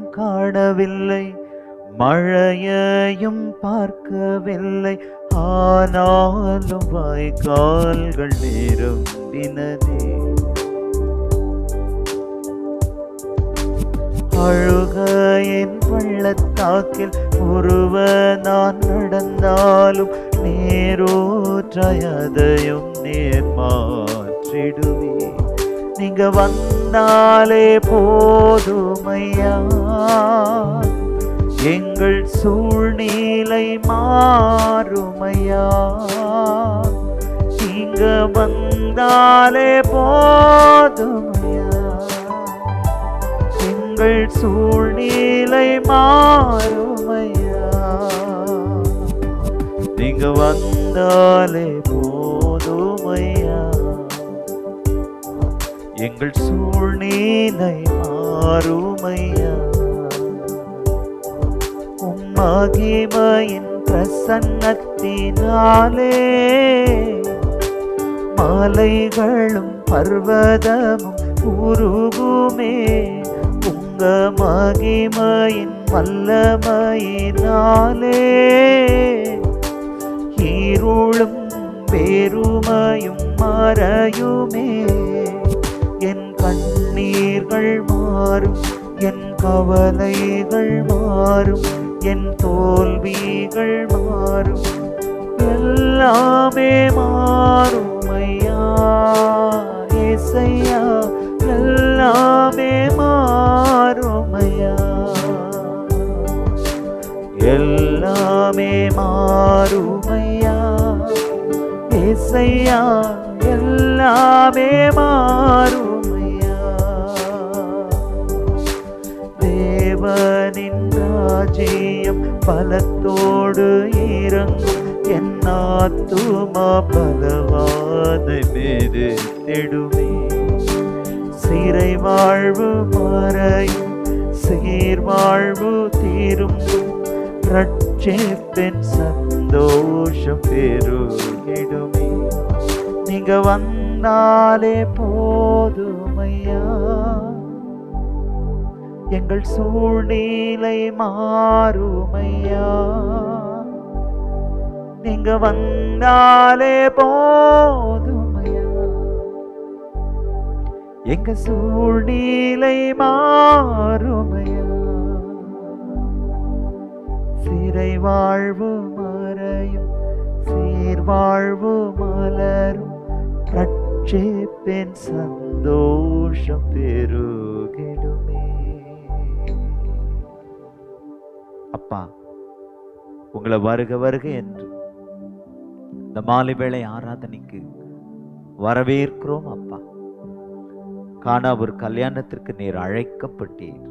காணவில்லை மழையையும் பார்க்கவில்லை ஆனாலும் வாய்க்கால்கள் நிரம்பினதே அழுகையின் பள்ளத்தாக்கில் ஒருவ நான் நடந்தாலும் நேரோற்றையதையும் நேர் மாற்றிடுவே நீங்க வந்தாலே போதுமையா எங்கள் சூழ்நிலை மாறுமையா நீங்க வந்தாலே போதுமையா எங்கள் சூழ்நிலை மாறுமையா நீங்க வந்தாலே போதுமையா எங்கள் சூழ்நிலை மாறுமையா உம் மகிமையின் பிரசன்னத்தினாலே மலைகளும் பர்வதமும் உருகுமே உங்க மகிமையின் வல்லமையினாலே இருளும் பெருமையும் மறையுமே என் கண்ணீர்கள் மாறும் என் கவலைகள் மாறும் என் தோல்விகள் மாறும் எல்லாமே மாறும் ஐயா ஏசையா எல்லாமே மாறும் ஐயா எல்லாமே மாறுமையா ஏசையா எல்லாமே மாறுமையா தேவனின் ராஜ்யம் பலத்தோடு இறங்கும் என் ஆத்துமா பலவாதை மீது நெடுமே சிறை வாழ்வு மறையும் சீர்வாழ்வு தீரும்பும் ரட்சிப்பின் சந்தோஷம் பெருகிடுமே நீங்க வந்தாலே போதுமையா எங்கள் சூழ்நிலை மாறுமையா நீங்க வந்தாலே போதுமையா எங்க சூழ்நிலை மாறுமையா சிறை வாழ்வு மறையும் சீர்வாழ்வு மலரும் ரட்சிப்பின் சந்தோஷம் பெருகிடுமே அப்பா உங்களை வருக வருக என்று இந்த மாலை வேளை ஆராதனைக்கு வரவேற்கிறோம் அப்பா காணா ஒரு கல்யாணத்திற்கு நீர் அழைக்கப்பட்டீர்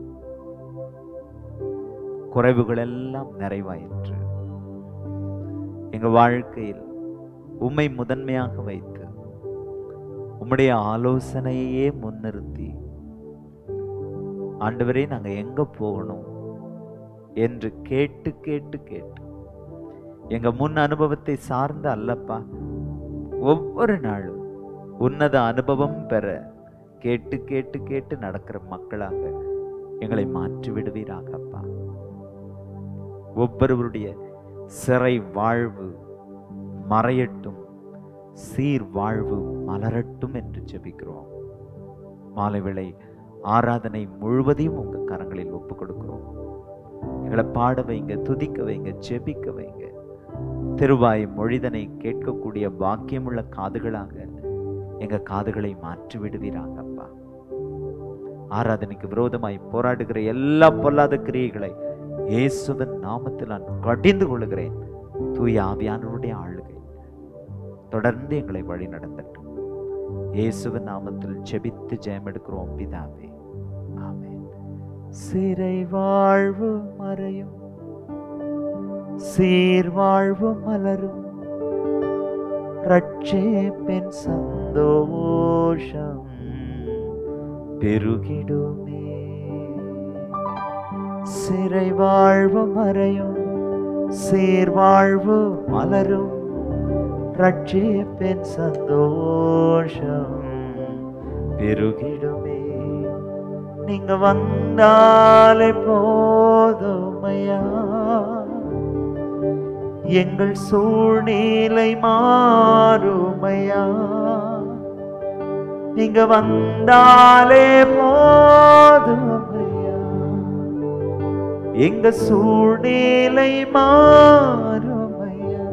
குறைவுகள் எல்லாம் நிறைவாயிற்று எங்க வாழ்க்கையில் உம்மை முதன்மையாக வைத்து உம்முடைய ஆலோசனையே முன்னிறுத்தி ஆண்டவரே நாங்க எங்க போகணும் என்று கேட்டு கேட்டு கேட்டு எங்க முன் அனுபவத்தை சார்ந்து அல்லப்பா ஒவ்வொரு நாளும் உன்னத அனுபவம் பெற கேட்டு கேட்டு கேட்டு நடக்கிற மக்களாக எங்களை மாற்றி விடுவீராகப்பா ஒவ்வொருவருடைய சிறை வாழ்வு மறையட்டும் சீர் வாழ்வு மலரட்டும் என்று ஜெபிக்கிறோம் மாலை வேளை ஆராதனை முழுவதையும் உங்க கரங்களில் ஒப்பு கொடுக்கிறோம் எங்களை பாட வைங்க துதிக்க வைங்க ஜெபிக்க வைங்க திருவாய் மொழிதனை கேட்கக்கூடிய பாக்கியமுள்ள காதுகளாக எங்க காதுகளை மாற்றி விடுவீராகப்பா ஆராதனைக்கு விரோதமாய் போராடுகிற எல்லா பொல்லாத கிரியைகளை இயேசுவின் நாமத்தில் நான் கடிந்து கொள்கிறேன் தூய ஆவியானவருடைய ஆளுகை தொடர்ந்து எங்களை வழி நடத்தட்டும் இயேசுவின் நாமத்தில் ஜெபித்து ஜெயம் எடுக்கிறோம் பிதாவே ஆமென் சிறை வாழ்வு மறையும் சீர்வாழ்வு மலரும் ரட்சேப்பின் சந்தோஷம் பெருகிடுமே சிறை வாழ்வு மறையும் சீர்வாழ்வு மலரும் ரட்சிப்பின் சந்தோஷம் பெருகிடுமே நீங்க வந்தாலே போதுமையா எங்கள் சூழ்நிலை மாறுமையா நீங்க வந்தாலே போதுமையா எங்க சூழ்நிலை மாறுமையா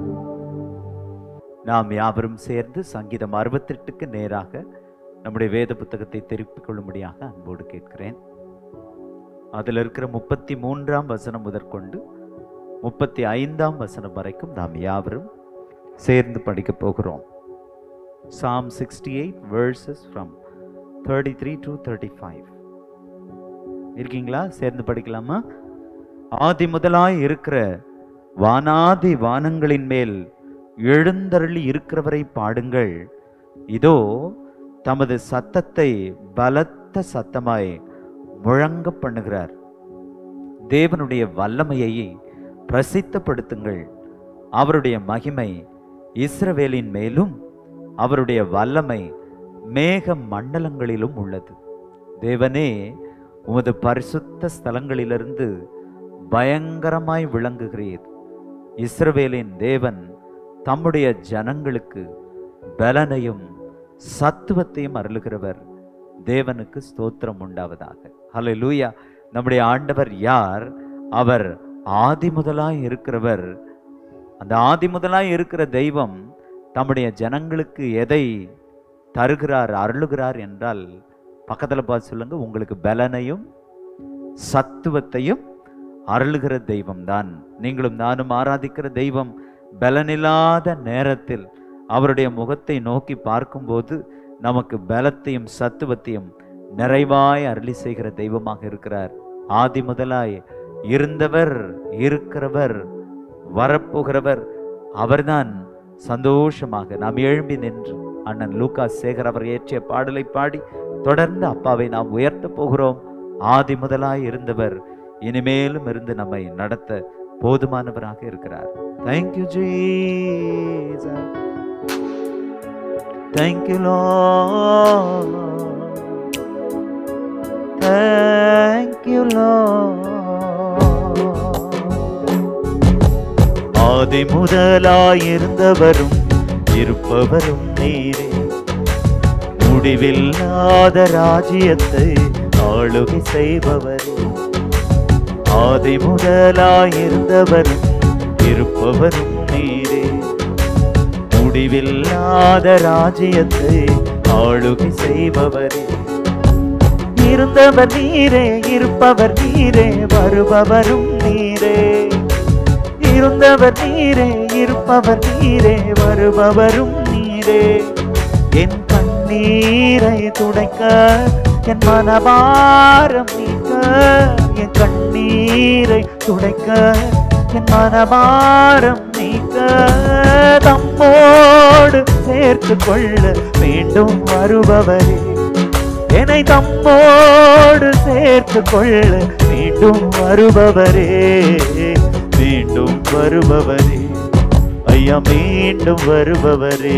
நாம் யாவரும் சேர்ந்து சங்கீதம் அறுபத்தெட்டுக்கு நேராக நம்முடைய வேத புத்தகத்தை திருப்பிக் கொள்ளும்படியாக அன்போடு கேட்கிறேன் அதில் இருக்கிற முப்பத்தி மூன்றாம் வசனம் முதற்கொண்டு முப்பத்தி ஐந்தாம் வசனம் வரைக்கும் நாம் யாவரும் சேர்ந்து படிக்க போகிறோம் psalm sixty eight verses from thirty three to thirty five இருக்கீங்களா சேர்ந்து படிக்கலாமா ஆதி முதலாய் இருக்கிற வானாதி வானங்களின் மேல் எழுந்தருளி இருக்கிறவரை பாடுங்கள் இதோ தமது சத்தத்தை பலத்த சத்தமாய் முழங்க பண்ணுகிறார் தேவனுடைய வல்லமையை பிரசித்தப்படுத்துங்கள் அவருடைய மகிமை இஸ்ரவேலின் மேலும் அவருடைய வல்லமை மேக மண்டலங்களிலும் உள்ளது தேவனே உமது பரிசுத்த ஸ்தலங்களிலிருந்து பயங்கரமாய் விளங்குகிறீர் இஸ்ரவேலின் தேவன் தம்முடைய ஜனங்களுக்கு பலனையும் சத்துவத்தையும் அருளுகிறவர் தேவனுக்கு ஸ்தோத்திரம் உண்டாவதாக ஹalleluya நம்முடைய ஆண்டவர் யார் அவர் ஆதி முதலாய் இருக்கிறவர் அந்த ஆதி முதலாய் இருக்கிற தெய்வம் தம்முடைய ஜனங்களுக்கு எதை தருகிறார் அருளுகிறார் என்றால் பக்கத்தில் பார்த்து சொல்லுங்க உங்களுக்கு பலனையும் சத்துவத்தையும் அருளுகிற தெய்வம்தான் நீங்களும் நானும் ஆராதிக்கிற தெய்வம் பலனில்லாத நேரத்தில் அவருடைய முகத்தை நோக்கி பார்க்கும்போது நமக்கு பலத்தையும் சத்துவத்தையும் நிறைவாய் அருளி செய்கிற தெய்வமாக இருக்கிறார் ஆதி முதலாய் இருந்தவர் இருக்கிறவர் வரப்போகிறவர் அவர்தான் சந்தோஷமாக நாம் எழும்பி நின்று அண்ணன் லூகா சேகர் அவர் இயற்றிய பாடலை பாடி தொடர்ந்து அப்பாவை நாம் உயர்த்த போகிறோம் ஆதி முதலாய் இருந்தவர் இனிமேலும் இருந்து நம்மை நடத்த போதுமானவராக இருக்கிறார் thank you Jesus thank you Lord thank you Lord ஆதி முதலாயிருந்தவரும் இருப்பவரும் நீரே முடிவில்லாத ராஜ்யத்தை ஆளுகை செய்பவரே ஆதி முதலாயிருந்தவரும் இருப்பவரும் நீரே முடிவில்லாத ராஜ்யத்தை ஆளுகை செய்பவரே இருந்தவர் நீரே இருப்பவர் நீரே வருபவரும் நீரே இருந்தவர் நீரே இருப்பவர் நீரே வருபவரும் நீரே என் கண்ணீரை துடைக்க என் மனபாரம் நீக்க என் கண்ணீரை துடைக்க என் மனபாரம் நீக்க தம்மோடு சேர்த்து கொள்ள மீண்டும் வருபவரே என்னை தம்மோடு சேர்த்து கொள்ள மீண்டும் வருபவரே மீண்டும் வருபவரே ஐயா மீண்டும் வருபவரே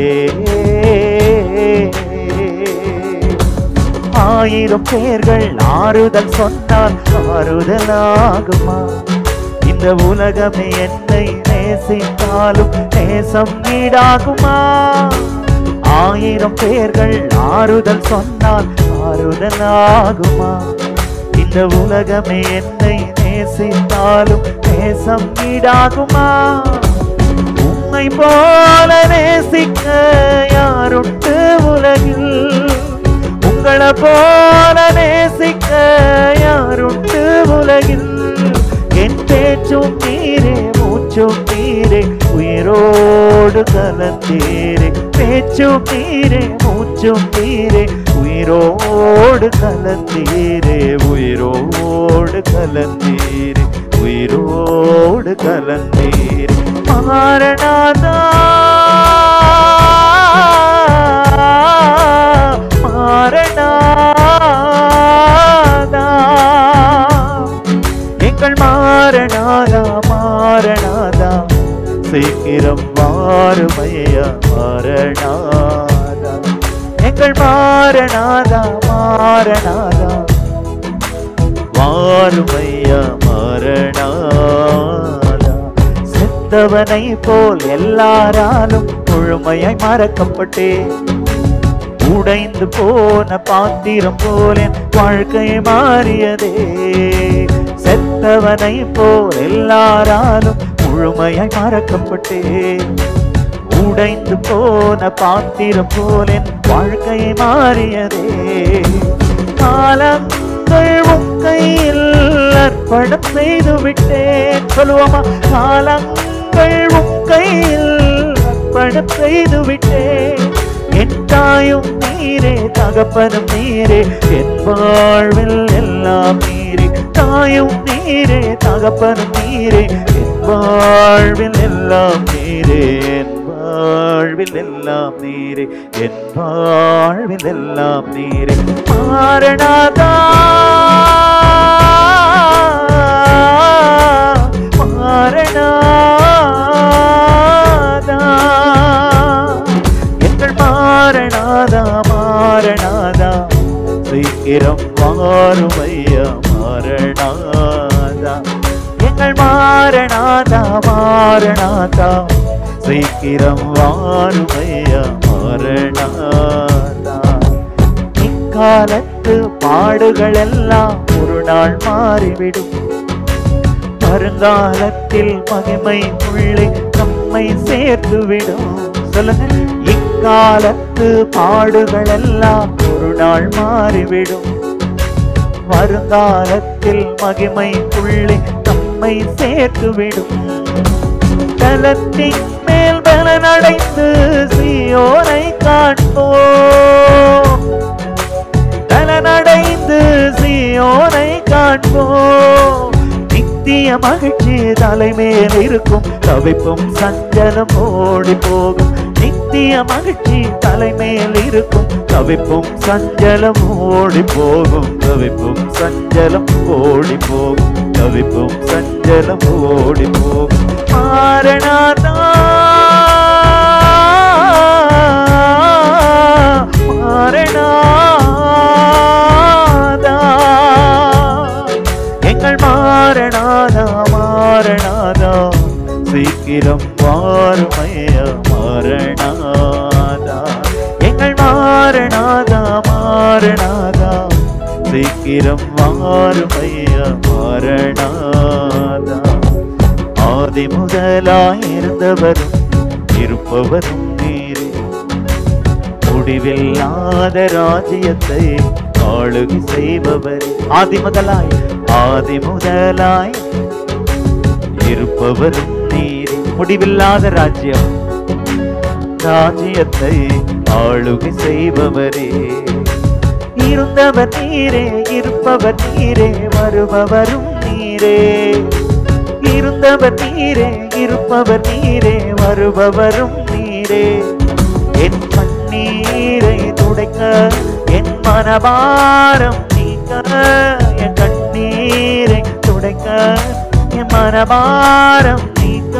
ஆயிரம் பேர்கள் ஆறுதல் சொன்னால் ஆறுதல் ஆகுமா இந்த உலகமே என்னை நேசித்தாலும் நேசம் ஈடாகுமா ஆயிரம் பேர்கள் ஆறுதல் சொன்னால் ஆறுதல் ஆகுமா இந்த உலகமே என்னை நேசித்தாலும் நேசம் ஈடாகுமா உம்மை போல நேசிக்க யாருண்டு உலகில் உங்களை போல நேசிக்க யாருண்டு உலகில் என் பேச்சும் நீரே மூச்சும் நீரே உயிரோடு கலந்தீரே பேச்சும் நீரே மூச்சும் நீரே உயிரோடு கலந்தீரே உயிரோடு கலந்தீரே உயிரோடு கலந்தீரே மாரணாதா மாரணாதா எங்கள் மாரணாதா மாரணாதா சீக்கிரம் மாறுமையா மாரணாதா எங்கள் மாரணாதா மாரணாதா வாருமையா மரணாதா செத்தவனை போல் எல்லாராலும் முழுமையாய் மறக்கப்பட்டேன் உடைந்து போன பாத்திரம் போல என் வாழ்க்கை மாறியதே செத்தவனை போல் எல்லாராலும் முழுமையாய் மறக்கப்பட்டேன் உடைந்து போன பாத்திரம் போல என் வாழ்க்கை மாறியதே காலங்கள் உன் கையில் அர்ப்பணம் செய்து விட்டேன் சொல்லுவோமா காலங்கள் உன் கையில் அர்ப்பணம் செய்து விட்டேன் என் தாயும் நீரே தகப்பனும் நீரே என் வாழ்வில் எல்லாம் நீரே தாயும் நீரே தகப்பனும் நீரே என் வாழ்வில் எல்லாம் நீரே என் வாழ்வில் எல்லாம் நீரே என் வாழ்வில் எல்லாம் நீரே மாரணாதா மாரணாதா எங்கள் மாரணாதா மாரணாதா சீக்கிரம் மாறுமையா மாரணாதா எங்கள் மாரணாதா மாரணாதா சீக்கிரம் வாருமையா மாரணாதா இக்காலத்து பாடுகள் எல்லாம் ஒரு நாள் மாறிவிடும் வருங்காலத்தில் மகிமை உள்ளே நம்மை சேர்த்துவிடும் சொல்லுங்க இக்காலத்து பாடுகள் எல்லாம் ஒரு நாள் மாறிவிடும் வருங்காலத்தில் மகிமை உள்ளே நம்மை சேர்த்துவிடும் தலத்தின் மேல் பலனடைந்து சியோனை காண்போம் தலனடைந்து சியோனை காண்போம் நித்திய மகிழ்ச்சி தலைமேல் இருக்கும் தவிப்பும் சஞ்சலம் ஓடி போகும் நித்திய மகிழ்ச்சி தலைமேல் இருக்கும் தவிப்பும் சஞ்சலம் ஓடி போகும் தவிப்பும் சஞ்சலம் ஓடி போகும் தவிப்பும் சஞ்சலம் ஓடி போகும் மாரணாதா மாரணாதா எங்கள் மாரணாதா மாரணாதா சீக்கிரம் மாறுமைய மாரணாதா எங்கள் மாரணாதா மாரணாதா சீக்கிரம் மாறுமைய மாரணாதா ஆதி முதலாயிருந்தவரும் இருப்பவரும் நீரே முடிவில்லாத ராஜ்யத்தை ஆளுகை செய்பவர் ஆதி முதலாய் ஆதி முதலாய் இருப்பவரும் நீரே முடிவில்லாத ராஜ்யம் ராஜ்யத்தை ஆளுகை செய்பவரே இருந்தவர் நீரே இருப்பவர் நீரே வருபவரும் நீரே இருந்தவர் நீரே இருப்பவர் நீரே வருபவரும் நீரே என் கண்ணீரை துடைக்க என் மனபாரம் நீக்க என் கண்ணீரை துடைக்க என் மனபாரம் நீக்க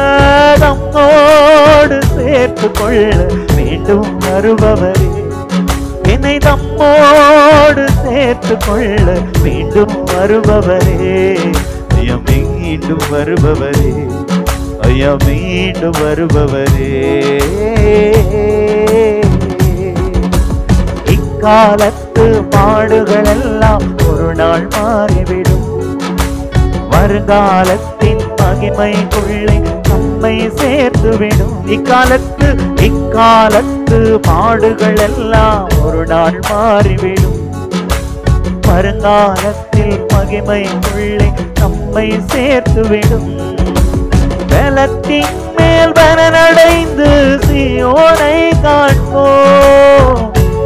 தம்மோடு சேர்த்து கொள்ள மீண்டும் வருபவரே என்னை தம்மோடு சேர்த்து கொள்ள மீண்டும் வருபவரே ஐயா மீண்டும் வருபவரே ஐயா மீண்டும் வருபவரே இக்காலத்து பாடுகள் எல்லாம் ஒரு நாள் மாறிவிடும் வருங்காலத்தின் மகிமைக்குள்ளே நம்மை சேர்த்துவிடும் இக்காலத்து இக்காலத்து பாடுகள் எல்லாம் ஒரு நாள் மாறிவிடும் வருங்காலத்தில் மகிமைக்குள்ளே நம்மை சேர்த்துவிடும் பலத்தின் மேல் பலனடைந்து சியோனை காண்போம்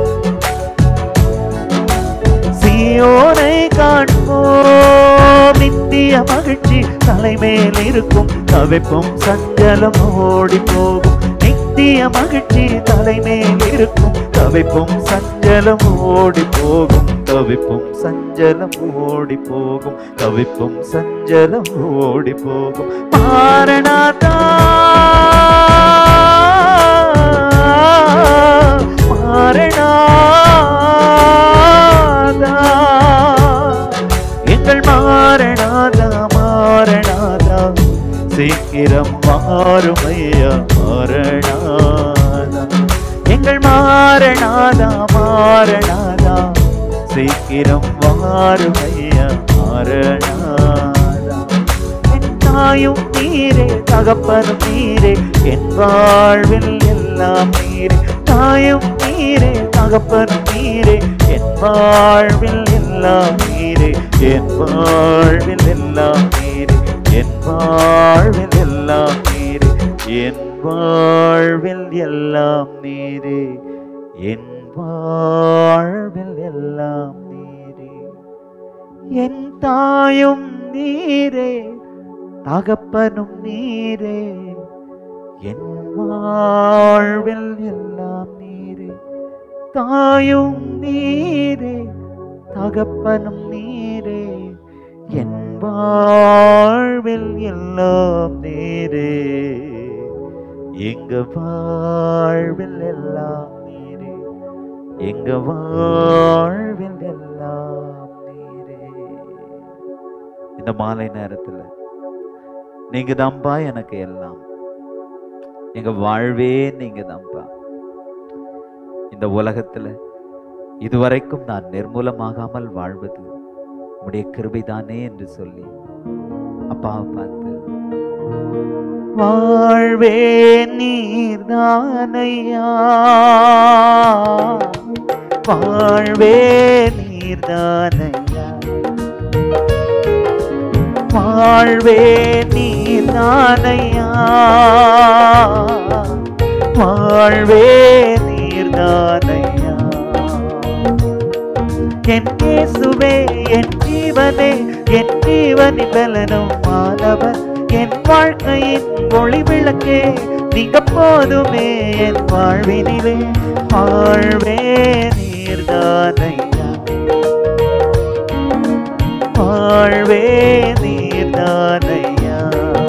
சியோனை காண்போம் நித்திய மகிழ்ச்சி தலைமேல் இருக்கும் தவிப்பும் சஞ்சலம் ஓடி போகும் நித்திய மகிழ்ச்சி தலைமேல் இருக்கும் தவிப்பும் சஞ்சலம் ஓடி போகும் தவிப்பும் சஞ்சலம் ஓடி போகும் தவிப்பும் சஞ்சலம் ஓடி போகும் மாரணாதா மாரணாதா சீக்கிரம் மாறுமையா மாறனாதா எங்கள் மாறனாதா மாறனாதா சீக்கிரம் மாறுமையா மாறனாதா என் தாயும் நீரே தகப்பனும் நீரே என் வாழ்வில் எல்லாம் நீரே தாயும் நீரே தகப்பனும் நீரே என் வாழ்வில் எல்லாம் நீரே என் வாழ்வில் எல்லாம் நீரே என் வாழ்வில் எல்லாம் நீரே என் வாழ்வில் எல்லாம் நீரே என் வாழ்வில் எல்லாம் நீரே என் தாயும் நீரே தகப்பனும் நீரே என் வாழ்வில் எல்லாம் நீரே தாயும் நீரே தகப்பனும் நீரே என் வாழ்வில் எல்லாம் நீரே எங்க வாழ்வில் எல்லாம் நீரே எங்க வாழ்வில் எல்லாம் நீரே இந்த மாலை நேரத்துல நீங்க தான்ப்பா எனக்கு எல்லாம் எங்க வாழ்வே நீங்க தான்ப்பா இந்த உலகத்துல இதுவரைக்கும் நான் நிர்மூலமாகாமல் வாழ்வது உடைய கிருபைதானே என்று சொல்லி அப்பாவை பார்த்து வாழ்வே நீர்தானையா வாழ்வே நீர்தானையா வாழ்வே நீர்தானையா வாழ்வே நீர்தானையா என் இயேசுவே என் ஜீவனே என் ஜீவனின் பலனும் மாணவர் என் வாழ்க்கையின் ஒளி விளக்கே நீங்க போதுமே என் வாழ்வினிலே வாழ்வே நீர்தானையா வாழ்வே நீர்தானையா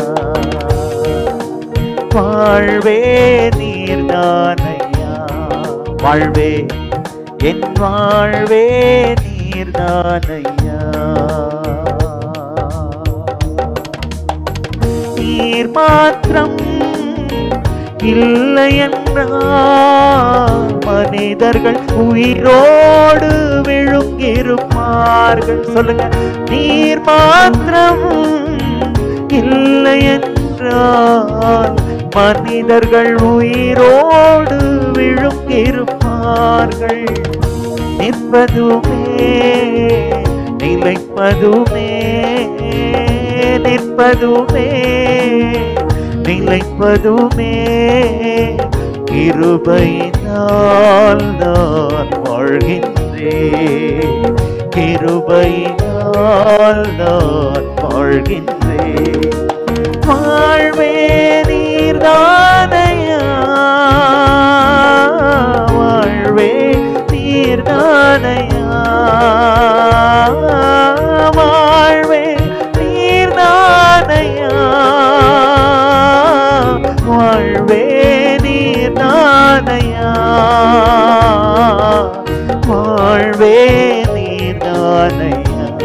வாழ்வே நீர்தானையா வாழ்வே என் வாழ்வே நீர்தானையா நீர் மாத்திரம் இல்லை என்றால் மனிதர்கள் உயிரோடு விழுங்கிருப்பார்கள் சொல்லுங்க நீர் மாத்திரம் இல்லை என்றால் மனிதர்கள் உயிரோடு விழுங்கிருப்பார்கள் நிற்பதுமே நிலைப்பதுமே நிற்பதுமே நிலைப்பதுமே கிருபையினால் நான் வாழ்கின்றேன் கிருபையினால் நான் வாழ்கின்றேன் வாழ்வே நீர்தானையா வாழ்வே நீர்தானையா வாழ்வே நீர்தானையா வாழ்வே நீர்தானையா வாழ்வே நீர்தானையா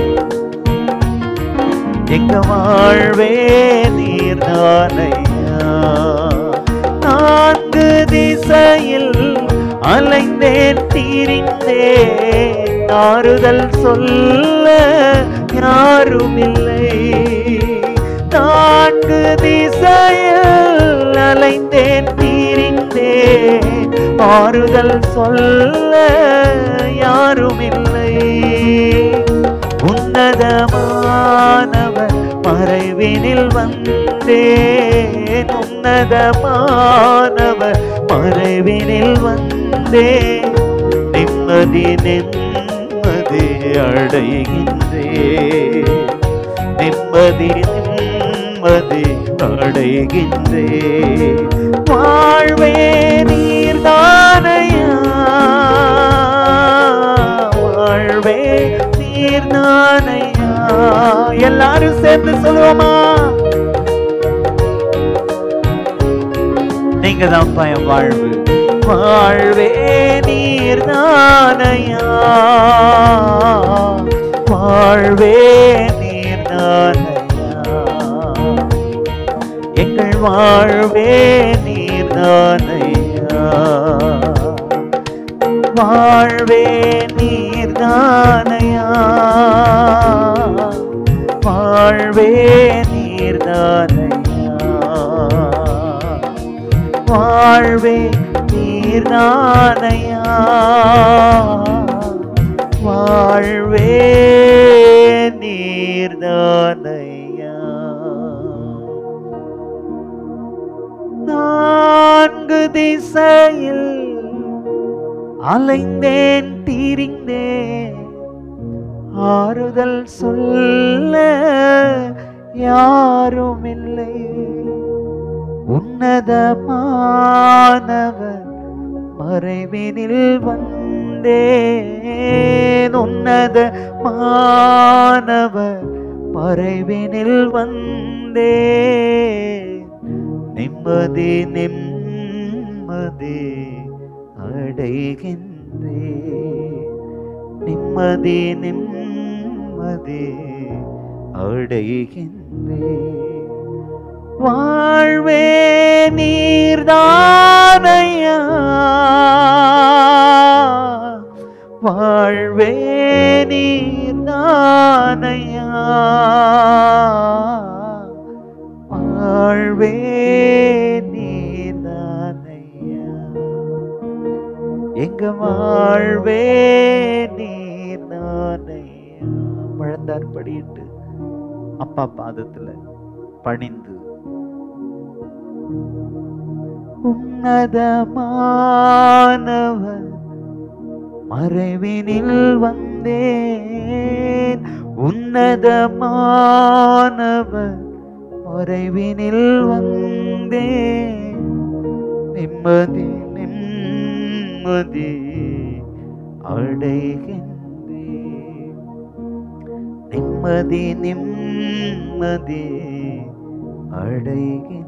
எங்க வாழ்வே நீர்தானையா நான்கு திசையில் அலைந்தேன் தீரிந்தேன் ஆறுதல் சொல்ல யாருமில்லை நான்கு திசையில் அலைந்தேன் தீரிந்தேன் ஆறுதல் சொல்ல யாருமில்லை உன்னதமானவர் மறைவினில் வந்தேன் உன்னதமானவர் மறைவினில் வந்தேன் நிம்மதி நிம்மதி அடைகின்றேன் நிம்மதி நிம்மதி அடைகின்றேன் வாழ்வே நீர்தானையா வாழ்வே நீர்தானையா எல்லாரும் சேர்ந்து சொல்லுவோமா நீங்க தான் பயம் வாழ்வு வாழ்வே நீர்தானையா வாழ்வே நீர்தானையா எங்கள் வாழ்வே நீர்தானையா வாழ்வே நீர்தானையா வாழ்வே நீர்தானையா வாழ்வே நீர்தானையா வாழ்வே நீர்தானையா நான்கு திசையில் அலைந்தேன் தீரிந்தேன் ஆறுதல் சொல்ல யாரும் இல்லை உன்னதமானவர் மறைவினில் வந்தேன் உன்னதமானவர் மறைவினில் வந்தேன் நிம்மதி நிம்மதி அடைகின்றேன் நிம்மதி நிம்மதி அடைகின்றேன் வாழ்வே நீர்தானையா வாழ்வே நீர்தானையா வாழ்வே நீர்தானையா எங்க வாழ்வே நீர்தானையா முழந்தார் படியிட்டு அப்பா பாதத்துல பணிந்து உன்னதமானவர் மறைவினில் வந்தேன் உன்னதமானவர் மறைவினில் வந்தேன் நிம்மதி நிம்மதி அடைகின்றேன் நிம்மதி நிம்மதி அடைகின்றேன்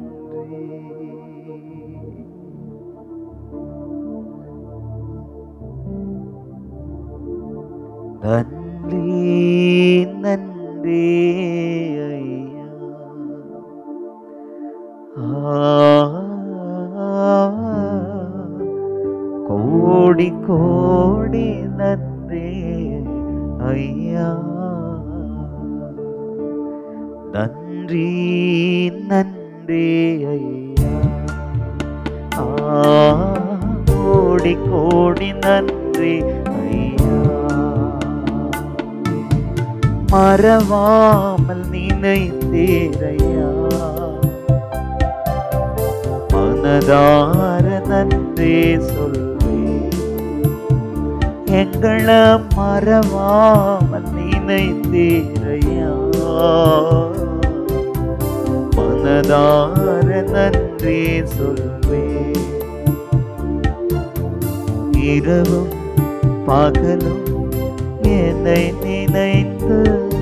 நன்றி நன்றி ஐயா ஆ, கோடி கோடி நன்றி ஐயா நன்றி நன்றி ஐயா ஆ, கோடி கோடி நன்றி ஐயா மறவாமல் நினைத்தேரையா மனதார நன்றி சொல்வேன் எங்களை மறவாமல் நினைத்தேரையா மனதார நன்றி சொல்வேன் இரவும் பகலும் என்னை நினைத்து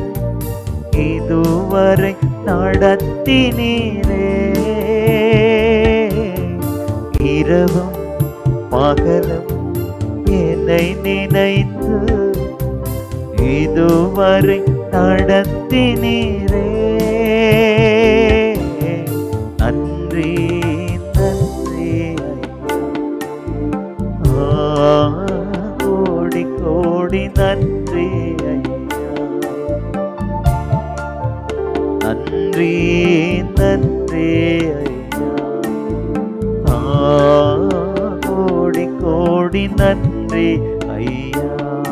இதுவரை நடத்தினீரே இரவும் பகலும் என்னை நினைத்து இதுவரை நடத்தினீரே நன்றி நன்றி ஐயா. ஆ, கோடி கோடி நன்றி ஐயா நன்றி நன்றி ஐயா ஆ, கோடி கோடி நன்றி ஐயா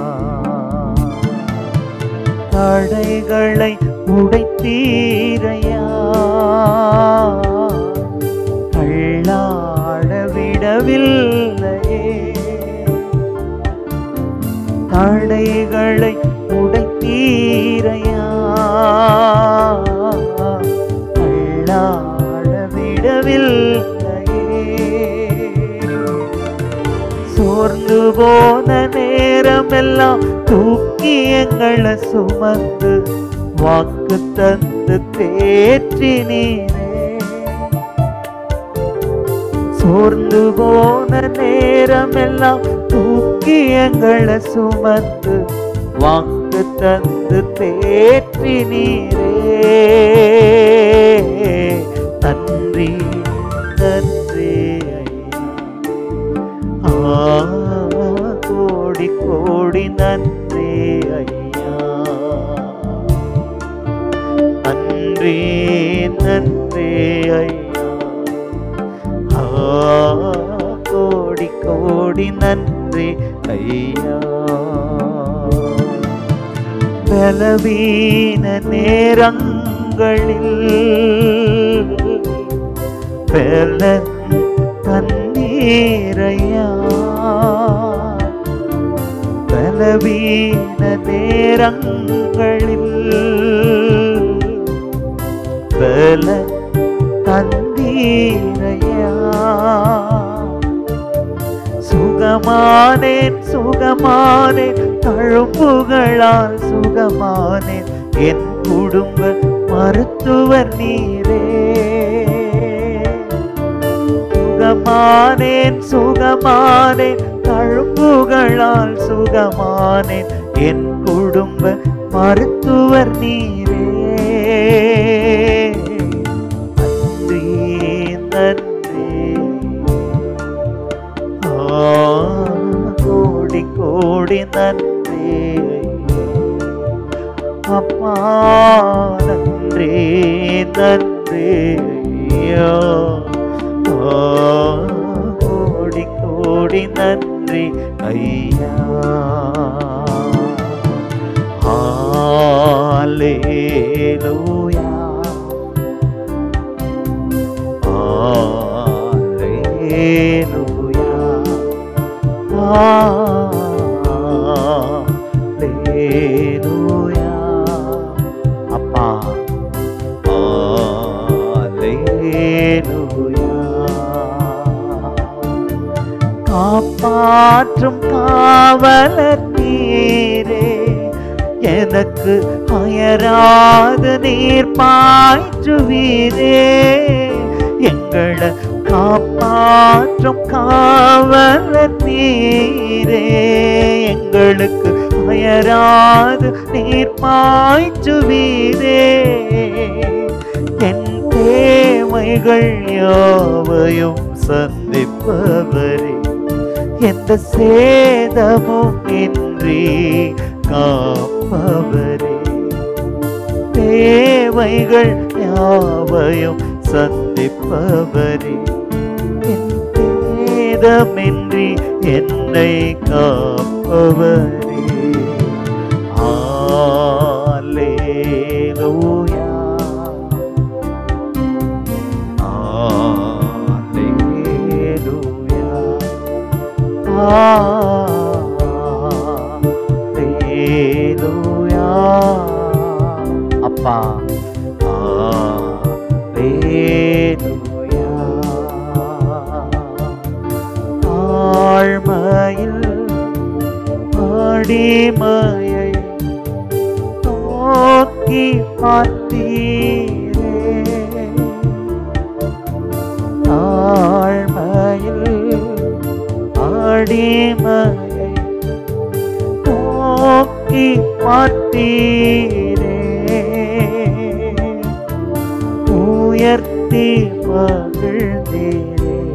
தடைகளை உடைத்தீரையா தள்ளாட விடவில்லையே தடைகளை உடைத்தீரையா தள்ளாட விடவில்லையே சோர்ந்து போன நேரமெல்லாம் தூக்கி எங்களை சுமந்து வாக்கு தந்து தேற்றினீரே சோர்ந்து போன நேரமெல்லாம் தூக்கி எங்களை சுமந்து வாக்கு தந்து தேற்றினீரே நன்றி நன்றி நன்றி ஐயா ஆ, கோடி கோடி நன்றி ஐயா நன்றி நன்றி ஐயா ஆ, கோடி கோடி நன்றி ஐயா பலவீன நேரங்களில் பலன் தண்ணீரையா பலவீன நேரங்களில் பல தந்தீரையா சுகமானேன் சுகமானேன் தழும்புகளால் சுகமானேன் என் குடும்ப மருத்துவர் நீரே சுகமானேன் சுகமானேன் தழும்புகளால் சுகமானேன் என் குடும்ப மருத்துவர் நீரே நன்றி நன்றி ஆ, கோடி கோடி நன்றி அப்பா நன்றி நன்றி ஐயா. ஆ, கோடி கோடி நன்றி ஐயா ஹalleluya ஹalleluya ஹalleluya அப்பா ஹalleluya காப்பாற்றும் காவலர் நீரே எனக்கு அயராது நீர் பாய்ச்சுவீரே எங்களை காப்பாற்றும் காவலர் நீரே எங்களுக்கு அயராது நீர் பாய்ச்சுவீரே என் தேவைகள் யாவையும் சந்திப்பவரே எந்த சேதமும் இன்றி காப்பவரே தேவைகள் யாவையும் சந்திப்பவரே என் சேதமின்றி என்னை காப்பவரே ஆலேலூயா ஆலேலூயா ஆலேலூயா அப்பா ஆலேலூயா ஆழ்மையில் அடிமையை நோக்கி பார்த்தீரே ஆழ்மையில் அடிமையை நோக்கி பார்த்தீரே உயர்த்தி மகிழ்ந்தீரே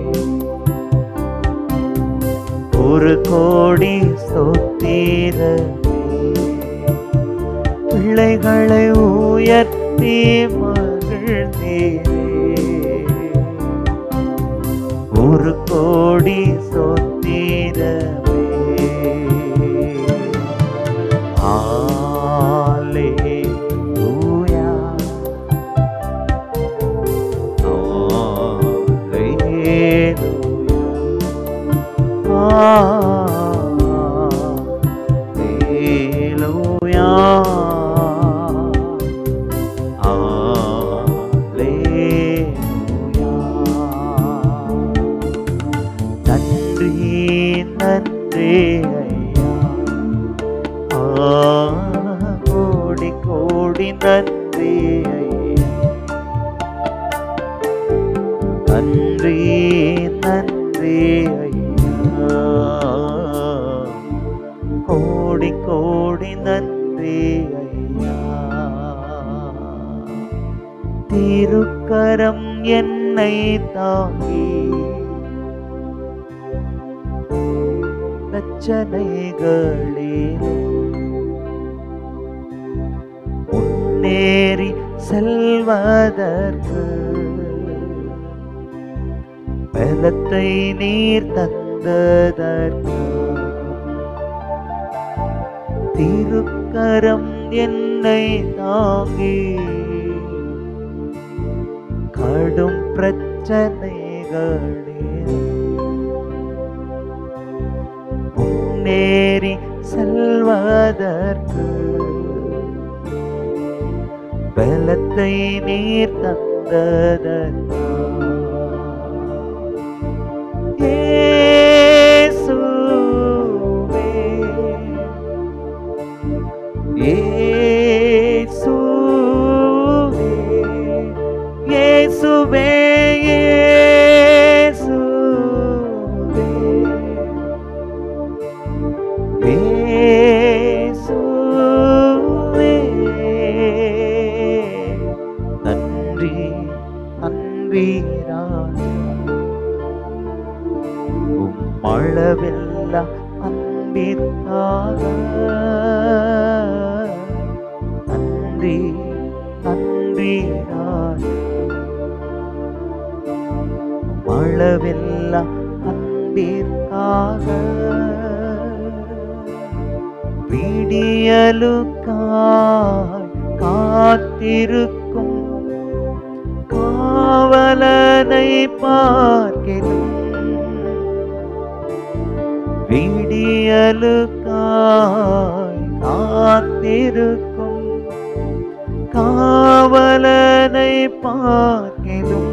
ஒரு கோடி சொத்தீரமே பிள்ளைகளை உயர்த்தி மகிழ்ந்தீரே ஒரு கோடி சொத்தீரமே Hallelujah. நன்றி நன்றி ஐயா ஆ, கோடி கோடி நன்றி ஐயா நன்றி நன்றி ஐயா கோடி கோடி நன்றி ஐயா திருக்கரம் என்ன என்னை தாங்கி பிரச்சனைகளில் முன்னேறி செல்வதற்கு பலத்தை நீர் தந்ததற்கு திருக்கரம் என்னை தாங்கி கடும் பிரச்சனைகளில் முன்னேறி செல்வதற்கு பலத்தை நீர் தந்ததற்கு இயேசுவே இயேசுவே இயேசுவே இயேசுவே நன்றி நன்றி ராஜா உம் அளவில்லா அன்பிற்காக நன்றி நன்றி ராஜா உம் அளவில்லா அன்பிற்காக விடியலுக்காய் காத்திருக்கும் காவலனை பார்க்கிறோம் விடியலுக்காய் காத்திருக்கும் காவலனை பார்க்கிறோம்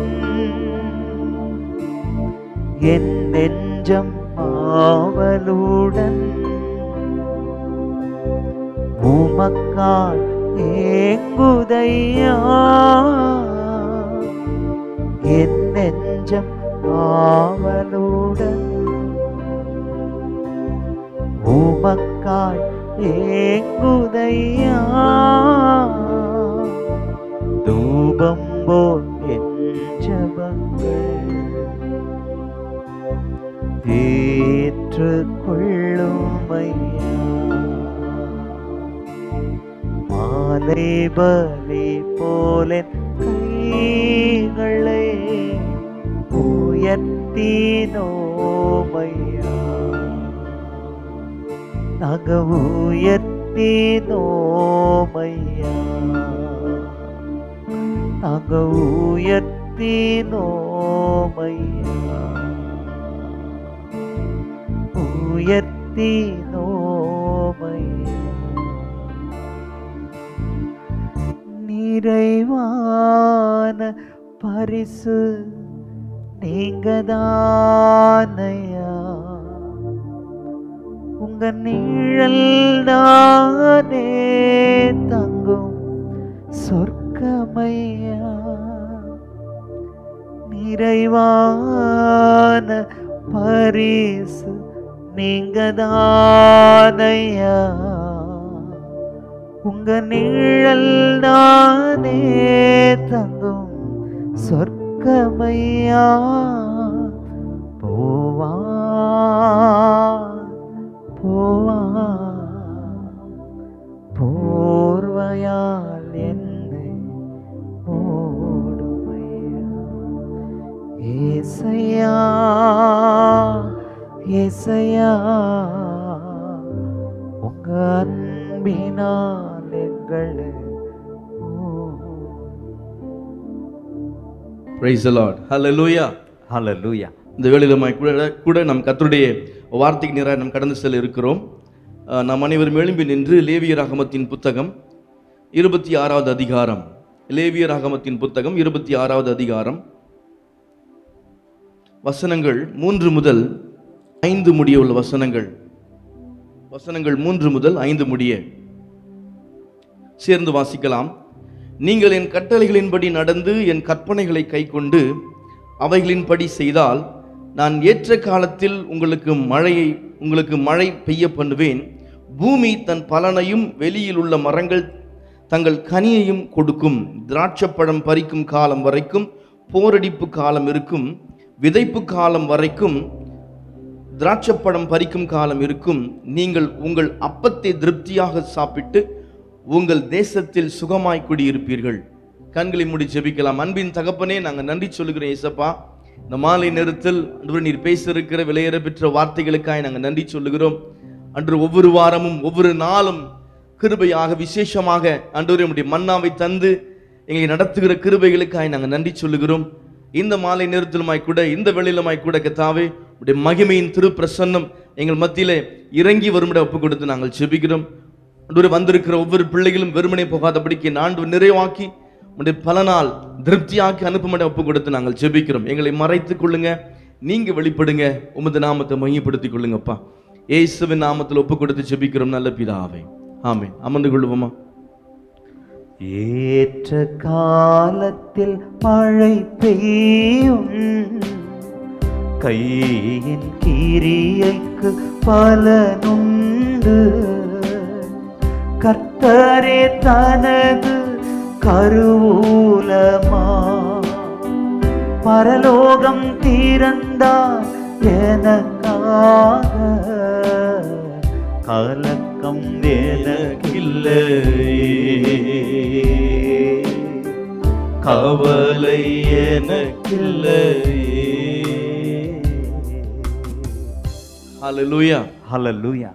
என் நெஞ்சம் ஆவலுடன் உமக்காய் ஏங்குதையா என் நெஞ்சம் ஆவலுடன் உமக்காய் ஏங்குதையா தூபம் போல் என் ஜபங்கள் ஏற்றுக்கொள்ளுமையா மாலை பலி போலன் கைகளை உயர்த்தினோமையா நாங்க உயர்த்தினோமையா நாங்க உயர்த்தினோமையா உயர்த்தினோமையா நிறைவான பரிசு நீங்கதானையா உங்க நிழல் தானே தங்கும் சொர்க்கமையா நிறைவான பரிசு நீங்கதானையா உங்க நிழல் தானே தங்கும் சொர்க்கமையா போவா போவா போர்வையால் என்னை மூடுமையா ஏசையா ஏசையா உங்க அன்பினால் எங்களை பிரைஸ் லார்ட் ஹalleluya ஹalleluya இந்த வேளையில் நம்ம கூட கூட நம் கர்த்தருடைய வார்த்தைக்கு நேராக நாம் கடந்து செல்ல இருக்கிறோம் அஹ், நாம் அனைவரும் எழும்பி நின்று லேவியர் அகமத்தின் புத்தகம் இருபத்தி ஆறாவது அதிகாரம் லேவியர் அகமத்தின் புத்தகம் இருபத்தி ஆறாவது அதிகாரம் வசனங்கள் மூன்று முதல் ஐந்து முடிய உள்ள வசனங்கள் வசனங்கள் மூன்று முதல் ஐந்து முடிய சேர்ந்து வாசிக்கலாம் நீங்கள் என் கட்டளைகளின்படி நடந்து என் கற்பனைகளை கைக்கொண்டு அவைகளின்படி செய்தால் நான் ஏற்ற காலத்தில் உங்களுக்கு மழையை உங்களுக்கு மழை பெய்ய பண்ணுவேன் பூமி தன் பலனையும் வெளியில் உள்ள மரங்கள் தங்கள் கனியையும் கொடுக்கும் திராட்சப்பழம் பறிக்கும் காலம் வரைக்கும் போரடிப்பு காலம் இருக்கும் விதைப்பு காலம் வரைக்கும் திராட்சப்பழம் பறிக்கும் காலம் இருக்கும் நீங்கள் உங்கள் அப்பத்தை திருப்தியாக சாப்பிட்டு உங்கள் தேசத்தில் சுகமாய் குடியிருப்பீர்கள் கண்களை மூடி ஜெபிக்கலாம் அன்பின் தகப்பனே நாங்கள் நன்றி சொல்லுகிறோம் ஏசப்பா இந்த மாலை நேரத்தில் அன்று நீர் பேச இருக்கிற விலையேற பெற்ற வார்த்தைகளுக்காய் நாங்கள் நன்றி சொல்லுகிறோம் அன்று ஒவ்வொரு வாரமும் ஒவ்வொரு நாளும் கிருபையாக விசேஷமாக அன்று நம்முடைய மன்னாவை தந்து எங்களை நடத்துகிற கிருபைகளுக்காய் நாங்கள் நன்றி சொல்லுகிறோம் இந்த மாலை நேரத்திலுமாய் கூட இந்த வேளையிலுமாய் கூட கத்தாவே உடைய மகிமையின் திருப்பிரசன்னம் எங்கள் மத்தியிலே இறங்கி வருமிட ஒப்பு கொடுத்து நாங்கள் ஜெபிக்கிறோம் அன்று வந்திருக்கிற ஒவ்வொரு பிள்ளைகளும் வெறுமனே போகாதபடிக்கு நான்கு நிறைவாக்கி உடைய பல நாள் திருப்தியாக்கி அனுப்புமிட ஒப்பு கொடுத்து நாங்கள் ஜெபிக்கிறோம் எங்களை மறைத்துக் கொள்ளுங்க நீங்க வெளிப்படுங்க உமது நாமத்தை மையப்படுத்திக் கொள்ளுங்கப்பா இயேசுவின் நாமத்தில் ஒப்பு கொடுத்து ஜெபிக்கிறோம் நல்ல பிதாவே ஆமென் அமர்ந்து கொள்வோமா ஏற்ற காலத்தில் மழை பெய்யும் கையின் கிரியைக்கு பலனுண்டு கர்த்தரே தனது கருவூலமா பரலோகம் திறந்தார் எனக்காக கலக்கம் எனக்கில்லையே கவலை எனக்கில்லையே ஹalleluya ஹalleluya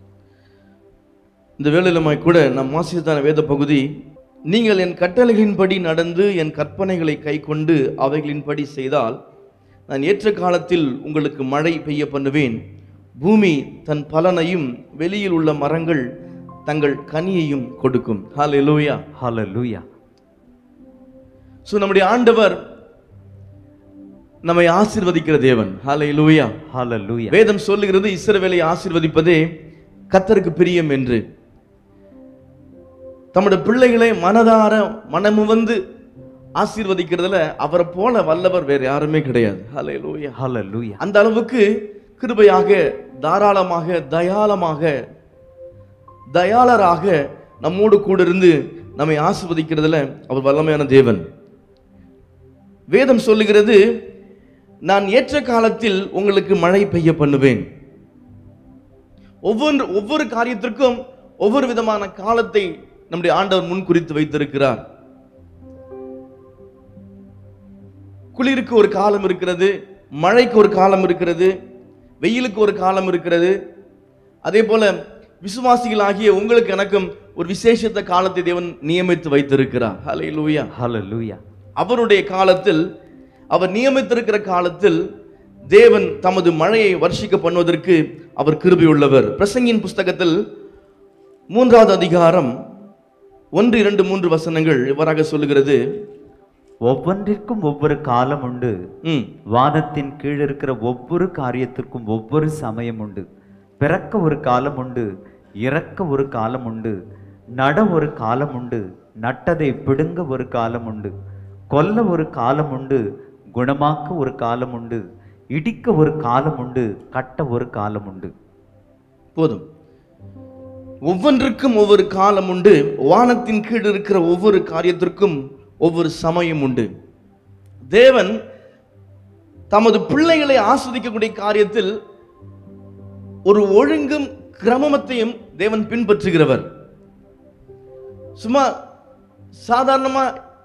இந்த வேளையிலுமாய் கூட நம் வாசித்தான வேத பகுதி நீங்கள் என் கட்டளைகளின்படி நடந்து என் கற்பனைகளை கைக்கொண்டு அவைகளின்படி செய்தால் நான் ஏற்ற காலத்தில் உங்களுக்கு மழை பெய்ய பண்ணுவேன் பூமி தன் பலனையும் வெளியில் உள்ள மரங்கள் தங்கள் கனியையும் கொடுக்கும் ஹalleluya ஹalleluya ஸோ நம்முடைய ஆண்டவர் நம்மை ஆசீர்வதிக்கிற தேவன் ஹalleluya ஹalleluya வேதம் சொல்லுகிறது இஸ்ரவேலை ஆசீர்வதிப்பதே கத்தருக்கு பிரியம் என்று தம்முடைய பிள்ளைகளை மனதார மனமுவந்து ஆசீர்வதிக்கிறதுல அவரை போல வல்லவர் வேற யாருமே கிடையாது ஹalleluya ஹalleluya அந்த அளவுக்கு கிருபையாக தாராளமாக தயாளமாக தயாளராக நம்மோடு கூட இருந்து நம்மை ஆசிர்வதிக்கிறதுல அவர் வல்லமையான தேவன் வேதம் சொல்லுகிறது நான் ஏற்ற காலத்தில் உங்களுக்கு மழை பெய்ய பண்ணுவேன் ஒவ்வொன்று ஒவ்வொரு காரியத்திற்கும் ஒவ்வொரு விதமான காலத்தை நம்முடைய ஆண்டவர் முன் குறித்து வைத்திருக்கிறார் குளிருக்கு ஒரு காலம் இருக்கிறது மழைக்கு ஒரு காலம் இருக்கிறது வெயிலுக்கு ஒரு காலம் இருக்கிறது அதே போல விசுவாசிகளாகிய உங்களுக்கு எனக்கும் ஒரு விசேஷத்த காலத்தை தேவன் நியமித்து வைத்திருக்கிறார் ஹalleluya ஹalleluya அவருடைய காலத்தில் அவர் நியமித்திருக்கிற காலத்தில் தேவன் தமது மழையை வர்ஷிக்க பண்ணுவதற்கு அவர் கிருபையுள்ளவர் பிரசங்கின் புஸ்தகத்தில் மூன்றாவது அதிகாரம் ஒன்று இரண்டு மூன்று வசனங்கள் இவ்வாறாக சொல்லுகிறது ஒவ்வொன்றிற்கும் ஒவ்வொரு காலம் உண்டு ம் வானத்தின் கீழ் இருக்கிற ஒவ்வொரு காரியத்திற்கும் ஒவ்வொரு சமயம் உண்டு பிறக்க ஒரு காலம் உண்டு இறக்க ஒரு காலம் உண்டு நட ஒரு காலம் உண்டு நட்டதை பிடுங்க ஒரு காலம் உண்டு கொல்ல ஒரு காலம் உண்டு குணமாக்க ஒரு காலம் உண்டு இடிக்க ஒரு காலம் உண்டு கட்ட ஒரு காலம் உண்டு போதும் ஒவ்வொன்றுக்கும் ஒவ்வொரு காலம் உண்டு வானத்தின் கீழ் இருக்கிற ஒவ்வொரு காரியத்திற்கும் ஒவ்வொரு சமயம் உண்டு தேவன் தமது பிள்ளைகளை ஆஸ்வதிக்கக்கூடிய காரியத்தில் ஒரு ஒழுங்கும் கிரமத்தையும் தேவன் பின்பற்றுகிறவர் சும்மா சாதாரணமா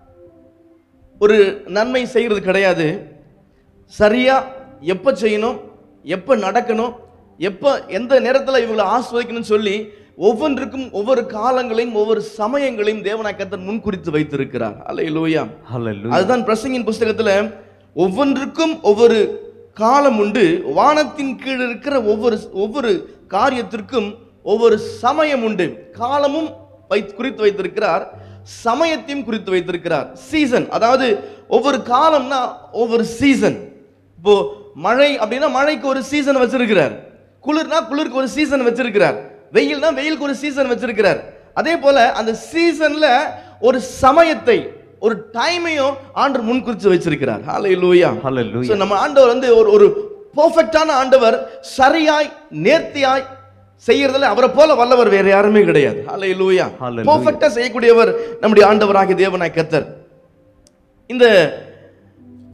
ஒரு நன்மை செய்கிறது கிடையாது சரியா எப்ப செய்யணும் எப்ப நடக்கணும் எப்ப எந்த நேரத்துல இவங்களை ஆஸ்வதிக்கணும்னு சொல்லி ஒவ்வொன்றுக்கும் ஒவ்வொரு காலங்களையும் ஒவ்வொரு சமயங்களையும் தேவனாய் கர்த்தர் முன்குறித்து வைத்திருக்கிறார் அல்லேலூயா ஹalleluya அதுதான் பிரசங்கின் புஸ்தகத்துல ஒவ்வொன்றுக்கும் ஒவ்வொரு காலம் உண்டு வானத்தின் கீழ் இருக்கிற ஒவ்வொரு ஒவ்வொரு காரியத்திற்கும் ஒவ்வொரு சமயம் உண்டு காலமும் வை குறித்து வைத்திருக்கிறார் சமயத்தையும் குறித்து வைத்திருக்கிறார் சீசன் அதாவது ஒவ்வொரு காலம்னா ஒவ்வொரு சீசன் இப்போ மழை அப்படின்னா மழைக்கு ஒரு சீசன் வச்சிருக்கிறார் குளிர்னா குளிருக்கு ஒரு சீசன் வச்சிருக்கிறார் வெயில்னா வெயிலுக்கு ஒரு சீசன் வச்சிருக்கிறார் அதே போல அந்த சீசன்ல ஒரு சமயத்தை ஒரு டைமையும் ஆண்டவர் முன்குறித்து வச்சிருக்கிறார் ஹalleluya Hallelujah. So, நம்ம ஆண்டவர் வந்து ஒரு ஒரு பெர்ஃபெக்ட்டான ஆண்டவர் சரியாய் நேர்த்தியாய் செய்யறதுல அவரை போல வல்லவர் வேற யாருமே கிடையாது ஹalleluya Hallelujah. பெர்ஃபெக்ட்டா செய்யக்கூடியவர் நம்முடைய ஆண்டவராகிய தேவனாய் கர்த்தர் இந்த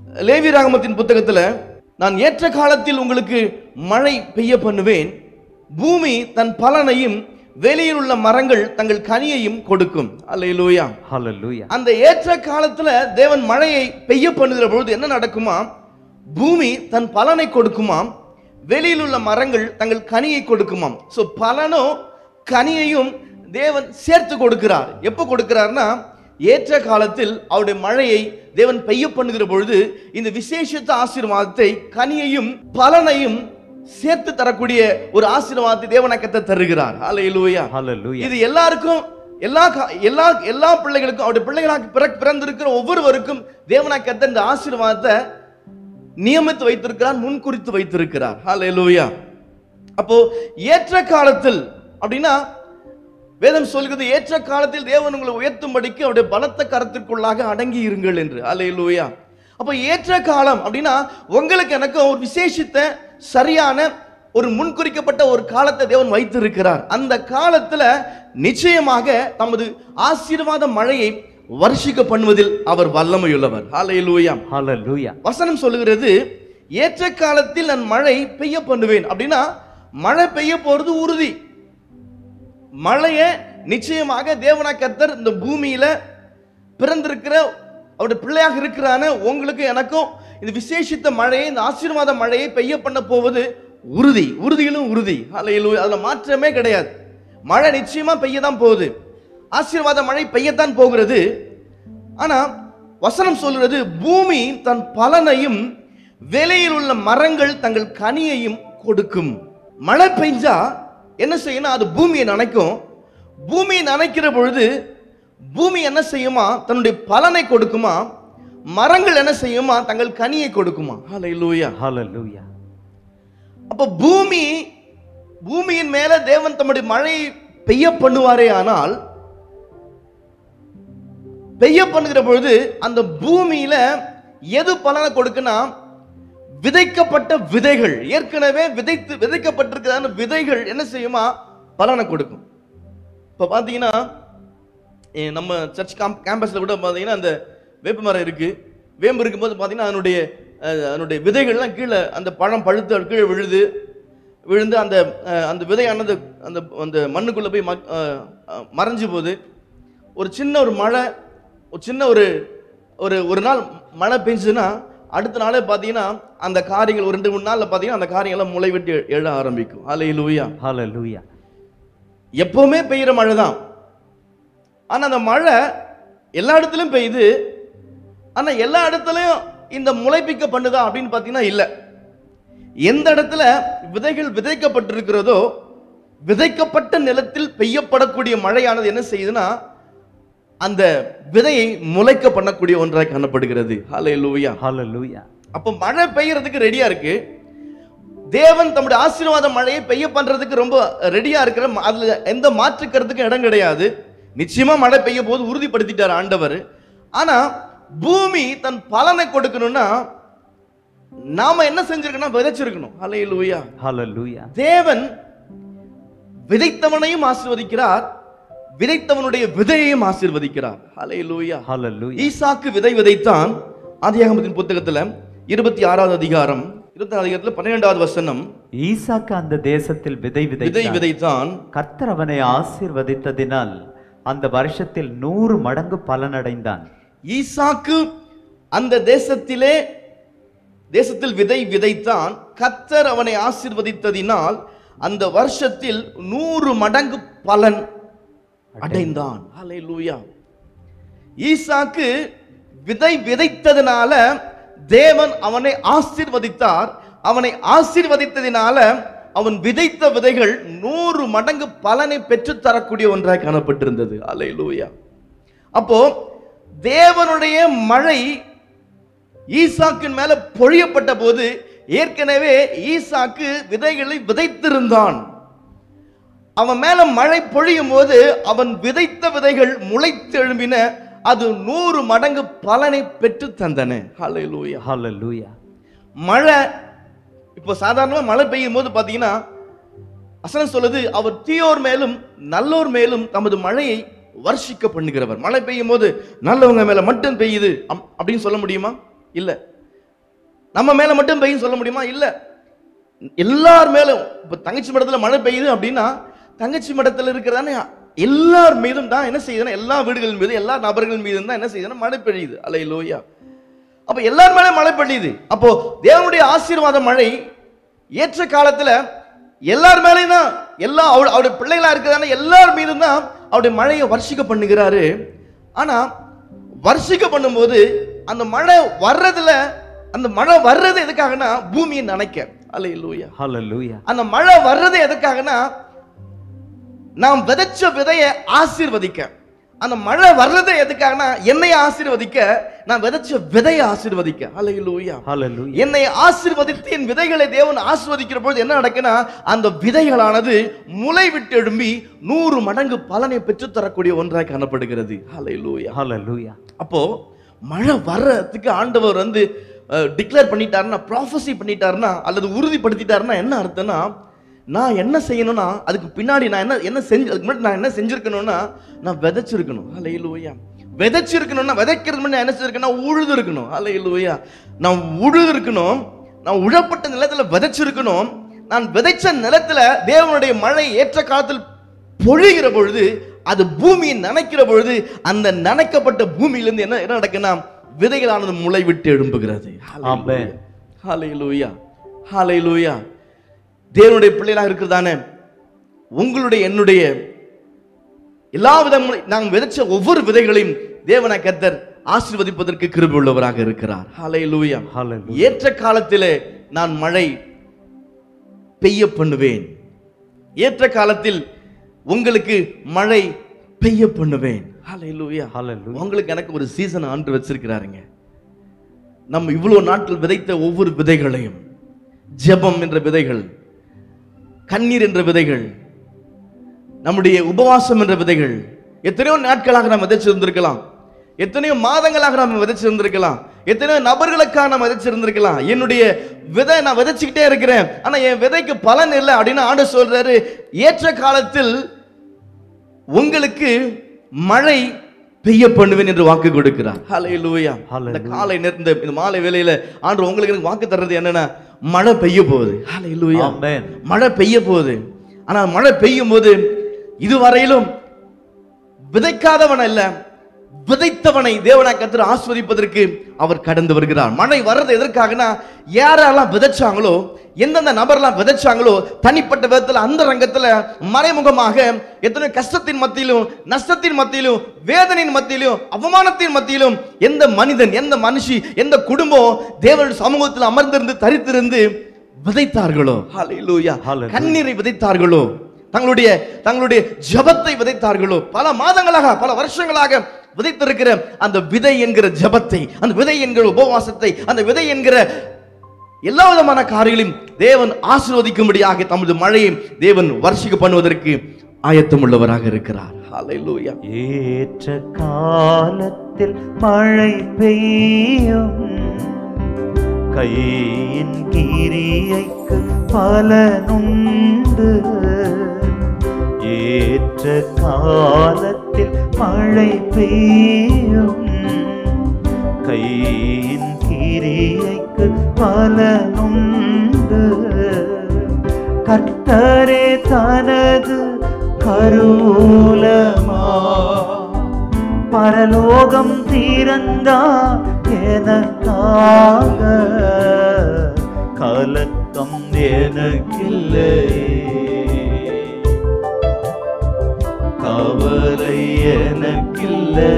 லேவி ராகமத்தின் புத்தகத்துல நான் ஏற்ற காலத்தில் உங்களுக்கு மழை பெய்ய பண்ணுவேன் பூமி தன் பலனையும் வெளியில் உள்ள மரங்கள் தங்கள் கனியையும் கொடுக்கும் அல்லேலூயா ஹalleluya அந்த ஏற்ற காலத்துல தேவன் மழையை பெய்ய பண்ணுகிற பொழுது என்ன நடக்குமா பூமி தன் பலனை கொடுக்குமாம் வெளியில் உள்ள மரங்கள் தங்கள் கனியை கொடுக்குமாம் சோ பலனும் கனியையும் தேவன் சேர்த்து கொடுக்கிறார் எப்போ கொடுக்கிறார்னா ஏற்ற காலத்தில் அவருடைய மழையை தேவன் பெய்ய பண்ணுகிற பொழுது இந்த விசேஷத்த ஆசீர்வாதத்தை கனியையும் பலனையும் சேர்த்து தரக்கூடிய ஒரு ஆசீர்வாதத்தை தேவனக்கத்தை தருகிறார் ஹalleluya ஹalleluya இது எல்லாருக்கும் எல்லா கா- எல்லா எல்லா பிள்ளைகளுக்கும் அவருடைய பிள்ளைகளாக பிற- பிறந்திருக்கிற ஒவ்வொருவருக்கும் தேவனாக்கத்த இந்த ஆசீர்வாதத்தை நியமித்து வைத்திருக்கிறார் முன்குறித்து வைத்திருக்கிறார் ஹalleluya அப்போ ஏற்ற காலத்தில் அப்படின்னா வேதம் சொல்கிறது ஏற்ற காலத்தில் தேவன் உங்களை உயர்த்தும்படிக்கு அவருடைய பலத்த கரத்திற்குள்ளாக அடங்கி இருங்கள் என்று ஹalleluya அப்போ ஏற்ற காலம் அப்படின்னா உங்களுக்கு எனக்கு ஒரு விசேஷித்த சரியான ஒரு முன்குறிக்கப்பட்ட ஒரு காலத்தை தேவன் வைத்திருக்கிறார் அந்த காலத்துல நிச்சயமாக தமது ஆசீர்வாத மழையை வருஷிக்க பண்ணுவதில் அவர் வல்லமையுள்ளவர் ஹalleluya ஹalleluya வசனம் சொல்லுகிறது ஏற்ற காலத்தில் நான் மழை பெய்ய பண்ணுவேன் அப்படின்னா மழை பெய்ய போறது உறுதி மழையை நிச்சயமாக தேவனா கர்த்தர் இந்த பூமியில பிறந்திருக்கிற அவருடைய பிள்ளையாக இருக்கிறான உங்களுக்கு எனக்கும் இந்த விசேஷித்த மழையை இந்த ஆசீர்வாத மழையை பெய்ய பண்ண போவது உறுதி உறுதியிலும் உறுதி அல்ல அதுல மாற்றமே கிடையாது மழை நிச்சயமா பெய்ய தான் போகுது ஆசீர்வாத மழை பெய்யத்தான் போகிறது ஆனா வசனம் சொல்கிறது பூமி தன் பலனையும் வெளியில் உள்ள மரங்கள் தங்கள் கனியையும் கொடுக்கும் மழை பெஞ்சா என்ன செய்யணும் அது பூமியை நனைக்கும் பூமியை நனைக்கிற பொழுது பூமி என்ன செய்யுமா தன்னுடைய பலனை கொடுக்குமா மரங்கள் என்ன செய்யுமா தங்கள் கனியை கொடுக்குமா ஹalleluya ஹalleluya அப்ப பூமி பூமியின் மேல தேவன் தம்முடைய மழை பெய்ய பண்ணுவாரே ஆனால் பெய்ய பண்ணுகிற பொழுது அந்த பூமியில எது பலனை கொடுக்குன்னா விதைக்கப்பட்ட விதைகள் ஏற்கனவே விதைத்து விதைக்கப்பட்டிருக்கிற அந்த விதைகள் என்ன செய்யுமா பலனை கொடுக்கும் இப்ப பாத்தீங்கன்னா ஏ, நம்ம சர்ச் கேம்பஸ்ல கூட பாத்தீங்கன்னா அந்த வேப்ப மரம் இருக்கு வேம்பு இருக்கும்போது பாத்தீங்கன்னா அதனுடைய அஹ், அதனுடைய விதைகள்லாம் கீழே அந்த பழம் பழுத்து அது கீழே விழுது விழுந்து அந்த அஹ், அந்த விதையானது அந்த அந்த மண்ணுக்குள்ள போய் மக்- அஹ், அஹ், மறைஞ்சு போகுது ஒரு சின்ன ஒரு மழை ஒரு சின்ன ஒரு ஒரு ஒரு நாள் மழை பெஞ்சுன்னா அடுத்த நாளே பார்த்தீங்கன்னா அந்த காரியங்கள் ஒரு ரெண்டு மூணு நாள்ல பார்த்தீங்கன்னா அந்த காரியங்கள்லாம் முளை விட்டு எ- எழ ஆரம்பிக்கும் அலையிலூயா ஹalleluya எப்பவுமே பெய்யுற மழை தான் ஆனா அந்த மழை எல்லா இடத்துலயும் பெய்யுது ஆனா எல்லா இடத்துலயும் இந்த முளைப்பிக்க பண்ணுதா அப்படின்னு பார்த்தீங்கன்னா இல்லை எந்த இடத்துல விதைகள் விதைக்கப்பட்டிருக்கிறதோ விதைக்கப்பட்ட நிலத்தில் பெய்யப்படக்கூடிய மழையானது என்ன செய்யுதுன்னா அந்த விதையை முளைக்க பண்ணக்கூடிய ஒன்றாய் காணப்படுகிறது ஹalleluya ஹalleluya அப்போ மழை பெய்யறதுக்கு ரெடியா இருக்கு தேவன் தம்முடைய ஆசீர்வாத மழையை பெய்ய பண்றதுக்கு ரொம்ப ரெடியா இருக்கிற ம- அதுல எந்த மாற்றுக்கிறதுக்கும் இடம் கிடையாது நிச்சயமா மழை பெய்ய போது உறுதிப்படுத்திட்டார் ஆண்டவர் ஆனா பூமி தன் பலனை கொடுக்கணும்னா நாம என்ன செஞ்சிருக்கணும் விதைச்சிருக்கணும் ஹalleluya ஹalleluya தேவன் விதைத்தவனையும் ஆசீர்வதிக்கிறார் விதைத்தவனுடைய விதையையும் ஆசீர்வதிக்கிறார் ஹalleluya ஹalleluya ஈசாக்கு விதை விதைத்தான் ஆதியாகமத்தின் புத்தகத்துல இருபத்தி ஆறாவது அதிகாரம் இருபத்தி அதிகாரத்துல பன்னிரெண்டாவது வசனம் ஈசாக்கு அந்த தேசத்தில் விதை விதை விதைத்தான் விதைத்தான் கர்த்தர் அவனை ஆசீர்வதித்ததினால் அந்த வருஷத்தில் நூறு மடங்கு பலனடைந்தான் ஈசாக்கு அந்த தேசத்திலே தேசத்தில் விதை விதைத்தான் கத்தர் அவனை ஆசீர்வதித்ததினால் அந்த வருஷத்தில் நூறு மடங்கு பலன் அடைந்தான் ஹalleluya ஈசாக்கு விதை விதைத்ததினால தேவன் அவனை ஆசீர்வதித்தார் அவனை ஆசீர்வதித்ததினால அவன் விதைத்த விதைகள் நூறு மடங்கு பலனை பெற்றுத் தரக்கூடிய ஒன்றாய் காணப்பட்டிருந்தது ஹalleluya அப்போ தேவனுடைய மழை ஈசாக்கின் மேல பொழியப்பட்ட போது ஏற்கனவே ஈசாக்கு விதைகளை விதைத்திருந்தான் அவன் மேல மழை பொழியும் போது அவன் விதைத்த விதைகள் முளைத்து எழும்பின அது நூறு மடங்கு பலனை பெற்று தந்தன ஹalleluya ஹalleluya மழை இப்போ சாதாரணமா மழை பெய்யும் போது பாத்தீங்கன்னா வசனம் சொல்லுது அவர் தீயோர் மேலும் நல்லோர் மேலும் தமது மழையை வர்ஷிக்க பண்ணுகிறவர் மழை பெய்யும் போது நல்லவங்க மேல மட்டும் பெய்யுது அம்- அப்படின்னு சொல்ல முடியுமா இல்ல நம்ம மேல மட்டும் பெய்யும் சொல்ல முடியுமா இல்ல எல்லார் மேலும் இப்ப தங்கச்சி மடத்துல மழை பெய்யுது அப்படின்னா தங்கச்சி மடத்துல இருக்கிறதானே எல்லார் மீதும் தான் என்ன செய்யுதுன்னா எல்லா வீடுகள் மீது எல்லா நபர்கள் மீதும் தான் என்ன செய்யுதுன்னா மழை பெய்யுது அலை லோயா அப்ப எல்லார் மேலே மழை பெய்யுது அப்போ தேவனுடைய ஆசீர்வாத மழை ஏற்ற காலத்துல எல்லார் மேலேயும் தான் எல்லா அவரு- அவருடைய பிள்ளைகளா இருக்கிறதான எல்லார் மீதும் தான் அவருடைய மழையை வர்ஷிக்க பண்ணுகிறாரு ஆனா வர்ஷிக்க பண்ணும்போது அந்த மழை வர்றதுல அந்த மழை வர்றது எதுக்காகனா பூமியை நனைக்க அல்ல லூயா ஹalleluya அந்த மழை வர்றது எதுக்காகனா நாம் விதைச்ச விதையை ஆசீர்வதிக்க அந்த மழை வர்றது எதுக்காகனா என்னை ஆசீர்வதிக்க நான் விதைச்ச விதையை ஆசீர்வதிக்க அல்ல ஹalleluya என்னை ஆசீர்வதித்து என் விதைகளை தேவன் ஆசீர்வதிக்கிற பொழுது என்ன நடக்குன்னா அந்த விதைகளானது முளை விட்டு எழும்பி நூறு மடங்கு பலனை பெற்றுத் தரக்கூடிய ஒன்றாய் காணப்படுகிறது ஹalleluya ஹalleluya அப்போ மழை வர்றதுக்கு ஆண்டவர் வந்து டிக்ளேர் பண்ணிட்டாருன்னா ப்ராஃபஸி பண்ணிட்டாருன்னா அல்லது உறுதிப்படுத்திட்டாருன்னா என்ன அர்த்தம்னா நான் என்ன செய்யணும்னா அதுக்கு பின்னாடி நான் என்ன என்ன செஞ்சு அதுக்கு முன்னாடி நான் என்ன செஞ்சிருக்கணும்னா நான் விதைச்சிருக்கணும் ஹalleluya விதைச்சிருக்கணும்னா விதைக்கிறது முன்னாடி நான் என்ன செஞ்சிருக்கேன்னா உழுது இருக்கணும் ஹalleluya நான் உழுது இருக்கணும் நான் உழப்பட்ட நிலத்துல விதைச்சிருக்கணும் நான் விதைச்ச நிலத்துல தேவனுடைய மழை ஏற்ற காலத்தில் பொழிகிற பொழுது அது பூமியை நனைக்கிற பொழுது அந்த நனைக்கப்பட்ட பூமியிலிருந்து என்ன என்ன நடக்குன்னா விதைகளானது முளை விட்டு எழும்புகிறது ஆமென். ஹalleluya ஹalleluya தேவனுடைய பிள்ளைகளாக இருக்கிறதானே உங்களுடைய என்னுடைய எல்லா விதமும் நாம் விதைச்ச ஒவ்வொரு விதைகளையும் தேவன கத்தர் ஆசீர்வதிப்பதற்கு கிருபை உள்ளவராக இருக்கிறார் ஹalleluya ஹalleluya ஏற்ற காலத்திலே நான் மழை பெய்ய பண்ணுவேன் ஏற்ற காலத்தில் உங்களுக்கு மழை பெய்ய பண்ணுவேன் ஹalleluya ஹalleluya உங்களுக்கு எனக்கு ஒரு சீசன் ஆண்டு வச்சிருக்கிறாருங்க நம்ம இவ்வளவு நாட்கள் விதைத்த ஒவ்வொரு விதைகளையும் ஜெபம் என்ற விதைகள் கண்ணீர் என்ற விதைகள் நம்முடைய உபவாசம் என்ற விதைகள் எத்தனையோ நாட்களாக நாம் விதைச்சிருந்திருக்கலாம் எத்தனையோ மாதங்களாக நாம் விதைச்சிருந்திருக்கலாம் எத்தனையோ நபர்களுக்காக நாம் விதைச்சிருந்திருக்கலாம் என்னுடைய விதை நான் விதைச்சுக்கிட்டே இருக்கிறேன் ஆனா என் விதைக்கு பலன் இல்லை அப்படின்னு ஆண்டு சொல்றாரு ஏற்ற காலத்தில் உங்களுக்கு மழை பெய்ய பண்ணுவேன் என்று வாக்கு கொடுக்கிறார் ஹalleluya இந்த Hallelujah. காலை நேரத்துல இந்த இந்த மாலை வேளையில ஆண்டு உங்களுக்கு எனக்கு வாக்கு தர்றது என்னன்னா மழை பெய்ய போகுது ஹalleluya ஆமென் மழை பெய்ய போகுது ஆனா மழை பெய்யும் போது இதுவரையிலும் விதைக்காதவன் அல்ல விதைத்தவனை தேவனா கத்திர ஆஸ்வதிப்பதற்கு அவர் கடந்து வருகிறார் மழை வர்றது எதற்காகனா யாரெல்லாம் விதைச்சாங்களோ எந்தெந்த நபர்லாம் விதைச்சாங்களோ தனிப்பட்ட விதத்துல அந்த ரங்கத்துல மறைமுகமாக எத்தனை கஷ்டத்தின் மத்தியிலும் நஷ்டத்தின் மத்தியிலும் வேதனையின் மத்தியிலும் அவமானத்தின் மத்தியிலும் எந்த மனிதன் எந்த மனுஷி எந்த குடும்பம் தேவனுடைய சமூகத்தில் அமர்ந்திருந்து தரித்திருந்து விதைத்தார்களோ ஹalleluya Hallelujah. கண்ணீரை விதைத்தார்களோ தங்களுடைய தங்களுடைய ஜெபத்தை விதைத்தார்களோ பல மாதங்களாக பல வருஷங்களாக விதைத்திருக்கிற அந்த விதை என்கிற ஜெபத்தை அந்த விதை என்கிற உபவாசத்தை அந்த விதை என்கிற எல்லா விதமான காரியங்களையும் தேவன் ஆசீர்வதிக்கும்படியாக தமது மழையை தேவன் வர்ஷிக்க பண்ணுவதற்கு ஆயத்தம் உள்ளவராக இருக்கிறார் ஹalleluya ஏற்ற காலத்தில் மழை பெய்யும் கையின் கிரியைக்கு பலனுண்டு ஏற்ற காலத்தில் மழை பெய்யும் கையின் கிரியைக்கு பலனுண்டு கர்த்தரே தனது கருலமா பரலோகம் தீரந்தா எனக்காக கலக்கம் எனக்கில்லை கவலை எனக்கில்லை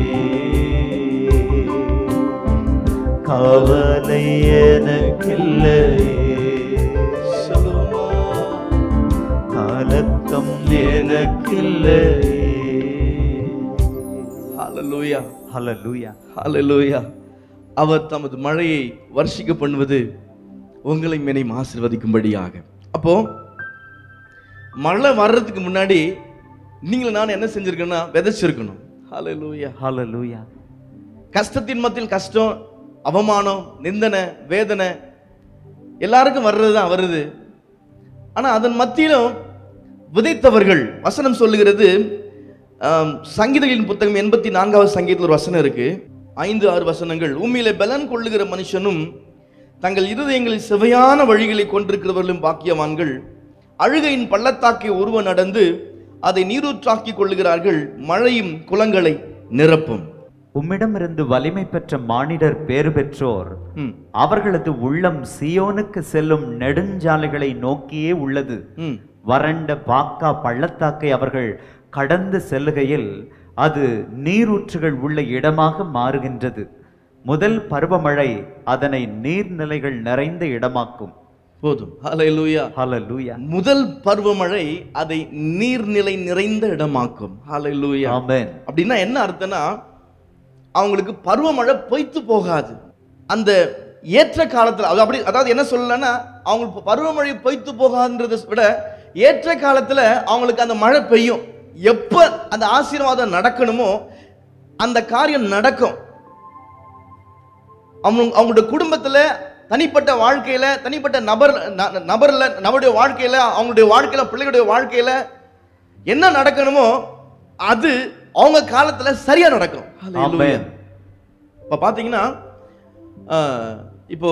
கவலை எனக்கில்லை கலக்கம் எனக்கில்லை ஹalleluya ஹalleluya ஹalleluya அவர் தமது மழையை வர்ஷிக்க பண்ணுவது உங்களை மேனையும் ஆசீர்வதிக்கும்படியாக அப்போ மழை வர்றதுக்கு முன்னாடி நீங்களும் நான் என்ன செஞ்சிருக்கணும்னா விதைச்சிருக்கணும் ஹalleluya ஹalleluya கஷ்டத்தின் மத்தியில் கஷ்டம் அவமானம் நிந்தனை வேதனை எல்லாருக்கும் வர்றது தான் வருது ஆனா அதன் மத்தியிலும் விதைத்தவர்கள் வசனம் சொல்லுகிறது ஆம், சங்கீதங்களின் புத்தகம் எண்பத்தி நான்காவது சங்கீதத்தில் ஒரு வசனம் இருக்கு ஐந்து ஆறு வசனங்கள் உண்மையிலே பலன் கொள்ளுகிற மனுஷனும் தங்கள் இருதயங்களில் செவையான வழிகளை கொண்டிருக்கிறவர்களும் பாக்கியவான்கள் அழுகையின் பள்ளத்தாக்கை உருவ நடந்து அதை நீரூற்றாக்கிக் கொள்ளுகிறார்கள் மழையும் குளங்களை நிரப்பும் உம்மிடமிருந்து வலிமை பெற்ற மானிடர் பேறு பெற்றோர் ம், அவர்களது உள்ளம் சியோனுக்கு செல்லும் நெடுஞ்சாலைகளை நோக்கியே உள்ளது ம். வறண்ட பாக்கா பள்ளத்தாக்கை அவர்கள் கடந்து செல்லுகையில் அது நீரூற்றுகள் உள்ள இடமாக மாறுகின்றது முதல் பருவமழை அதனை நீர்நிலைகள் நிறைந்த இடமாக்கும் போதும் ஹalleluya ஹalleluya முதல் பருவமழை அதை நீர்நிலை நிறைந்த இடமாக்கும் ஹalleluya ஆமென் அப்படின்னா என்ன அர்த்தம்னா அவங்களுக்கு பருவமழை பொய்த்து போகாது அந்த ஏற்ற காலத்துல அது அப்படி அதாவது என்ன சொல்லலன்னா அவங்களுக்கு பருவமழை பொய்த்து போகாதுன்றதை விட ஏற்ற காலத்துல அவங்களுக்கு அந்த மழை பெய்யும் எப்ப அந்த ஆசீர்வாதம் நடக்கணுமோ அந்த காரியம் நடக்கும் அவங்க அவங்களுடைய குடும்பத்துல தனிப்பட்ட வாழ்க்கையில தனிப்பட்ட நபர் ந- நபர்ல நம்முடைய வாழ்க்கையில அவங்களுடைய வாழ்க்கையில பிள்ளைகளுடைய வாழ்க்கையில என்ன நடக்கணுமோ அது அவங்க காலத்துல சரியா நடக்கும் Hallelujah. ஆமென் இப்ப பாத்தீங்கன்னா ஆஹ், இப்போ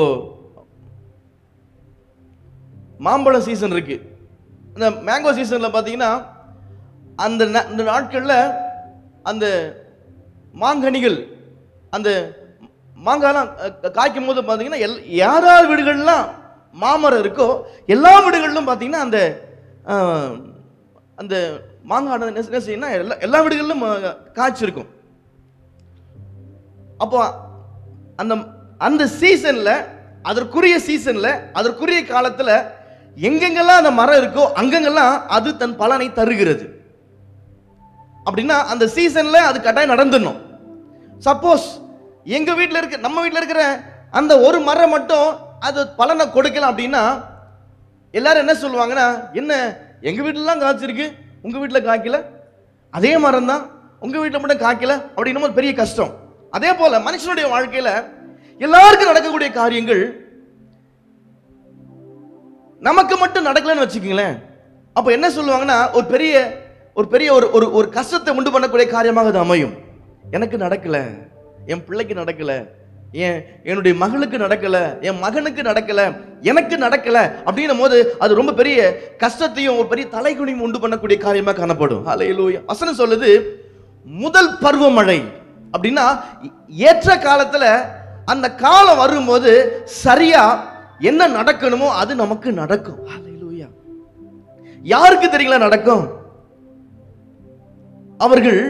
மாம்பழம் சீசன் இருக்கு அந்த மேங்கோ சீசன்ல பாத்தீங்கன்னா அந்த நா- இந்த நாட்கள்ல அந்த மாங்கனிகள் அந்த மாங்காய்லாம் அஹ், காய்க்கும் போது பார்த்தீங்கன்னா எல் யாரார் வீடுகள்லாம் மாமரம் இருக்கோ எல்லா வீடுகளிலும் பார்த்தீங்கன்னா அந்த ஆஹ், அந்த மாங்காய் என்ன என்ன செய்யணும்னா எல்லா எல்லா வீடுகளிலும் அஹ், காய்ச்சிருக்கும் அப்போ அந்த அந்த சீசன்ல அதற்குரிய சீசன்ல அதற்குரிய காலத்துல எங்கெங்கெல்லாம் அந்த மரம் இருக்கோ அங்கங்கெல்லாம் அது தன் பலனை தருகிறது அப்படின்னா அந்த சீசன்ல அது கட்டாயம் நடந்துடணும் சப்போஸ் எங்க வீட்ல இருக்க நம்ம வீட்ல இருக்கிற அந்த ஒரு மரம் மட்டும் அது பலனை கொடுக்கலாம் அப்படின்னா எல்லாரும் என்ன சொல்லுவாங்கன்னா என்ன எங்க வீட்டுலலாம் காய்ச்சிருக்கு உங்க வீட்டுல காய்க்கல அதே மரம் தான் உங்க வீட்டுல மட்டும் காய்க்கல அப்படின்னும் ஒரு பெரிய கஷ்டம் அதே போல மனுஷனுடைய வாழ்க்கையில எல்லாருக்கும் நடக்கக்கூடிய காரியங்கள் நமக்கு மட்டும் நடக்கலன்னு வச்சுக்கோங்களேன் அப்ப என்ன சொல்லுவாங்கன்னா ஒரு பெரிய ஒரு பெரிய ஒரு ஒரு ஒரு கஷ்டத்தை உண்டு பண்ணக்கூடிய காரியமாக அது அமையும் எனக்கு நடக்கல என் பிள்ளைக்கு நடக்கல என் என்னுடைய மகளுக்கு நடக்கல என் மகனுக்கு நடக்கல எனக்கு நடக்கல அப்படின்னும் போது அது ரொம்ப பெரிய கஷ்டத்தையும் ஒரு பெரிய தலைகுனியும் உண்டு பண்ணக்கூடிய காரியமா காணப்படும் ஹalleluya வசனம் சொல்லுது முதல் பருவமழை அப்படின்னா ஏற்ற காலத்துல அந்த காலம் வரும்போது சரியா என்ன நடக்கணுமோ அது நமக்கு நடக்கும் ஹalleluya யாருக்கு தெரியுங்களா நடக்கும் அவர்கள்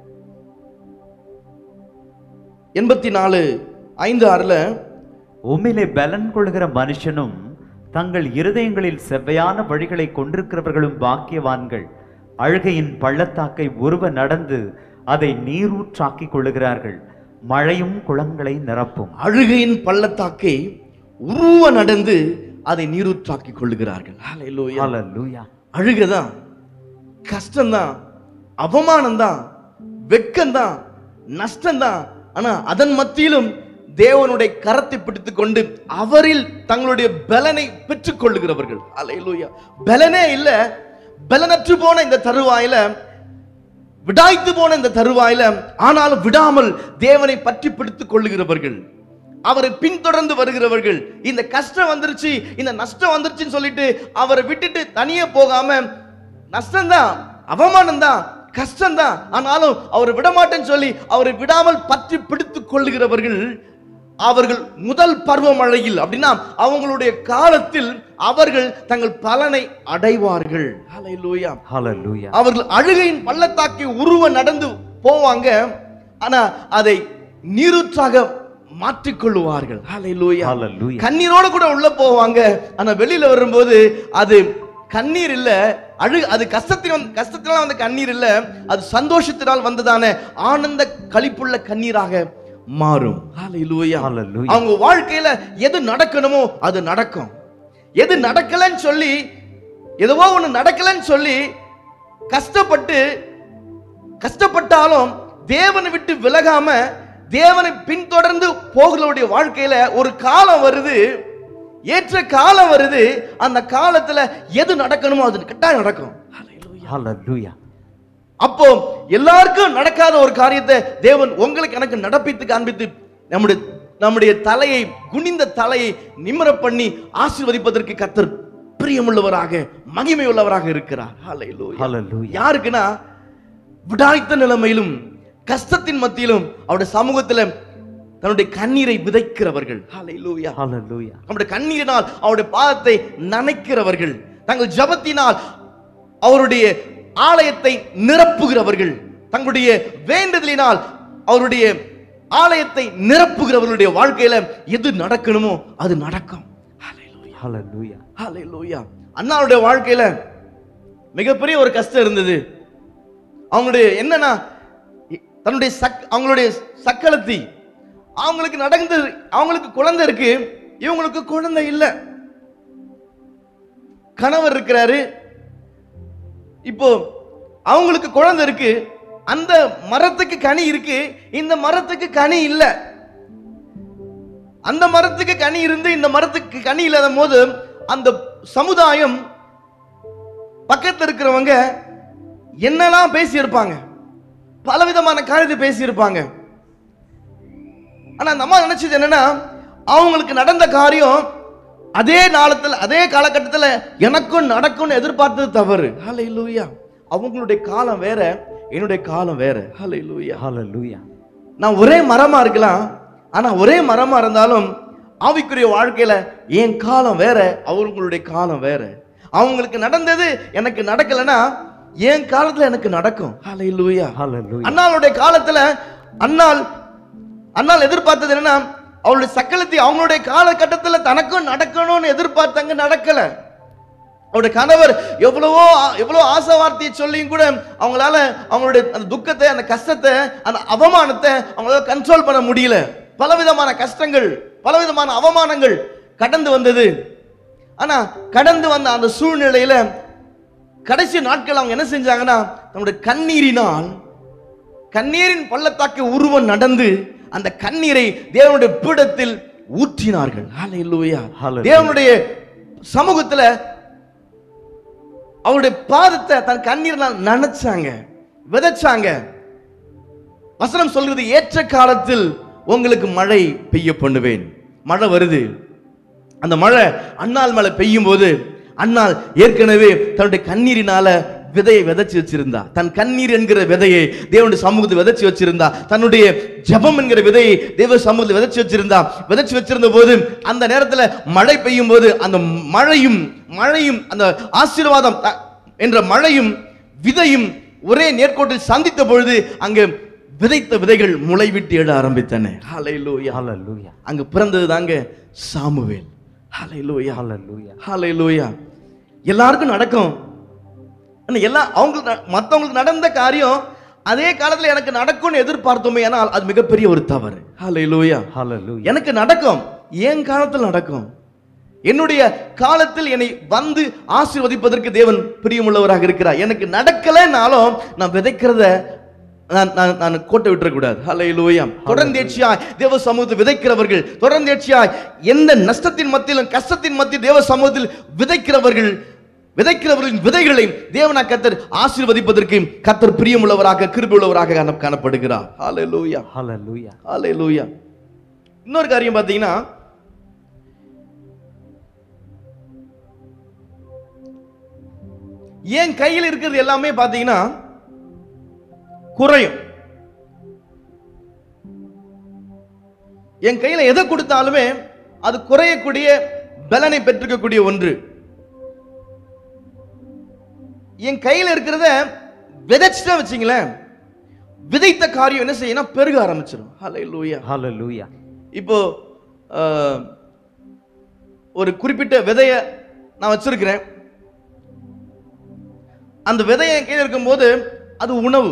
எண்பத்தி நாலு ஐந்து ஆறுல உம்மிலே பலன் கொள்கிற மனுஷனும் தங்கள் இருதயங்களில் செவ்வையான வழிகளை கொண்டிருக்கிறவர்களும் பாக்கியவான்கள் அழுகையின் பள்ளத்தாக்கை உருவ நடந்து அதை நீரூற்றாக்கிக் கொள்ளுகிறார்கள் மழையும் குளங்களை நிரப்பும் அழுகையின் பள்ளத்தாக்கை உருவ நடந்து அதை நீரூற்றாக்கிக் கொள்ளுகிறார்கள் ஹalleluya ஹalleluya அழுகைதான் கஷ்டம்தான் அவமானம்தான் வெட்கம்தான் நஷ்டம்தான் ஆனா அதன் மத்தியிலும் தேவனுடைய கரத்தை பிடித்துக் கொண்டு அவரில் தங்களுடைய பலனை பெற்றுக் கொள்ளுகிறவர்கள் அல்லேலூயா பலனே இல்ல பலனற்று போன இந்த தருவாயில விடாய்த்து போன இந்த தருவாயில ஆனாலும் விடாமல் தேவனை பற்றி பிடித்துக் கொள்ளுகிறவர்கள் அவரை பின்தொடர்ந்து வருகிறவர்கள் இந்த கஷ்டம் வந்துருச்சு இந்த நஷ்டம் வந்துருச்சுன்னு சொல்லிட்டு அவரை விட்டுட்டு தனியே போகாம நஷ்டம்தான் அவமானம் தான் கஷ்டம்தான் ஆனாலும் அவரை விடமாட்டேன்னு சொல்லி அவரை விடாமல் பற்றி பிடித்துக் கொள்ளுகிறவர்கள் அவர்கள் முதல் பருவமழையில் அப்படின்னா அவங்களுடைய காலத்தில் அவர்கள் தங்கள் பலனை அடைவார்கள் ஹalleluya ஹalleluya அவர்கள் அழுகையின் பள்ளத்தாக்கை உருவ நடந்து போவாங்க ஆனா அதை நீரூற்றாக மாற்றிக்கொள்ளுவார்கள் ஹalleluya ஹalleluya கண்ணீரோட கூட உள்ள போவாங்க ஆனா வெளியில வரும்போது அது கண்ணீர் இல்ல அழு அது கஷ்டத்தின் கஷ்டத்தினால வந்த கண்ணீர் இல்ல அது சந்தோஷத்தினால் வந்ததான ஆனந்த களிப்புள்ள கண்ணீராக மாறும் ஹalleluya ஹalleluya அவங்க வாழ்க்கையில எது நடக்கணுமோ அது நடக்கும் எது நடக்கலன்னு சொல்லி எதுவோ ஒண்ணு நடக்கலன்னு சொல்லி கஷ்டப்பட்டு கஷ்டப்பட்டாலும் தேவனை விட்டு விலகாம தேவனை பின்தொடர்ந்து போகிறவருடைய வாழ்க்கையில ஒரு காலம் வருது ஏற்ற காலம் வருது அந்த காலத்துல எது நடக்கணுமோ அது கட்டாயம் நடக்கும் ஹalleluya அப்போ எல்லாருக்கும் நடக்காத ஒரு காரியத்தை தேவன் உங்களுக்கு எனக்கு நடப்பித்து காண்பித்து நம்முடைய நம்முடைய தலையை குனிந்த தலையை நிமிர பண்ணி ஆசீர்வதிப்பதற்கு கத்தர் பிரியமுள்ளவராக மகிமை உள்ளவராக இருக்கிறார் ஹalleluya Hallelujah. யாருக்குன்னா விடாய்த்த நிலைமையிலும் கஷ்டத்தின் மத்தியிலும் அவருடைய சமூகத்துல தன்னுடைய கண்ணீரை விதைக்கிறவர்கள் ஹalleluya Hallelujah. நம்முடைய கண்ணீரினால் அவருடைய பாதத்தை நனைக்கிறவர்கள் தங்கள் ஜபத்தினால் அவருடைய ஆலயத்தை நிரப்புகிறவர்கள் தங்களுடைய வேண்டுதலினால் அவருடைய ஆலயத்தை நிரப்புகிறவர்களுடைய வாழ்க்கையில எது நடக்கணுமோ அது நடக்கும் ஹalleluya Hallelujah. ஹalleluya அண்ணாவுடைய வாழ்க்கையில மிகப்பெரிய ஒரு கஷ்டம் இருந்தது அவங்களுடைய என்னன்னா இ- தன்னுடைய சக் அவங்களுடைய சக்களத்தி அவங்களுக்கு நடந்து அவங்களுக்கு குழந்தை இருக்கு இவங்களுக்கு குழந்தை இல்லை கணவர் இருக்கிறாரு இப்போ அவங்களுக்கு குழந்தை இருக்கு அந்த மரத்துக்கு கனி இருக்கு இந்த மரத்துக்கு கனி இல்லை அந்த மரத்துக்கு கனி இருந்து இந்த மரத்துக்கு கனி இல்லாத போது அந்த சமுதாயம் பக்கத்துல இருக்கிறவங்க என்னெல்லாம் பேசியிருப்பாங்க பலவிதமான காரியத்தை பேசியிருப்பாங்க ஆனா அந்த அம்மா நினைச்சது என்னன்னா அவங்களுக்கு நடந்த காரியம் அதே நாளத்துல அதே காலகட்டத்துல எனக்கும் நடக்கும்னு எதிர்பார்த்தது தவறு ஹalleluya அவங்களுடைய காலம் வேற என்னுடைய காலம் வேற ஹalleluya Hallelujah. நான் ஒரே மரமா இருக்கலாம் ஆனா ஒரே மரமா இருந்தாலும் ஆவிக்குரிய வாழ்க்கையில என் காலம் வேற அவங்களுடைய காலம் வேற அவங்களுக்கு நடந்தது எனக்கு நடக்கலைன்னா என் காலத்துல எனக்கு நடக்கும் ஹalleluya Hallelujah. அண்ணாளுடைய காலத்துல அண்ணாள் அண்ணாள் எதிர்பார்த்தது என்னன்னா அவளுடைய சக்கலத்தை அவங்களுடைய காலகட்டத்துல தனக்கும் நடக்கணும்னு எதிர்பார்த்தாங்க நடக்கல அவருடைய கணவர் எவ்வளவோ எவ்வளோ ஆசை வார்த்தையை சொல்லியும் கூட அவங்களால அவங்களுடைய அந்த துக்கத்தை அந்த கஷ்டத்தை அந்த அவமானத்தை அவங்களால கண்ட்ரோல் பண்ண முடியல பலவிதமான கஷ்டங்கள் பலவிதமான அவமானங்கள் கடந்து வந்தது ஆனா கடந்து வந்த அந்த சூழ்நிலையில கடைசி நாட்கள் அவங்க என்ன செஞ்சாங்கன்னா தங்களுடைய கண்ணீரினால் கண்ணீரின் பள்ளத்தாக்கு உருவம் நடந்து அந்த கண்ணீரை தேவனுடைய பீடத்தில் ஊற்றினார்கள் ஹalleluya Hallelujah. தேவனுடைய சமூகத்துல அவருடைய பாதத்தை தன் கண்ணீரினால் நனைச்சாங்க விதைச்சாங்க வசனம் சொல்கிறது ஏற்ற காலத்தில் உங்களுக்கு மழை பெய்ய பண்ணுவேன் மழை வருது அந்த மழை அண்ணால் மழை பெய்யும் போது அண்ணால் ஏற்கனவே தன்னுடைய கண்ணீரினால விதையை விதைச்சு வச்சிருந்தா தன் கண்ணீர் என்கிற விதையை தேவனுடைய சமூகத்தில் விதைச்சு வச்சிருந்தா தன்னுடைய ஜெபம் என்கிற விதையை தேவ சமூகத்தில் விதைச்சு வச்சிருந்தா விதைச்சு வச்சிருந்த போது அந்த நேரத்துல மழை பெய்யும் போது அந்த மழையும் மழையும் அந்த ஆசீர்வாதம் த- என்ற மழையும் விதையும் ஒரே நேர்கோட்டில் சந்தித்த பொழுது அங்கு விதைத்த விதைகள் முளைவிட்டு எழ ஆரம்பித்தன ஹalleluya Hallelujah. அங்க பிறந்தது தாங்க சாமுவேல் ஹalleluya Hallelujah. ஹalleluya எல்லாருக்கும் நடக்கும் ஆனா எல்லா அவங்களுக்கு ந- மத்தவங்களுக்கு நடந்த காரியம் அதே காலத்துல எனக்கு நடக்கும்னு எதிர்பார்த்தோமே ஆனால் அது மிகப்பெரிய ஒரு தவறு ஹalleluya Hallelujah. எனக்கு நடக்கும் என் காலத்தில் நடக்கும் என்னுடைய காலத்தில் என்னை வந்து ஆசீர்வதிப்பதற்கு தேவன் பிரியமுள்ளவராக இருக்கிறார் எனக்கு நடக்கலைன்னாலும் நான் விதைக்கிறத நான் நான் நான் கோட்டை விட்டுறக்கூடாது ஹalleluya தொடர்ந்தேர்ச்சியாய் தேவ சமூகத்தை விதைக்கிறவர்கள் தொடர்ந்தேர்ச்சியாய் எந்த நஷ்டத்தின் மத்தியிலும் கஷ்டத்தின் மத்தியில் தேவ சமூகத்தில் விதைக்கிறவர்கள் விதைக்கிறவர்களின் விதைகளை தேவனா கத்தர் ஆசீர்வதிப்பதற்கு கத்தர் பிரியமுள்ளவராக கிருபையுள்ளவராக காண- காணப்படுகிறார் ஹalleluya Hallelujah. ஹalleluya இன்னொரு காரியம் பார்த்தீங்கன்னா என் கையில் இருக்கிறது எல்லாமே பார்த்தீங்கன்னா குறையும் என் கையில எதை கொடுத்தாலுமே அது குறையக்கூடிய பலனை பெற்றுக்கக்கூடிய ஒன்று என் கையில இருக்கிறத விதைச்சிட்டா வச்சுங்களேன் விதைத்த காரியம் என்ன செய்யணும் பெருக ஆரம்பிச்சிடும் ஹalleluya Hallelujah. இப்போ அஹ், ஒரு குறிப்பிட்ட விதைய நான் வச்சிருக்கிறேன் அந்த விதைய என் கையில் இருக்கும்போது அது உணவு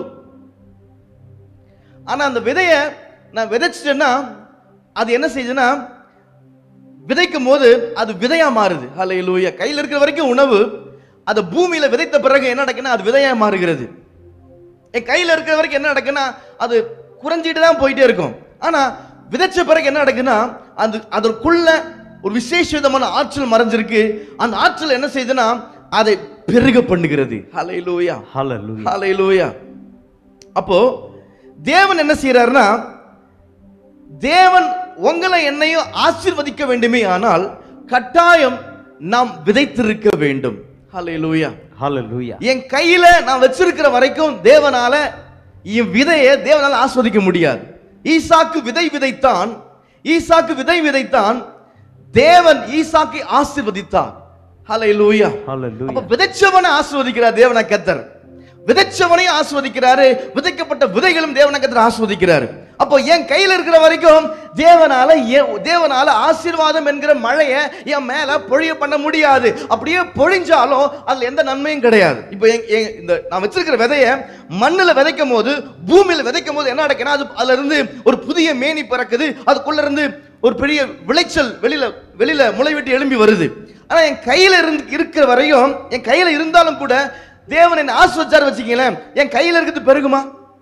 ஆனா அந்த விதைய நான் விதைச்சிட்டேன்னா அது என்ன செய்யுதுன்னா விதைக்கும் போது அது விதையா மாறுது ஹalleluya கையில் இருக்கிற வரைக்கும் உணவு அது பூமியில விதைத்த பிறகு என்ன நடக்குன்னா அது விதையா மாறுகிறது என் கையில இருக்கிற வரைக்கும் என்ன நடக்குன்னா அது குறைஞ்சிட்டு தான் போயிட்டே இருக்கும் ஆனா விதைச்ச பிறகு என்ன நடக்குன்னா அது அதற்குள்ள ஒரு விசேஷ விதமான ஆற்றல் மறைஞ்சிருக்கு அந்த ஆற்றல் என்ன செய்யுதுன்னா அதை பெருக பண்ணுகிறது ஹalleluya Hallelujah. ஹalleluya அப்போ தேவன் என்ன செய்யறாருன்னா தேவன் உங்களை என்னையும் ஆசீர்வதிக்க வேண்டுமே ஆனால் கட்டாயம் நாம் விதைத்திருக்க வேண்டும் ஹalleluya ஹalleluya என் கையில நான் வச்சிருக்கிற வரைக்கும் தேவனால என் விதையை தேவனால ஆஸ்வதிக்க முடியாது ஈசாக்கு விதை விதைத்தான் ஈசாக்கு விதை விதைத்தான் தேவன் ஈசாக்கை ஆசீர்வதித்தார் ஹalleluya அப்ப ஹalleluya விதைச்சவனை ஆஸ்வதிக்கிறார் தேவன கத்தர் விதைச்சவனையும் ஆஸ்வதிக்கிறாரு விதைக்கப்பட்ட விதைகளும் தேவன கத்தர் ஆஸ்வதிக்கிறாரு அப்போ என் கையில இருக்கிற வரைக்கும் தேவனால என் தேவனால ஆசீர்வாதம் என்கிற மழையை என் மேல பொழிய பண்ண முடியாது அப்படியே பொழிஞ்சாலும் அதுல எந்த நன்மையும் கிடையாது இப்போ என்- என் இந்த நான் வச்சிருக்கிற விதைய மண்ணுல விதைக்கும் போது பூமியில விதைக்கும் போது என்ன நடக்குன்னா அது அதுல இருந்து ஒரு புதிய மேனி பிறக்குது அதுக்குள்ள இருந்து ஒரு பெரிய விளைச்சல் வெளியில வெளியில முளை வெட்டி எழும்பி வருது ஆனா என் கையில இருந்து இருக்கிற வரையும் என் கையில இருந்தாலும் கூட தேவன் என்ன ஆஸ்வச்சார் வச்சுக்கங்களேன் என் கையில இருக்கிறது பெருகுமா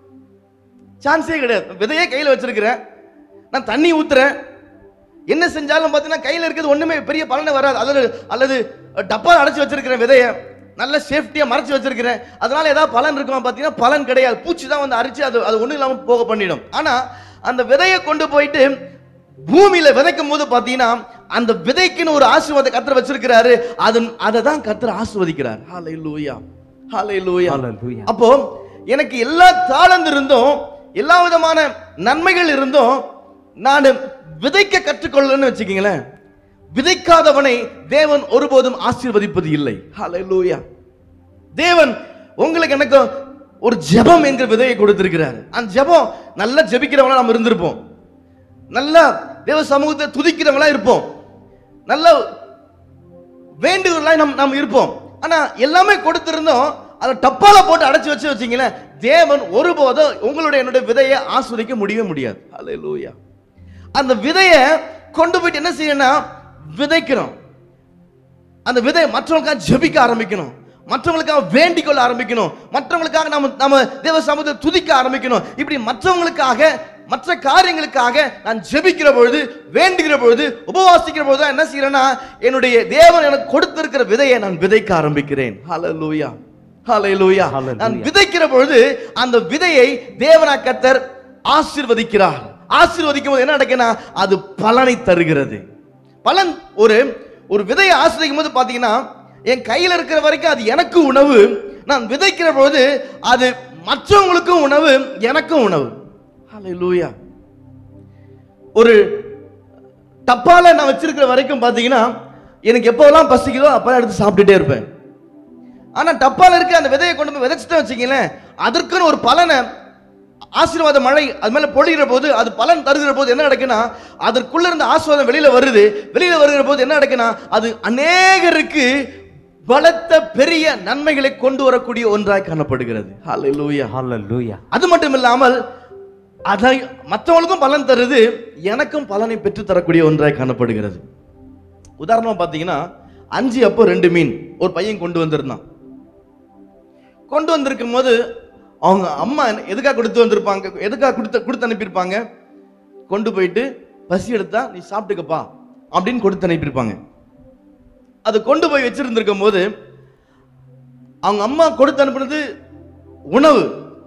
சான்ஸே கிடையாது விதையே கையில வச்சிருக்கிறேன் நான் தண்ணி ஊத்துறேன் என்ன செஞ்சாலும் பார்த்தீங்கன்னா கையில இருக்கிறது ஒண்ணுமே பெரிய பலனை வராது அல்லது அல்லது டப்பா அடைச்சு வச்சிருக்கிறேன் விதைய நல்ல சேஃப்டியா மறைச்சு வச்சிருக்கிறேன் அதனால ஏதாவது பலன் இருக்குமா பார்த்தீங்கன்னா பலன் கிடையாது பூச்சி தான் வந்து அரிச்சு அது அது ஒண்ணும் இல்லாம போக பண்ணிடும் ஆனா அந்த விதையை கொண்டு போயிட்டு பூமியில விதைக்கும் போது பார்த்தீங்கன்னா அந்த விதைக்குன்னு ஒரு ஆசீர்வாதத்தை கத்தர் வச்சிருக்கிறாரு அது அதை தான் கத்தர் ஆசீர்வதிக்கிறார் ஹalleluya ஹalleluya ஹalleluya அப்போ எனக்கு எல்லா தாளந்து இருந்தும் எல்லா விதமான நன்மைகள் இருந்தும் நான் விதைக்க கற்றுக்கொள்ளணும்னு வச்சுக்கீங்களேன் விதைக்காதவனை தேவன் ஒருபோதும் ஆசீர்வதிப்பது இல்லை ஹalleluya தேவன் உங்களுக்கு எனக்கு ஒரு ஜெபம் என்கிற விதையை கொடுத்திருக்கிறார் அந்த ஜெபம் நல்லா ஜெபிக்கிறவங்களா நம்ம இருந்திருப்போம் நல்லா தேவ சமூகத்தை துதிக்கிறவங்களா இருப்போம் நல்ல வேண்டுதலாய் நம் நாம் இருப்போம் ஆனா எல்லாமே கொடுத்திருந்தோம் அதை டப்பால போட்டு அடைச்சு வச்சு வச்சீங்களேன் தேவன் ஒருபோதும் உங்களுடைய என்னுடைய விதையை ஆஸ்வதிக்க முடியவே முடியாது அல்லேலூயா அந்த விதையை கொண்டு போயிட்டு என்ன செய்யணும் விதைக்கிறோம் அந்த விதை மற்றவங்களுக்காக ஜெபிக்க ஆரம்பிக்கணும் மற்றவங்களுக்காக வேண்டிக் கொள்ள ஆரம்பிக்கணும் மற்றவங்களுக்காக நம்ம நம்ம தேவ சமூகத்தை துதிக்க ஆரம்பிக்கணும் இப்படி மற்றவங்களுக்காக மற்ற காரியங்களுக்காக நான் ஜெபிக்கிற பொழுது வேண்டுகிற பொழுது உபவாசிக்கிற பொழுது தான் என்ன செய்யறேன்னா என்னுடைய தேவன் எனக்கு கொடுத்திருக்கிற விதையை நான் விதைக்க ஆரம்பிக்கிறேன் ஹalleluya ஹalleluya Hallelujah. நான் விதைக்கிற பொழுது அந்த விதையை தேவனா கர்த்தர் ஆசீர்வதிக்கிறார் ஆசீர்வதிக்கும் போது என்ன நடக்குன்னா அது பலனை தருகிறது பலன் ஒரு ஒரு விதையை ஆசிரிக்கும் போது பார்த்தீங்கன்னா என் கையில் இருக்கிற வரைக்கும் அது எனக்கு உணவு நான் விதைக்கிற பொழுது அது மற்றவங்களுக்கும் உணவு எனக்கும் உணவு ஹalleluya ஒரு டப்பால நான் வச்சிருக்கிற வரைக்கும் பார்த்தீங்கன்னா எனக்கு எப்போல்லாம் பசிக்குதோ அப்போல்லாம் எடுத்து சாப்பிட்டுட்டே இருப்பேன் ஆனா டப்பால இருக்க அந்த விதையை கொண்டு போய் விதைச்சிட்டேன் வச்சுக்கங்களேன் அதற்குன்னு ஒரு பலனை ஆசீர்வாத மழை அது மேல பொழிகிற போது அது பலன் தருகிற போது என்ன நடக்குன்னா அதற்குள்ள இருந்த ஆசீர்வாதம் வெளியில வருது வெளியில வருகிற போது என்ன நடக்குன்னா அது அநேகருக்கு பலத்த பெரிய நன்மைகளை கொண்டு வரக்கூடிய ஒன்றாய் காணப்படுகிறது ஹalleluya ஹalleluya அது மட்டும் இல்லாமல் அதை மற்றவங்களுக்கும் பலன் தருது எனக்கும் பலனை பெற்று தரக்கூடிய ஒன்றாய் காணப்படுகிறது உதாரணமா பார்த்தீங்கன்னா அஞ்சு அப்போ ரெண்டு மீன் ஒரு பையன் கொண்டு வந்திருந்தான் கொண்டு வந்திருக்கும் போது அவங்க அம்மா என்ன- எதுக்காக கொடுத்து வந்திருப்பாங்க எதுக்காக கொடுத்து கொடுத்து அனுப்பியிருப்பாங்க கொண்டு போயிட்டு பசி எடுத்தா நீ சாப்பிட்டுக்கப்பா அப்படின்னு கொடுத்து அனுப்பியிருப்பாங்க அது கொண்டு போய் வச்சிருந்திருக்கும் போது அவங்க அம்மா கொடுத்து அனுப்புனது உணவு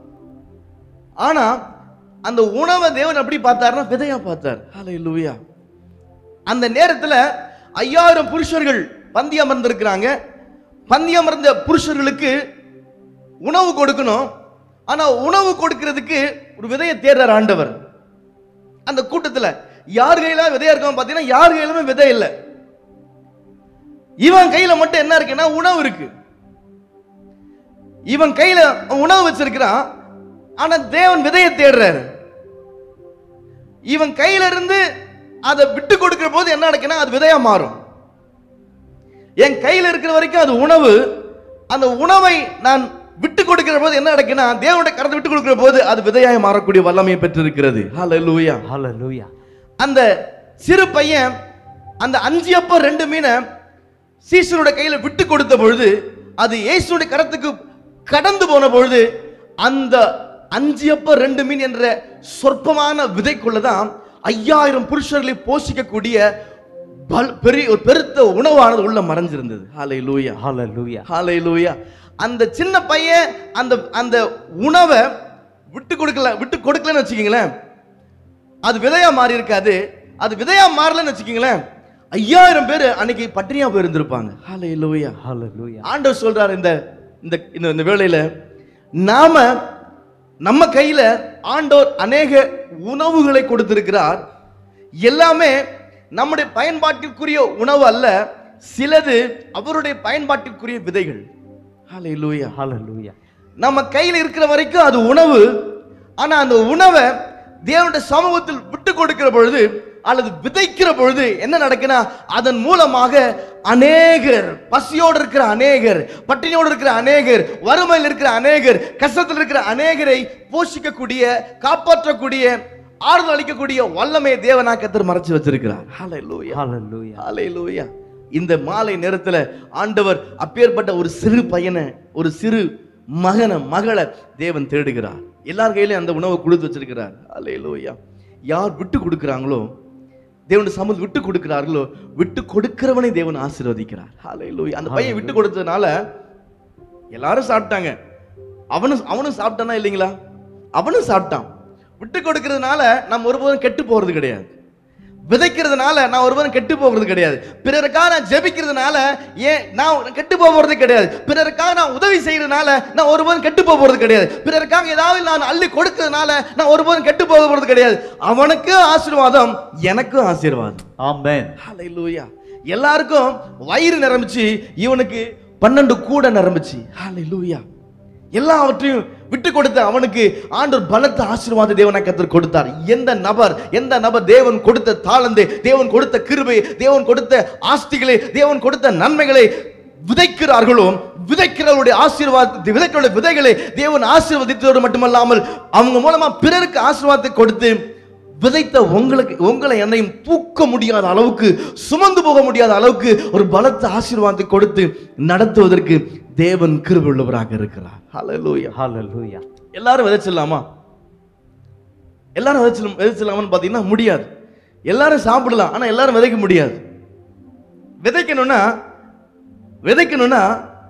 ஆனா அந்த உணவை தேவன் எப்படி பார்த்தாருன்னா விதையா பார்த்தார் ஹalleluya அந்த நேரத்துல ஐயாயிரம் புருஷர்கள் பந்தி அமர்ந்திருக்கிறாங்க பந்தி அமர்ந்த புருஷர்களுக்கு உணவு கொடுக்கணும் ஆனா உணவு கொடுக்கிறதுக்கு ஒரு விதையை தேடுறார் ஆண்டவர் அந்த கூட்டத்துல யார் கையில விதையா இருக்கான் பாத்தீங்கன்னா யார் கையிலுமே விதை இல்லை இவன் கையில மட்டும் என்ன இருக்குன்னா உணவு இருக்கு இவன் கையில உணவு வச்சிருக்கிறான் ஆனா தேவன் விதையை தேடுறாரு இவன் கையில இருந்து அதை விட்டு கொடுக்கிற போது என்ன நடக்குன்னா அது விதையா மாறும் என் கையில இருக்கிற வரைக்கும் அது உணவு அந்த உணவை நான் விட்டு கொடுக்கிற போது என்ன நடக்குன்னா தேவனுடைய கரத்தை விட்டு கொடுக்கிற போது அது விதையாய் மாறக்கூடிய வல்லமையை பெற்றிருக்கிறது ஹalleluya ஹalleluya அந்த சிறு பையன் அந்த அஞ்சு அப்போ ரெண்டு மீனை சீசனுடைய கையில விட்டு கொடுத்த பொழுது அது இயேசுடைய கரத்துக்கு கடந்து போன பொழுது அந்த அஞ்சு அப்போ ரெண்டு மீன் என்ற சொற்பமான விதைக்குள்ளதான் ஐயாயிரம் புருஷர்களை போஷிக்கக்கூடிய பல்- பெரிய ஒரு பெருத்த உணவானது உள்ள மறைஞ்சிருந்தது ஹாலை லூயா ஹalleluya ஹalleluya அந்த சின்ன பையன் அந்த அந்த உணவை விட்டு கொடுக்கல விட்டு கொடுக்கலன்னு வச்சுக்கீங்களேன் அது விதையா மாறி இருக்காது அது விதையா மாறலன்னு வச்சுக்கீங்களேன் ஐயாயிரம் பேர் அன்னைக்கு பட்டினியா போயிருந்திருப்பாங்க ஹalleluya Hallelujah. ஆண்டவர் சொல்றார் இந்த இந்த இந்த- இந்த வேளையில நாம நம்ம கையில ஆண்டவர் அநேக உணவுகளை கொடுத்திருக்கிறார் எல்லாமே நம்முடைய பயன்பாட்டிற்குரிய உணவு அல்ல சிலது அவருடைய பயன்பாட்டிற்குரிய விதைகள் ஹalleluya Hallelujah. நம்ம கையில் இருக்கிற வரைக்கும் அது உணவு ஆனா அந்த உணவை தேவனுடைய சமூகத்தில் விட்டு கொடுக்கிற பொழுது அல்லது விதைக்கிற பொழுது என்ன நடக்குன்னா அதன் மூலமாக அநேகர் பசியோடு இருக்கிற அநேகர் பட்டினியோடு இருக்கிற அநேகர் வறுமையில் இருக்கிற அநேகர் கஷ்டத்தில் இருக்கிற அநேகரை போஷிக்கக்கூடிய காப்பாற்றக்கூடிய ஆறுதல் அளிக்கக்கூடிய வல்லமை தேவனா கத்தர் மறைச்சு வச்சிருக்கிறார் ஹalleluya Hallelujah. ஹalleluya இந்த மாலை நேரத்துல ஆண்டவர் அப்பேற்பட்ட ஒரு சிறு பையனை ஒரு சிறு மகனை மகளை தேவன் தேடுகிறார் எல்லார் கையிலும் அந்த உணவை கொடுத்து வச்சிருக்கிறார் ஹalleluya யார் விட்டு கொடுக்குறாங்களோ தேவனுடைய சமூகம் விட்டு கொடுக்கிறார்களோ விட்டு கொடுக்கிறவனை தேவன் ஆசீர்வதிக்கிறார் ஹalleluya அந்த பையன் விட்டு கொடுத்ததுனால எல்லாரும் சாப்பிட்டாங்க அவனும் அவனும் சாப்பிட்டானா இல்லைங்களா அவனும் சாப்பிட்டான் விட்டு கொடுக்கிறதுனால நம்ம ஒருபோதும் கெட்டு போறது கிடையாது விதைக்கிறதுனால நான் ஒருவரும் கெட்டு போகிறது கிடையாது பிறருக்காக நான் ஜெபிக்கிறதுனால ஏன் நான் கெட்டு போகிறது கிடையாது பிறருக்காக நான் உதவி செய்யறதுனால நான் ஒருவரும் கெட்டு போகிறது கிடையாது பிறருக்காக ஏதாவது நான் அள்ளி கொடுக்கிறதுனால நான் ஒருவரும் கெட்டு போக போறது கிடையாது அவனுக்கு ஆசீர்வாதம் எனக்கும் ஆசீர்வாதம் Amen. ஹalleluya எல்லாருக்கும் வயிறு நிரம்பிச்சு இவனுக்கு பன்னெண்டு கூட நிரம்பிச்சு ஹalleluya எல்லாவற்றையும் விட்டு கொடுத்த அவனுக்கு ஆண்டவர் பலத்த ஆசீர்வாத தேவனை கத்தர் கொடுத்தார் எந்த நபர் எந்த நபர் தேவன் கொடுத்த தாளந்து தேவன் கொடுத்த கிருபை தேவன் கொடுத்த ஆஸ்திகளை தேவன் கொடுத்த நன்மைகளை விதைக்கிறார்களோ விதைக்கிறவருடைய ஆசீர்வாதத்தை விதைக்கிறவருடைய விதைகளை தேவன் ஆசீர்வதித்ததோடு மட்டுமல்லாமல் அவங்க மூலமா பிறருக்கு ஆசீர்வாதத்தை கொடுத்து விதைத்த உங்களுக்கு உங்களை என்னையும் தூக்க முடியாத அளவுக்கு சுமந்து போக முடியாத அளவுக்கு ஒரு பலத்த ஆசீர்வாதத்தை கொடுத்து நடத்துவதற்கு தேவன் கிருபை உள்ளவராக இருக்கிறார் ஹalleluya Hallelujah. எல்லாரும் விதைச்சிடலாமா எல்லாரும் விதைச்சிடலாம் விதைச்சிடலாமான்னு பார்த்தீங்கன்னா முடியாது எல்லாரும் சாப்பிடலாம் ஆனா எல்லாரும் விதைக்க முடியாது விதைக்கணும்னா விதைக்கணும்னா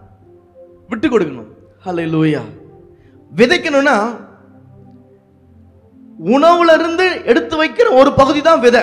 விட்டு கொடுக்கணும் ஹalleluya விதைக்கணும்னா உணவுல இருந்து எடுத்து வைக்கிற ஒரு பகுதி தான் விதை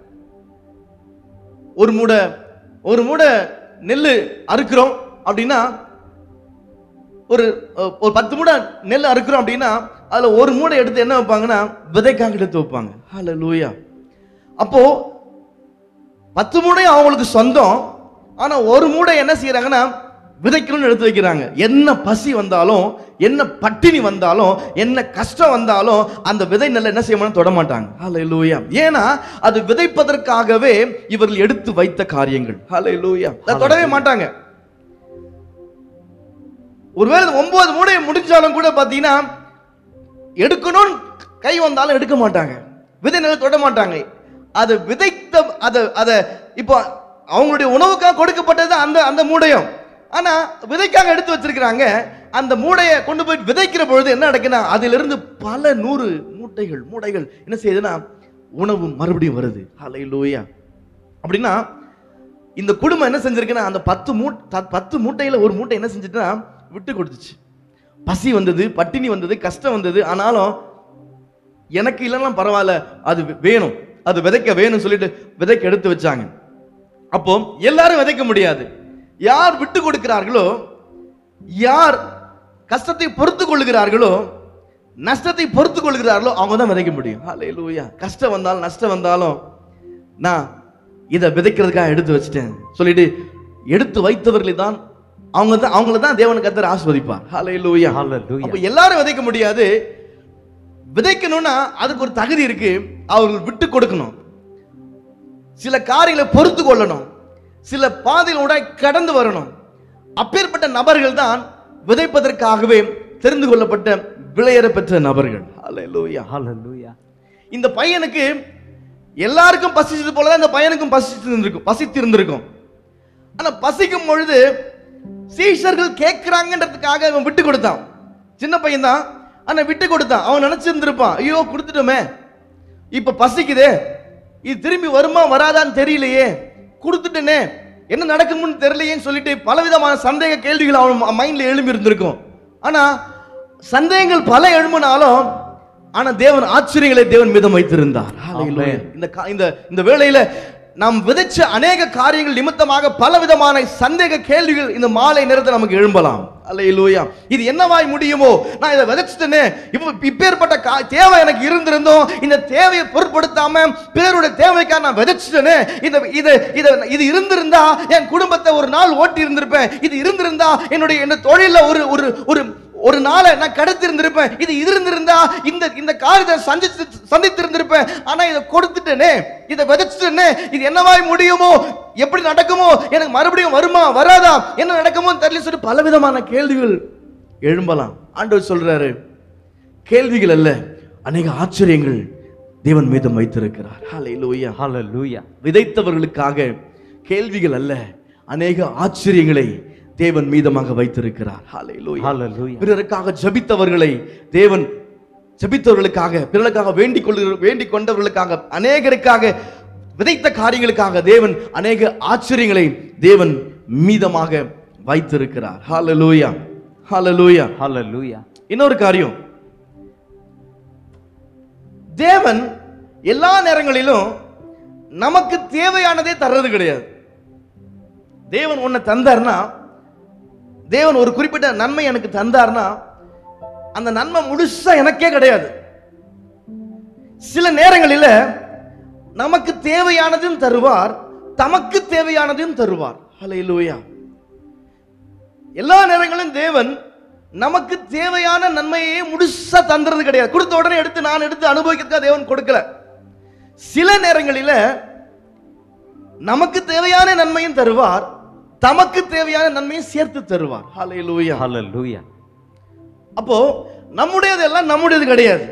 ஒரு மூடை ஒரு மூடை நெல் அறுக்கிறோம் அப்படின்னா ஒரு அஹ், ஒரு பத்து மூடை நெல் அறுக்கிறோம் அப்படின்னா அதுல ஒரு மூடை எடுத்து என்ன வைப்பாங்கன்னா விதைக்காக எடுத்து வைப்பாங்க ஹalleluya அப்போ பத்து மூடை அவங்களுக்கு சொந்தம் ஆனா ஒரு மூடை என்ன செய்யறாங்கன்னா விதைக்கணும்னு எடுத்து வைக்கிறாங்க என்ன பசி வந்தாலும் என்ன பட்டினி வந்தாலும் என்ன கஷ்டம் வந்தாலும் அந்த விதை நெல்லை என்ன செய்ய தொட மாட்டாங்க ஹalleluya ஏன்னா அது விதைப்பதற்காகவே இவர்கள் எடுத்து வைத்த காரியங்கள் ஹalleluya அதை தொடவே மாட்டாங்க ஒருவேளை ஒன்பது மூடையை முடிஞ்சாலும் கூட பாத்தீங்கன்னா எடுக்கணும்னு கை வந்தாலும் எடுக்க மாட்டாங்க விதை நெல்லை தொட மாட்டாங்க அது விதைத்த அதை அதை இப்போ அவங்களுடைய உணவுக்காக கொடுக்கப்பட்டது அந்த அந்த மூடையும் ஆனா விதைக்காக எடுத்து வச்சிருக்கிறாங்க அந்த மூடையை கொண்டு போய் விதைக்கிற பொழுது என்ன நடக்குன்னா அதிலிருந்து பல நூறு மூட்டைகள் மூடைகள் என்ன செய்யுதுன்னா உணவு மறுபடியும் வருது ஹalleluya அப்படின்னா இந்த குடும்பம் என்ன செஞ்சிருக்குன்னா அந்த பத்து மூ த- பத்து மூட்டையில ஒரு மூட்டை என்ன செஞ்சுட்டுனா விட்டு கொடுத்துச்சு பசி வந்தது பட்டினி வந்தது கஷ்டம் வந்தது ஆனாலும் எனக்கு இல்லைன்னா பரவாயில்ல அது வே- வேணும் அது விதைக்க வேணும்னு சொல்லிட்டு விதைக்க எடுத்து வச்சாங்க அப்போ எல்லாரும் விதைக்க முடியாது யார் விட்டு கொடுக்கிறார்களோ யார் கஷ்டத்தை பொறுத்து கொள்கிறார்களோ நஷ்டத்தை பொறுத்து கொள்கிறார்களோ அவங்க தான் விதைக்க முடியும் ஹalleluya கஷ்டம் வந்தாலும் நஷ்டம் வந்தாலும் நான் இதை விதைக்கிறதுக்காக எடுத்து வச்சிட்டேன் சொல்லிட்டு எடுத்து வைத்தவர்களை தான் அவங்க தான் அவங்கள தான் தேவன் கத்தர் ஆஸ்வதிப்பார் ஹalleluya Hallelujah. அப்ப எல்லாரும் விதைக்க முடியாது விதைக்கணும்னா அதுக்கு ஒரு தகுதி இருக்கு அவர்கள் விட்டு கொடுக்கணும் சில காரியங்களை பொறுத்து கொள்ளணும் சில பாதையிலூட கடந்து வரணும் அப்பேற்பட்ட நபர்கள் தான் விதைப்பதற்காகவே தெரிந்து கொள்ளப்பட்ட விளையற பெற்ற நபர்கள் ஹalleluya Hallelujah. இந்த பையனுக்கு எல்லாருக்கும் பசிச்சது போல தான் இந்த பையனுக்கும் பசித்து இருந்திருக்கும் பசித்து இருந்திருக்கும் ஆனா பசிக்கும் பொழுது சீஷர்கள் கேட்கிறாங்கன்றதுக்காக இவன் விட்டு கொடுத்தான் சின்ன பையன் தான் ஆனா விட்டு கொடுத்தான் அவன் நினைச்சிருந்திருப்பான் ஐயோ கொடுத்துட்டோமே இப்ப பசிக்குதே இது திரும்பி வருமா வராதான்னு தெரியலையே கொடுத்துட்டேனே என்ன நடக்கும்னு தெரியலையேன்னு சொல்லிட்டு பலவிதமான சந்தேக கேள்விகள் அவன் மைண்ட்ல எழும்பி இருந்திருக்கும் ஆனா சந்தேகங்கள் பல எழும்பினாலும் ஆனா தேவன் ஆச்சரியங்களை தேவன் மீதம் வைத்திருந்தார் ஹalleluya. Amen. இந்த கா- இந்த இந்த வேளையில நாம் விதைச்ச அநேக காரியங்கள் நிமித்தமாக பலவிதமான சந்தேக கேள்விகள் இந்த மாலை நேரத்தில் நமக்கு எழும்பலாம் அல்லேலூயா இது என்னவாய் முடியுமோ நான் இதை விதைச்சிட்டேனே இப்போ இப்பேற்பட்ட கா- தேவை எனக்கு இருந்திருந்தோம் இந்த தேவையை பொருட்படுத்தாம பிறருடைய தேவைக்காக நான் விதைச்சிட்டேனே இந்த இது இது இது இருந்திருந்தா என் குடும்பத்தை ஒரு நாள் ஓட்டி இருந்திருப்பேன் இது இருந்திருந்தா என்னுடைய என்ன தொழில ஒரு ஒரு ஒரு ஒரு நாளை நான் கடத்திருந்திருப்பேன் இது இருந்திருந்தா இந்த இந்த காரியத்தை சந்திச்சு சந்தித்திருந்திருப்பேன் ஆனா இதை கொடுத்துட்டேனே இதை விதைச்சிட்டேனே இது என்னவாய் முடியுமோ எப்படி நடக்குமோ எனக்கு மறுபடியும் வருமா வராதா என்ன நடக்குமோ தெரியல சொல்லி பலவிதமான கேள்விகள் எழும்பலாம் ஆண்டவர் சொல்றாரு கேள்விகள் அல்ல அநேக ஆச்சரியங்கள் தேவன் மீதம் வைத்திருக்கிறார் ஹalleluya Hallelujah. விதைத்தவர்களுக்காக கேள்விகள் அல்ல அநேக ஆச்சரியங்களை தேவன் மீதமாக வைத்திருக்கிறார் ஹalleluya Hallelujah. பிறருக்காக ஜபித்தவர்களை தேவன் ஜபித்தவர்களுக்காக பிறருக்காக வேண்டிக் கொள்ள வேண்டிக் கொண்டவர்களுக்காக அநேகருக்காக விதைத்த காரியங்களுக்காக தேவன் அநேக ஆச்சரியங்களை தேவன் மீதமாக வைத்திருக்கிறார் ஹalleluya ஹalleluya Hallelujah. இன்னொரு காரியம் தேவன் எல்லா நேரங்களிலும் நமக்கு தேவையானதே தர்றது கிடையாது தேவன் ஒன்றை தந்தார்னா தேவன் ஒரு குறிப்பிட்ட நன்மை எனக்கு தந்தார்னா அந்த நன்மை முழுசா எனக்கே கிடையாது சில நேரங்களில் நமக்கு தேவையானதும் தருவார் தமக்கு தேவையானதையும் தருவார் ஹalleluya எல்லா நேரங்களிலும் தேவன் நமக்கு தேவையான நன்மையை முழுசா தந்துறது கிடையாது கொடுத்த உடனே எடுத்து நான் எடுத்து அனுபவிக்கிறதுக்காக தேவன் கொடுக்கல சில நேரங்களில நமக்கு தேவையான நன்மையும் தருவார் தமக்கு தேவையான நன்மையும் சேர்த்து தருவார் ஹalleluya Hallelujah. அப்போ நம்முடையது எல்லாம் நம்முடையது கிடையாது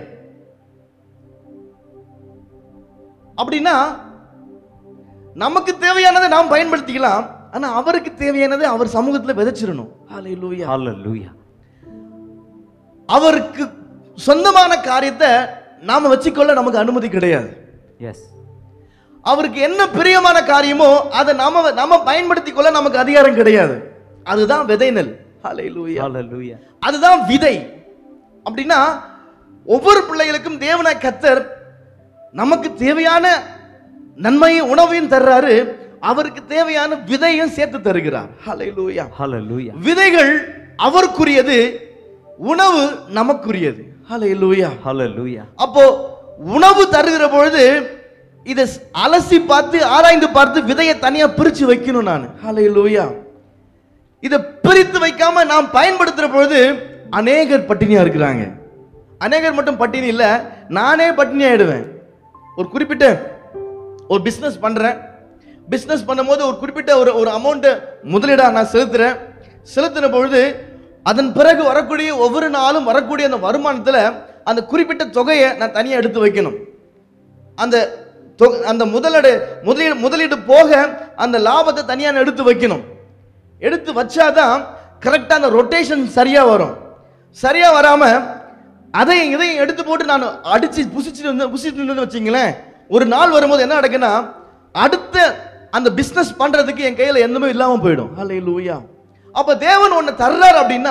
அப்படின்னா நமக்கு தேவையானதை நாம் பயன்படுத்திக்கலாம் ஆனா அவருக்கு தேவையானதை அவர் சமூகத்துல விதைச்சிடணும் ஹalleluya Hallelujah. அவருக்கு சொந்தமான காரியத்தை நாம வச்சுக்கொள்ள நமக்கு அனுமதி கிடையாது Yes. அவருக்கு என்ன பிரியமான காரியமோ அதை நாம நாம பயன்படுத்திக் கொள்ள நமக்கு அதிகாரம் கிடையாது அதுதான் விதை நெல் ஹalleluya Hallelujah. அதுதான் விதை அப்படின்னா ஒவ்வொரு பிள்ளைகளுக்கும் தேவன கத்தர் நமக்கு தேவையான நன்மையும் உணவையும் தர்றாரு அவருக்கு தேவையான விதையும் சேர்த்து தருகிறார் ஹalleluya Hallelujah. விதைகள் அவருக்குரியது உணவு நமக்குரியது ஹalleluya Hallelujah. அப்போ உணவு தருகிற பொழுது இதை அலசி பார்த்து ஆராய்ந்து பார்த்து விதையை தனியா பிரிச்சு வைக்கணும் நான் ஹalleluya இதை பிரித்து வைக்காம நாம் பயன்படுத்துற பொழுது அநேகர் பட்டினியா இருக்கிறாங்க அநேகர் மட்டும் பட்டினி இல்ல நானே பட்டினி ஆயிடுவேன் ஒரு குறிப்பிட்ட ஒரு பிசினஸ் பண்றேன் பிசினஸ் பண்ணும்போது ஒரு குறிப்பிட்ட ஒரு ஒரு அமௌண்ட்டை முதலீடா நான் செலுத்துறேன் செலுத்தின பொழுது அதன் பிறகு வரக்கூடிய ஒவ்வொரு நாளும் வரக்கூடிய அந்த வருமானத்துல அந்த குறிப்பிட்ட தொகையை நான் தனியா எடுத்து வைக்கணும் அந்த தொ- அந்த முதலீடு முதலீடு முதலீடு போக அந்த லாபத்தை தனியா நான் எடுத்து வைக்கணும் எடுத்து வச்சாதான் கரெக்டா அந்த ரொட்டேஷன் சரியா வரும் சரியா வராம அதையும் இதையும் எடுத்து போட்டு நான் அடிச்சு புசிச்சுட்டு வந்து புசிச்சுட்டு இருந்தேன்னு வச்சுங்களேன் ஒரு நாள் வரும்போது என்ன நடக்குன்னா அடுத்த அந்த பிசினஸ் பண்றதுக்கு என் கையில எதுவுமே இல்லாம போயிடும் ஹalleluya அப்ப தேவன் ஒன்னு தர்றாரு அப்படின்னா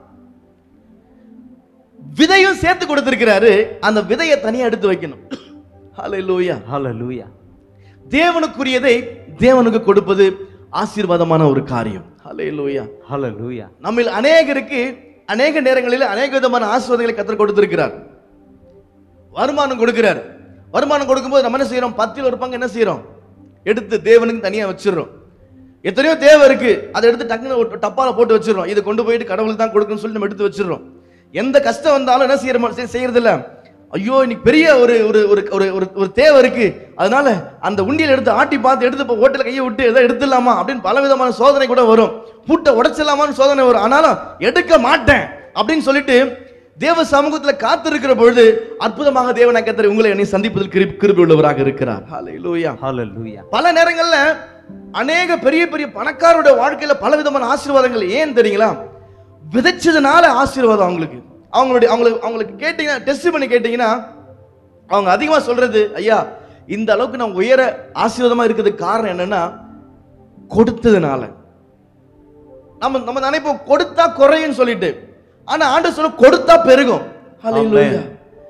விதையும் சேர்த்து கொடுத்திருக்கிறாரு அந்த விதையை தனியா எடுத்து வைக்கணும் ஹalleluya Hallelujah. தேவனுக்குரியதை தேவனுக்கு கொடுப்பது ஆசீர்வாதமான ஒரு காரியம் ஹalleluya Hallelujah. நம்மில் அநேகருக்கு அநேக நேரங்களில் அநேக விதமான ஆசீர்வாதங்களை கத்தர் கொடுத்திருக்கிறார் வருமானம் கொடுக்கிறார் வருமானம் கொடுக்கும்போது நம்ம என்ன செய்யறோம் பத்தில் ஒரு பங்கு என்ன செய்யறோம் எடுத்து தேவனுக்கு தனியா வச்சிடுறோம் எத்தனையோ தேவை இருக்கு அதை எடுத்து டக்குன்னு ஒரு டப்பால போட்டு வச்சிடுறோம் இதை கொண்டு போயிட்டு கடவுளுக்கு தான் கொடுக்கணும்னு சொல்லி நம்ம எடுத்து வச்சிடுறோம் எந்த கஷ்டம் வந்தாலும் என்ன செய்யறோம் செய்யறது இல்ல ஐயோ இன்னைக்கு பெரிய ஒரு ஒரு ஒரு ஒரு ஒரு ஒரு தேவை இருக்கு அதனால அந்த உண்டியல் எடுத்து ஆட்டி பார்த்து எடுத்து இப்போ ஓட்டில் கையை விட்டு எதை எடுத்துடலாமா அப்படின்னு பல விதமான சோதனை கூட வரும் பூட்டை உடைச்சிடலாமான்னு சோதனை வரும் ஆனாலும் எடுக்க மாட்டேன் அப்படின்னு சொல்லிட்டு தேவ சமூகத்துல காத்திருக்கிற பொழுது அற்புதமாக தேவனை கத்தர் உங்களை என்னை சந்திப்பதில் கிருப கிருபை உள்ளவராக இருக்கிறார் ஹalleluya Hallelujah. பல நேரங்கள்ல அநேக பெரிய பெரிய பணக்காரருடைய வாழ்க்கையில பல விதமான ஆசீர்வாதங்கள் ஏன் தெரியுங்களா விதைச்சதுனால ஆசீர்வாதம் அவங்களுக்கு அவங்களுடைய அவங்களுக்கு அவங்களுக்கு கேட்டீங்கன்னா டெஸ்ட் பண்ணி கேட்டீங்கன்னா அவங்க அதிகமா சொல்றது ஐயா இந்த அளவுக்கு நான் உயர ஆசீர்வாதமா இருக்கிறதுக்கு காரணம் என்னன்னா கொடுத்ததுனால நம்ம நம்ம நினைப்போம் கொடுத்தா குறையும் சொல்லிட்டு ஆனா ஆண்டு சொல்ல கொடுத்தா பெருகும் ஹalleluya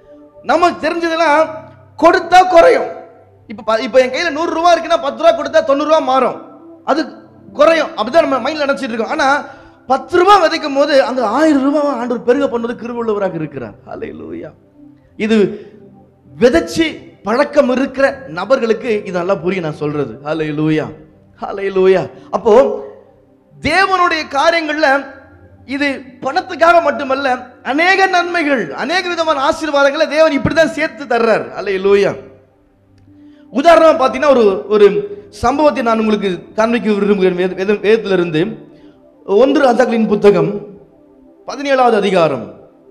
நமக்கு தெரிஞ்சதெல்லாம் கொடுத்தா குறையும் இப்ப ப- இப்ப என் கையில நூறு ரூபா இருக்குன்னா பத்து ரூபா கொடுத்தா தொண்ணூறு ரூபா மாறும் அது குறையும் அப்படிதான் நம்ம மைண்ட்ல நினைச்சிட்டு இருக்கோம் ஆனா பத்து ரூபாய் விதைக்கும் போது அந்த ஆயிரம் ரூபாய் ஆண்டவர் பெருக பண்ணுவது கிருவுள்ளவராக இருக்கிறார் ஹalleluya இது விதைச்சு பழக்கம் இருக்கிற நபர்களுக்கு இது நல்லா புரியும் நான் சொல்றது ஹalleluya ஹalleluya அப்போ தேவனுடைய காரியங்கள்ல இது பணத்துக்காக மட்டுமல்ல அநேக நன்மைகள் அநேக விதமான ஆசீர்வாதங்களை தேவன் இப்படிதான் சேர்த்து தர்றார் ஹalleluya உதாரணமா பார்த்தீங்கன்னா ஒரு ஒரு சம்பவத்தை நான் உங்களுக்கு காண்பிக்க விரும்புகிறேன் வேத- வேத- வேதத்திலிருந்து ஒன்று ராஜாக்களின் புத்தகம் பதினேழாவது அதிகாரம்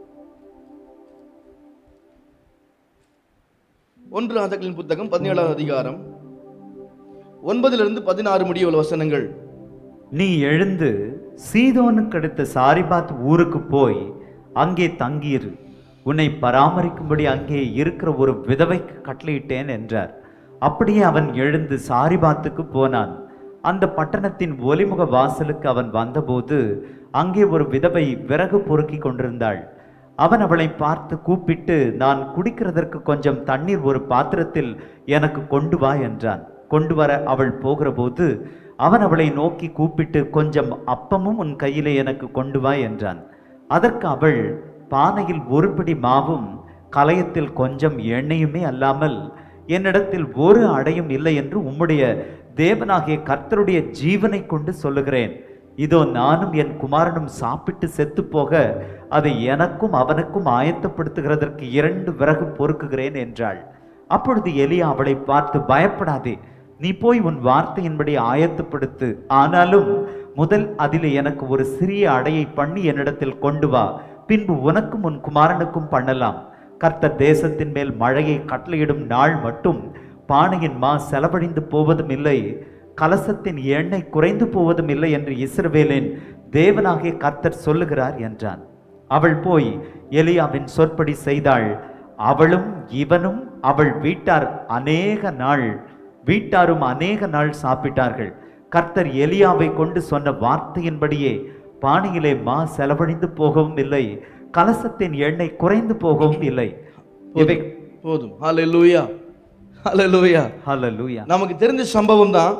ஒன்று ராஜாக்களின் புத்தகம் பதினேழாவது அதிகாரம் ஒன்பதிலிருந்து பதினாறு முடிய உள்ள வசனங்கள் நீ எழுந்து சீதோனுக்கு அடுத்த சாரிபாத் ஊருக்கு போய் அங்கே தங்கியிரு உன்னை பராமரிக்கும்படி அங்கே இருக்கிற ஒரு விதவைக்கு கட்டளையிட்டேன் என்றார் அப்படியே அவன் எழுந்து சாரிபாத்துக்கு போனான் அந்த பட்டணத்தின் ஒலிமுக வாசலுக்கு அவன் வந்தபோது அங்கே ஒரு விதவை விறகு பொறுக்கி கொண்டிருந்தாள் அவன் அவளை பார்த்து கூப்பிட்டு நான் குடிக்கிறதற்கு கொஞ்சம் தண்ணீர் ஒரு பாத்திரத்தில் எனக்கு கொண்டு வா என்றான் கொண்டு வர அவள் போகிறபோது அவன் அவளை நோக்கி கூப்பிட்டு கொஞ்சம் அப்பமும் உன் கையிலே எனக்கு கொண்டு வா என்றான் அதற்கு அவள் பானையில் ஒரு பிடி மாவும் கலயத்தில் கொஞ்சம் எண்ணெயுமே அல்லாமல் என்னிடத்தில் ஒரு அடையும் இல்லை என்று உம்முடைய தேவனாகிய கர்த்தருடைய ஜீவனை கொண்டு சொல்லுகிறேன் இதோ நானும் என் குமாரனும் சாப்பிட்டு செத்து போக அதை எனக்கும் அவனுக்கும் ஆயத்தப்படுத்துகிறதற்கு இரண்டு விறகு பொறுக்குகிறேன் என்றாள் அப்பொழுது எலியா அவளை பார்த்து பயப்படாதே நீ போய் உன் வார்த்தையின்படி ஆயத்தப்படுத்து ஆனாலும் முதல் அதிலே எனக்கு ஒரு சிறிய அடையை பண்ணி என்னிடத்தில் கொண்டு வா பின்பு உனக்கும் உன் குமாரனுக்கும் பண்ணலாம் கர்த்தர் தேசத்தின் மேல் மழையை கட்டளையிடும் நாள் மட்டும் பானையின் மா செலவழிந்து போவதும் இல்லை கலசத்தின் எண்ணெய் குறைந்து போவதும் இல்லை என்று இஸ்ரவேலின் தேவனாகிய கர்த்தர் சொல்லுகிறார் என்றான் அவள் போய் எலியாவின் சொற்படி செய்தாள் அவளும் இவனும் அவள் வீட்டார் அநேக நாள் வீட்டாரும் அநேக நாள் சாப்பிட்டார்கள் கர்த்தர் எலியாவை கொண்டு சொன்ன வார்த்தையின்படியே பானையிலே மா செலவழிந்து போகவும் இல்லை கலசத்தின் எண்ணெய் குறைந்து போகவும் இல்லை இவை போதும் ஹalleluya ஹalleluya ஹalleluya நமக்கு தெரிஞ்ச சம்பவம் தான்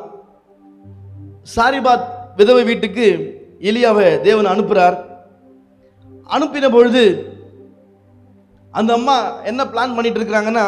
சாரிபாத் விதவை வீட்டுக்கு எலியாவை தேவன் அனுப்புறார் அனுப்பின பொழுது அந்த அம்மா என்ன பிளான் பண்ணிட்டு இருக்கிறாங்கன்னா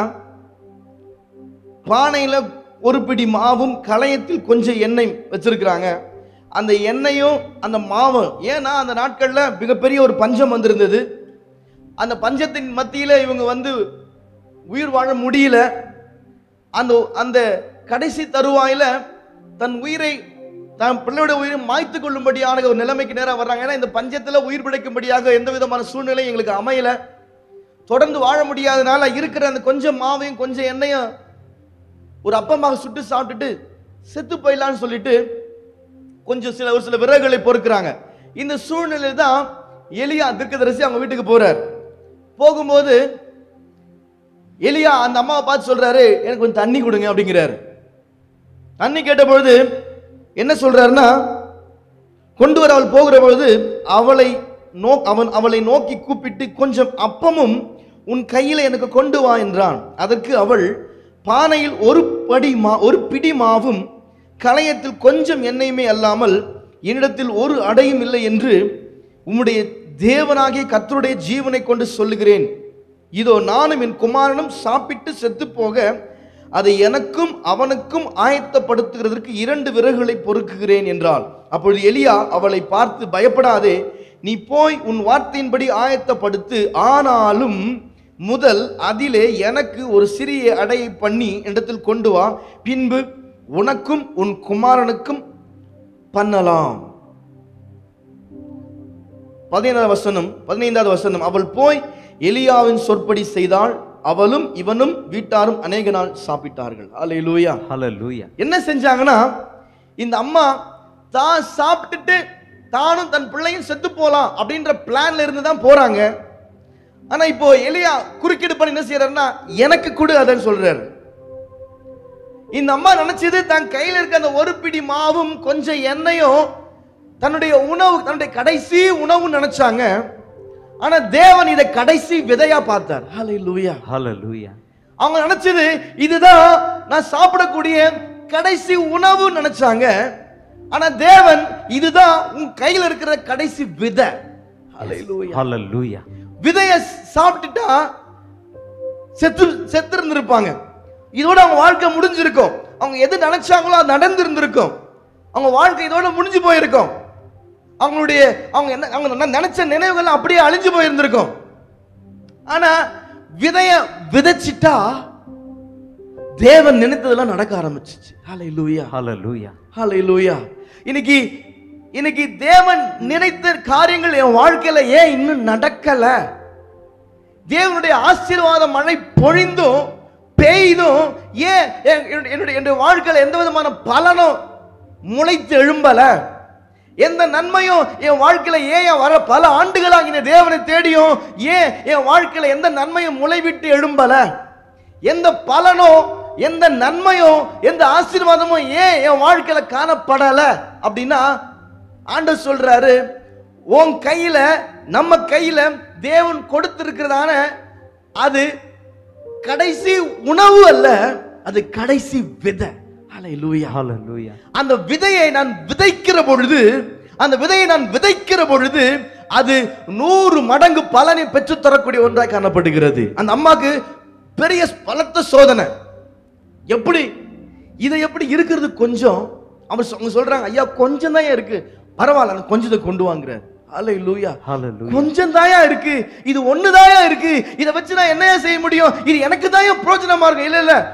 பானையில ஒரு பிடி மாவும் களையத்தில் கொஞ்சம் எண்ணெய் வச்சிருக்கிறாங்க அந்த எண்ணெயும் அந்த மாவும் ஏன்னா அந்த நாட்கள்ல மிகப்பெரிய ஒரு பஞ்சம் வந்திருந்தது அந்த பஞ்சத்தின் மத்தியில இவங்க வந்து உயிர் வாழ முடியல அந்த அந்த கடைசி தருவாயில தன் உயிரை தன் பிள்ளையோட உயிரை மாய்த்து கொள்ளும்படியான ஒரு நிலைமைக்கு நேரா வர்றாங்க ஏன்னா இந்த பஞ்சத்துல உயிர் பிழைக்கும்படியாக எந்த விதமான சூழ்நிலை எங்களுக்கு அமையல தொடர்ந்து வாழ முடியாதனால இருக்கிற அந்த கொஞ்சம் மாவையும் கொஞ்சம் எண்ணெயும் ஒரு அப்பமாக சுட்டு சாப்பிட்டுட்டு செத்து போயிடலான்னு சொல்லிட்டு கொஞ்சம் சில ஒரு சில விறகுகளை பொறுக்கிறாங்க இந்த சூழ்நிலையில தான் எலியா தீர்க்கதரிசி அவங்க வீட்டுக்கு போறார் போகும்போது எலியா அந்த அம்மாவை பார்த்து சொல்றாரு எனக்கு கொஞ்சம் தண்ணி கொடுங்க அப்படிங்கிறாரு தண்ணி கேட்ட பொழுது என்ன சொல்றாருன்னா கொண்டு வர அவள் போகிற பொழுது அவளை நோ அவன் அவளை நோக்கி கூப்பிட்டு கொஞ்சம் அப்பமும் உன் கையில எனக்கு கொண்டு வா என்றான் அதற்கு அவள் பானையில் ஒரு படி மா ஒரு பிடி மாவும் களையத்தில் கொஞ்சம் எண்ணெயுமே அல்லாமல் என்னிடத்தில் ஒரு அடையும் இல்லை என்று உம்முடைய தேவனாகிய கர்த்தருடைய ஜீவனை கொண்டு சொல்லுகிறேன் இதோ நானும் என் குமாரனும் சாப்பிட்டு செத்து போக அதை எனக்கும் அவனுக்கும் ஆயத்தப்படுத்துகிறதற்கு இரண்டு விறகுகளை பொறுக்குகிறேன் என்றாள் அப்பொழுது எலியா அவளை பார்த்து பயப்படாதே நீ போய் உன் வார்த்தையின்படி ஆயத்தப்படுத்து ஆனாலும் முதல் அதிலே எனக்கு ஒரு சிறிய அடையை பண்ணி இடத்தில் கொண்டு வா பின்பு உனக்கும் உன் குமாரனுக்கும் பண்ணலாம் பதினேழாவது வசனம் பதினைந்தாவது வசனம் அவள் போய் எலியாவின் சொற்படி செய்தாள் அவளும் இவனும் வீட்டாரும் அநேக நாள் சாப்பிட்டார்கள் அல்லேலூயா ஹalleluya என்ன செஞ்சாங்கன்னா இந்த அம்மா தான் சாப்பிட்டுட்டு தானும் தன் பிள்ளையும் செத்து போலாம் அப்படின்ற பிளான்ல இருந்து தான் போறாங்க ஆனா இப்போ எலியா குறுக்கீடு பண்ணி என்ன செய்யறாருன்னா எனக்கு கொடு அதன்னு சொல்றாரு இந்த அம்மா நினைச்சது தன் கையில இருக்க அந்த ஒரு பிடி மாவும் கொஞ்சம் எண்ணெயும் தன்னுடைய உணவு தன்னுடைய கடைசி உணவு நினைச்சாங்க ஆனா தேவன் இதை கடைசி விதையா பார்த்தார் ஹalleluya Hallelujah. அவங்க நினைச்சது இதுதான் நான் சாப்பிடக்கூடிய கடைசி உணவு நினைச்சாங்க ஆனா தேவன் இதுதான் உன் கையில இருக்கிற கடைசி விதை ஹalleluya Hallelujah. விதைய சாப்பிட்டுட்டா செத்து செத்து இருந்திருப்பாங்க இதோட அவங்க வாழ்க்கை முடிஞ்சிருக்கும் அவங்க எது நினைச்சாங்களோ அது நடந்து இருந்திருக்கும் அவங்க வாழ்க்கை இதோட முடிஞ்சு போயிருக்கும் அவங்களுடைய அவங்க என்ன அவங்க ந- நினைச்ச நினைவுகள் அப்படியே அழிஞ்சு போயிருந்திருக்கும் ஆனா விதைய விதைச்சிட்டா தேவன் நினைத்ததெல்லாம் நடக்க ஆரம்பிச்சிச்சு ஹalleluya Hallelujah. ஹalleluya இன்னைக்கு இன்னைக்கு தேவன் நினைத்த காரியங்கள் என் வாழ்க்கையில ஏன் இன்னும் நடக்கல தேவனுடைய ஆசீர்வாத மழை பொழிந்தும் பெய்தும் ஏன் என்- என்னுடைய என்னுடைய- என்னுடைய வாழ்க்கையில எந்த விதமான பலனும் முளைத்து எழும்பல எந்த நன்மையும் என் வாழ்க்கையில ஏன் என் வர பல ஆண்டுகளாகின தேவனை தேடியும் ஏன் என் வாழ்க்கையில எந்த நன்மையும் முளைவிட்டு எழும்பல எந்த பலனோ எந்த நன்மையோ எந்த ஆசீர்வாதமும் ஏன் என் வாழ்க்கையில காணப்படல அப்படின்னா ஆண்டவர் சொல்றாரு உன் கையில நம்ம கையில தேவன் கொடுத்திருக்கிறதான அது கடைசி உணவு அல்ல அது கடைசி விதை ஹalleluya Hallelujah. அந்த விதையை நான் விதைக்கிற பொழுது அந்த விதையை நான் விதைக்கிற பொழுது அது நூறு மடங்கு பலனை பெற்றுத் தரக்கூடிய ஒன்றாய் காணப்படுகிறது அந்த அம்மாக்கு பெரிய பலத்த சோதனை எப்படி இதை எப்படி இருக்கிறது கொஞ்சம் அவர் சொ- அவங்க சொல்றாங்க ஐயா கொஞ்சம் தான் இருக்கு பரவாயில்ல அந்த கொஞ்சத்தை கொண்டு வாங்குறார் அல்ல லூயா Hallelujah. கொஞ்சம் தாயா இருக்கு இது ஒண்ணு தாயா இருக்கு இதை வச்சு நான் என்னையா செய்ய முடியும் இது எனக்கு தாயா பிரோஜனமா இருக்கும் இல்ல இல்ல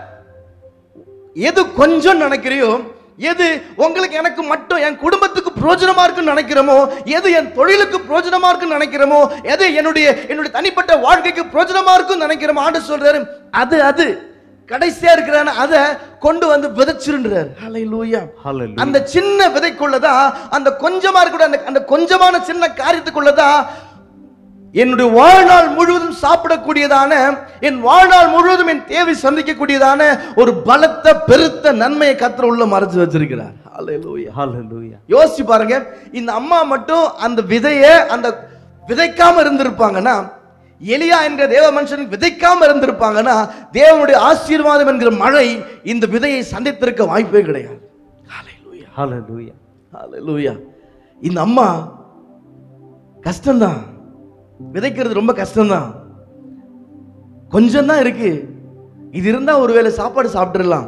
எது கொஞ்சம் நினைக்கிறியோ எது உங்களுக்கு எனக்கு மட்டும் என் குடும்பத்துக்கு பிரயோஜனமா இருக்குன்னு நினைக்கிறோமோ எது என் தொழிலுக்கு பிரயோஜனமா இருக்குன்னு நினைக்கிறோமோ எது என்னுடைய என்னுடைய தனிப்பட்ட வாழ்க்கைக்கு பிரயோஜனமா இருக்குன்னு நினைக்கிறோமோ ஆண்டு சொல்றாரு அது அது கடைசியா இருக்கிறான அதை கொண்டு வந்து விதைச்சிருன்றார் ஹalleluya Hallelujah. அந்த சின்ன விதைக்குள்ளதான் அந்த கொஞ்சமா இருக்கக்கூடிய அந்த அந்த கொஞ்சமான சின்ன காரியத்துக்குள்ளதான் என்னுடைய வாழ்நாள் முழுவதும் சாப்பிடக்கூடியதான என் வாழ்நாள் முழுவதும் என் தேவை சந்திக்கக்கூடியதான ஒரு பலத்த பெருத்த நன்மையை கத்திர உள்ள மறைச்சு வச்சிருக்கிறார் ஹalleluya Hallelujah. யோசிச்சு பாருங்க இந்த அம்மா மட்டும் அந்த விதைய அந்த விதைக்காம இருந்திருப்பாங்கன்னா எலியா என்கிற தேவ மனுஷன் விதைக்காம இருந்திருப்பாங்கன்னா தேவனுடைய ஆசீர்வாதம் என்கிற மழை இந்த விதையை சந்தித்திருக்க வாய்ப்பே கிடையாது ஹalleluya Hallelujah. ஹalleluya இந்த அம்மா கஷ்டம்தான் விதைக்கிறது ரொம்ப கஷ்டம்தான் கொஞ்சம் தான் இருக்கு இது இருந்தா ஒருவேளை சாப்பாடு சாப்பிட்டுறலாம்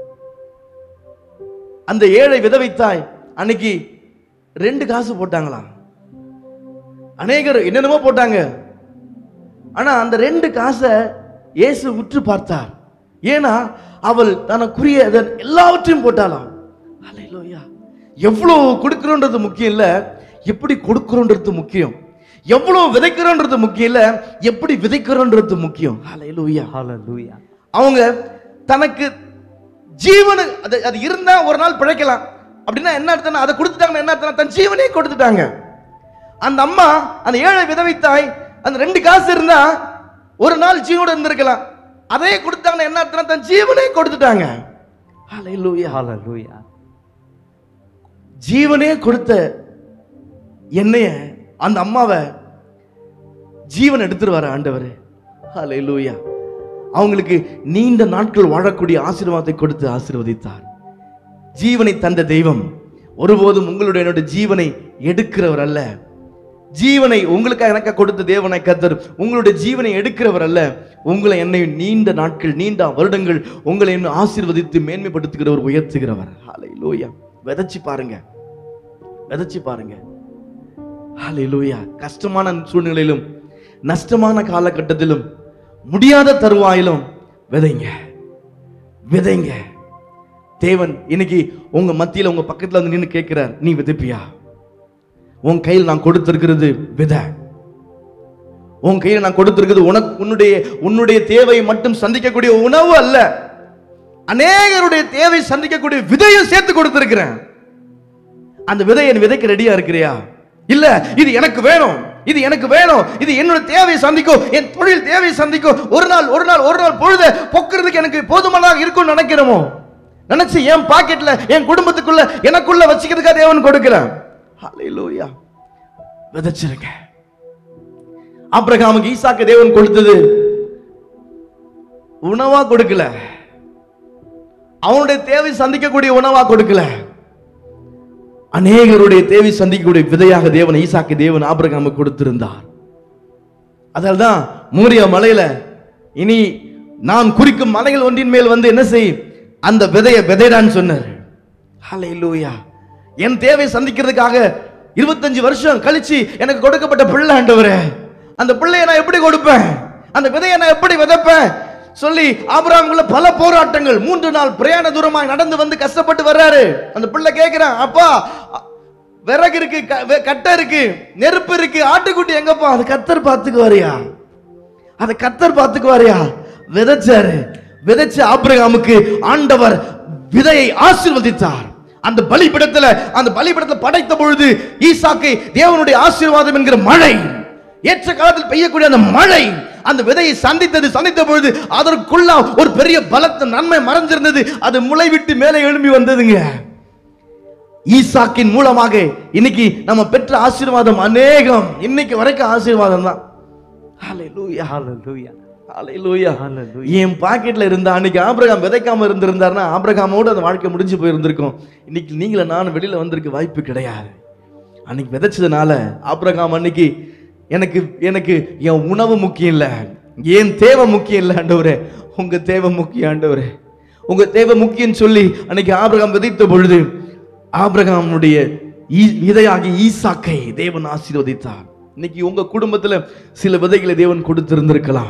அந்த ஏழை விதவை தாய் அன்னைக்கு ரெண்டு காசு போட்டாங்களாம் அநேகர் என்னென்னமோ போட்டாங்க ஆனா அந்த ரெண்டு காசை இயேசு உற்று பார்த்தார் ஏன்னா அவள் தனக்குரிய அதன் எல்லாவற்றையும் போட்டாளாம் அல்லேலூயா எவ்வளவு கொடுக்கிறோன்றது முக்கியம் இல்ல எப்படி கொடுக்கிறோன்றது முக்கியம் எவ்வளவு விதைக்கிறோன்றது முக்கியம் இல்ல எப்படி விதைக்கிறோன்றது முக்கியம் அல்லேலூயா Hallelujah. அவங்க தனக்கு ஜீவனு அது அது இருந்தா ஒரு நாள் பிழைக்கலாம் அப்படின்னா என்ன அர்த்தம்னா அதை கொடுத்துட்டாங்கன்னா என்ன அர்த்தம் தன் ஜீவனே கொடுத்துட்டாங்க அந்த அம்மா அந்த ஏழை விதவை தாய் அந்த ரெண்டு காசு இருந்தா ஒரு நாள் ஜீவனோட இருந்திருக்கலாம் அதே கொடுத்தாங்கன்னா என்ன அர்த்தம் தன் ஜீவனே கொடுத்துட்டாங்க ஹalleluya Hallelujah. ஜீவனே கொடுத்த என்னைய அந்த அம்மாவை ஜீவன் எடுத்துருவாரு ஆண்டவர் ஹalleluya அவங்களுக்கு நீண்ட நாட்கள் வாழக்கூடிய ஆசீர்வாதத்தை கொடுத்து ஆசீர்வதித்தார் ஜீவனை தந்த தெய்வம் ஒருபோதும் உங்களுடைய என்னுடைய ஜீவனை எடுக்கிறவர் அல்ல ஜீவனை உங்களுக்கு எனக்கு கொடுத்த தேவனை கத்தர் உங்களுடைய ஜீவனை எடுக்கிறவர் அல்ல உங்களை என்னை நீண்ட நாட்கள் நீண்ட வருடங்கள் உங்களை இன்னும் ஆசீர்வதித்து மேன்மைப்படுத்துகிறவர் உயர்த்துகிறவர் ஹalleluya விதைச்சு பாருங்க விதைச்சு பாருங்க ஹalleluya கஷ்டமான சூழ்நிலையிலும் நஷ்டமான காலகட்டத்திலும் முடியாத தருவாயிலும் விதைங்க விதைங்க தேவன் இன்னைக்கு உங்க மத்தியில உங்க பக்கத்துல வந்து நின்னு கேட்கிறார் நீ விதைப்பியா உன் கையில் நான் கொடுத்திருக்கிறது விதை உன் கையில் நான் கொடுத்திருக்கிறது உனக்கு உன்னுடைய உன்னுடைய தேவையை மட்டும் சந்திக்கக்கூடிய உணவு அல்ல அநேகருடைய தேவை சந்திக்கக்கூடிய விதையும் சேர்த்து கொடுத்திருக்கிறேன் அந்த விதையை நீ விதைக்க ரெடியா இருக்கிறியா இல்ல இது எனக்கு வேணும் இது எனக்கு வேணும் இது என்னோட தேவையை சந்திக்கும் என் தொழில் தேவையை சந்திக்கும் ஒரு நாள் ஒரு நாள் ஒரு நாள் பொழுது பொக்குறதுக்கு எனக்கு போதுமானதாக இருக்கும்னு நினைக்கிறோமோ நினைச்சு என் பாக்கெட்ல என் குடும்பத்துக்குள்ள எனக்குள்ள வச்சுக்கிறதுக்காக தேவன் கொடுக்கிறேன் ஹalleluya விதைச்சிருங்க ஆபிரகாமுக்கு ஈசாக்கு தேவன் கொடுத்தது உணவா கொடுக்கல அவனுடைய தேவை சந்திக்கக்கூடிய உணவா கொடுக்கல அநேகருடைய தேவை சந்திக்கக்கூடிய விதையாக தேவன் ஈசாக்கு தேவன் ஆபிரகாமுக்கு கொடுத்திருந்தார் அதனால்தான் மூரியா மலையில இனி நான் குறிக்கும் மலைகள் ஒன்றின் மேல் வந்து என்ன செய் அந்த விதையை விதைடான்னு சொன்னார் ஹalleluya என் தேவை சந்திக்கிறதுக்காக இருபத்தஞ்சு வருஷம் கழிச்சு எனக்கு கொடுக்கப்பட்ட பிள்ளை ஆண்டவரே அந்த பிள்ளையை நான் எப்படி கொடுப்பேன் அந்த விதையை நான் எப்படி விதைப்பேன் சொல்லி ஆபிரகாமுக்குள்ள பல போராட்டங்கள் மூன்று நாள் பிரயாண தூரமாக நடந்து வந்து கஷ்டப்பட்டு வர்றாரு அந்த பிள்ளை கேட்கிறான் அப்பா விறகு இருக்கு க- வெ- கட்டை இருக்கு நெருப்பு இருக்கு ஆட்டுக்குட்டி எங்கப்பா அது கத்தர் பார்த்துக்குவாரியா அதை கத்தர் பார்த்துக்குவாரியா விதைச்சாரு விதைச்ச ஆபிரகாமுக்கு ஆண்டவர் விதையை ஆசீர்வதித்தார் அந்த பலிபிடத்துல அந்த பலிபிடத்துல படைத்த பொழுது ஈசாக்கை தேவனுடைய ஆசீர்வாதம் என்கிற மழை ஏற்ற காலத்தில் பெய்யக்கூடிய அந்த மழை அந்த விதையை சந்தித்தது சந்தித்த பொழுது அதற்குள்ள ஒரு பெரிய பலத்த நன்மை மறைஞ்சிருந்தது அது முளை விட்டு மேலே எழும்பி வந்ததுங்க ஈசாக்கின் மூலமாக இன்னைக்கு நம்ம பெற்ற ஆசீர்வாதம் அநேகம் இன்னைக்கு வரைக்கும் ஆசீர்வாதம் தான் ஹalleluya Hallelujah. ஹalleluya Hallelujah. என் பாக்கெட்ல இருந்த அன்னைக்கு ஆபிரகாம் விதைக்காம இருந்திருந்தாருன்னா ஆபிரகாமோட அந்த வாழ்க்கை முடிஞ்சு போயிருந்திருக்கும் இன்னைக்கு நீங்கள நான் வெளியில வந்திருக்க வாய்ப்பு கிடையாது அன்னைக்கு விதைச்சதுனால ஆபிரகாம் அன்னைக்கு எனக்கு எனக்கு என் உணவு முக்கியம் இல்ல என் தேவை முக்கியம் இல்ல ஆண்டவரே உங்க தேவை முக்கியம் ஆண்டவரே உங்க தேவை முக்கியம் சொல்லி அன்னைக்கு ஆபிரகாம் விதைத்த பொழுது ஆபிரகாமுடைய ஈ- விதையாகி ஈசாக்கை தேவன் ஆசீர்வதித்தார் இன்னைக்கு உங்க குடும்பத்துல சில விதைகளை தேவன் கொடுத்திருந்திருக்கலாம்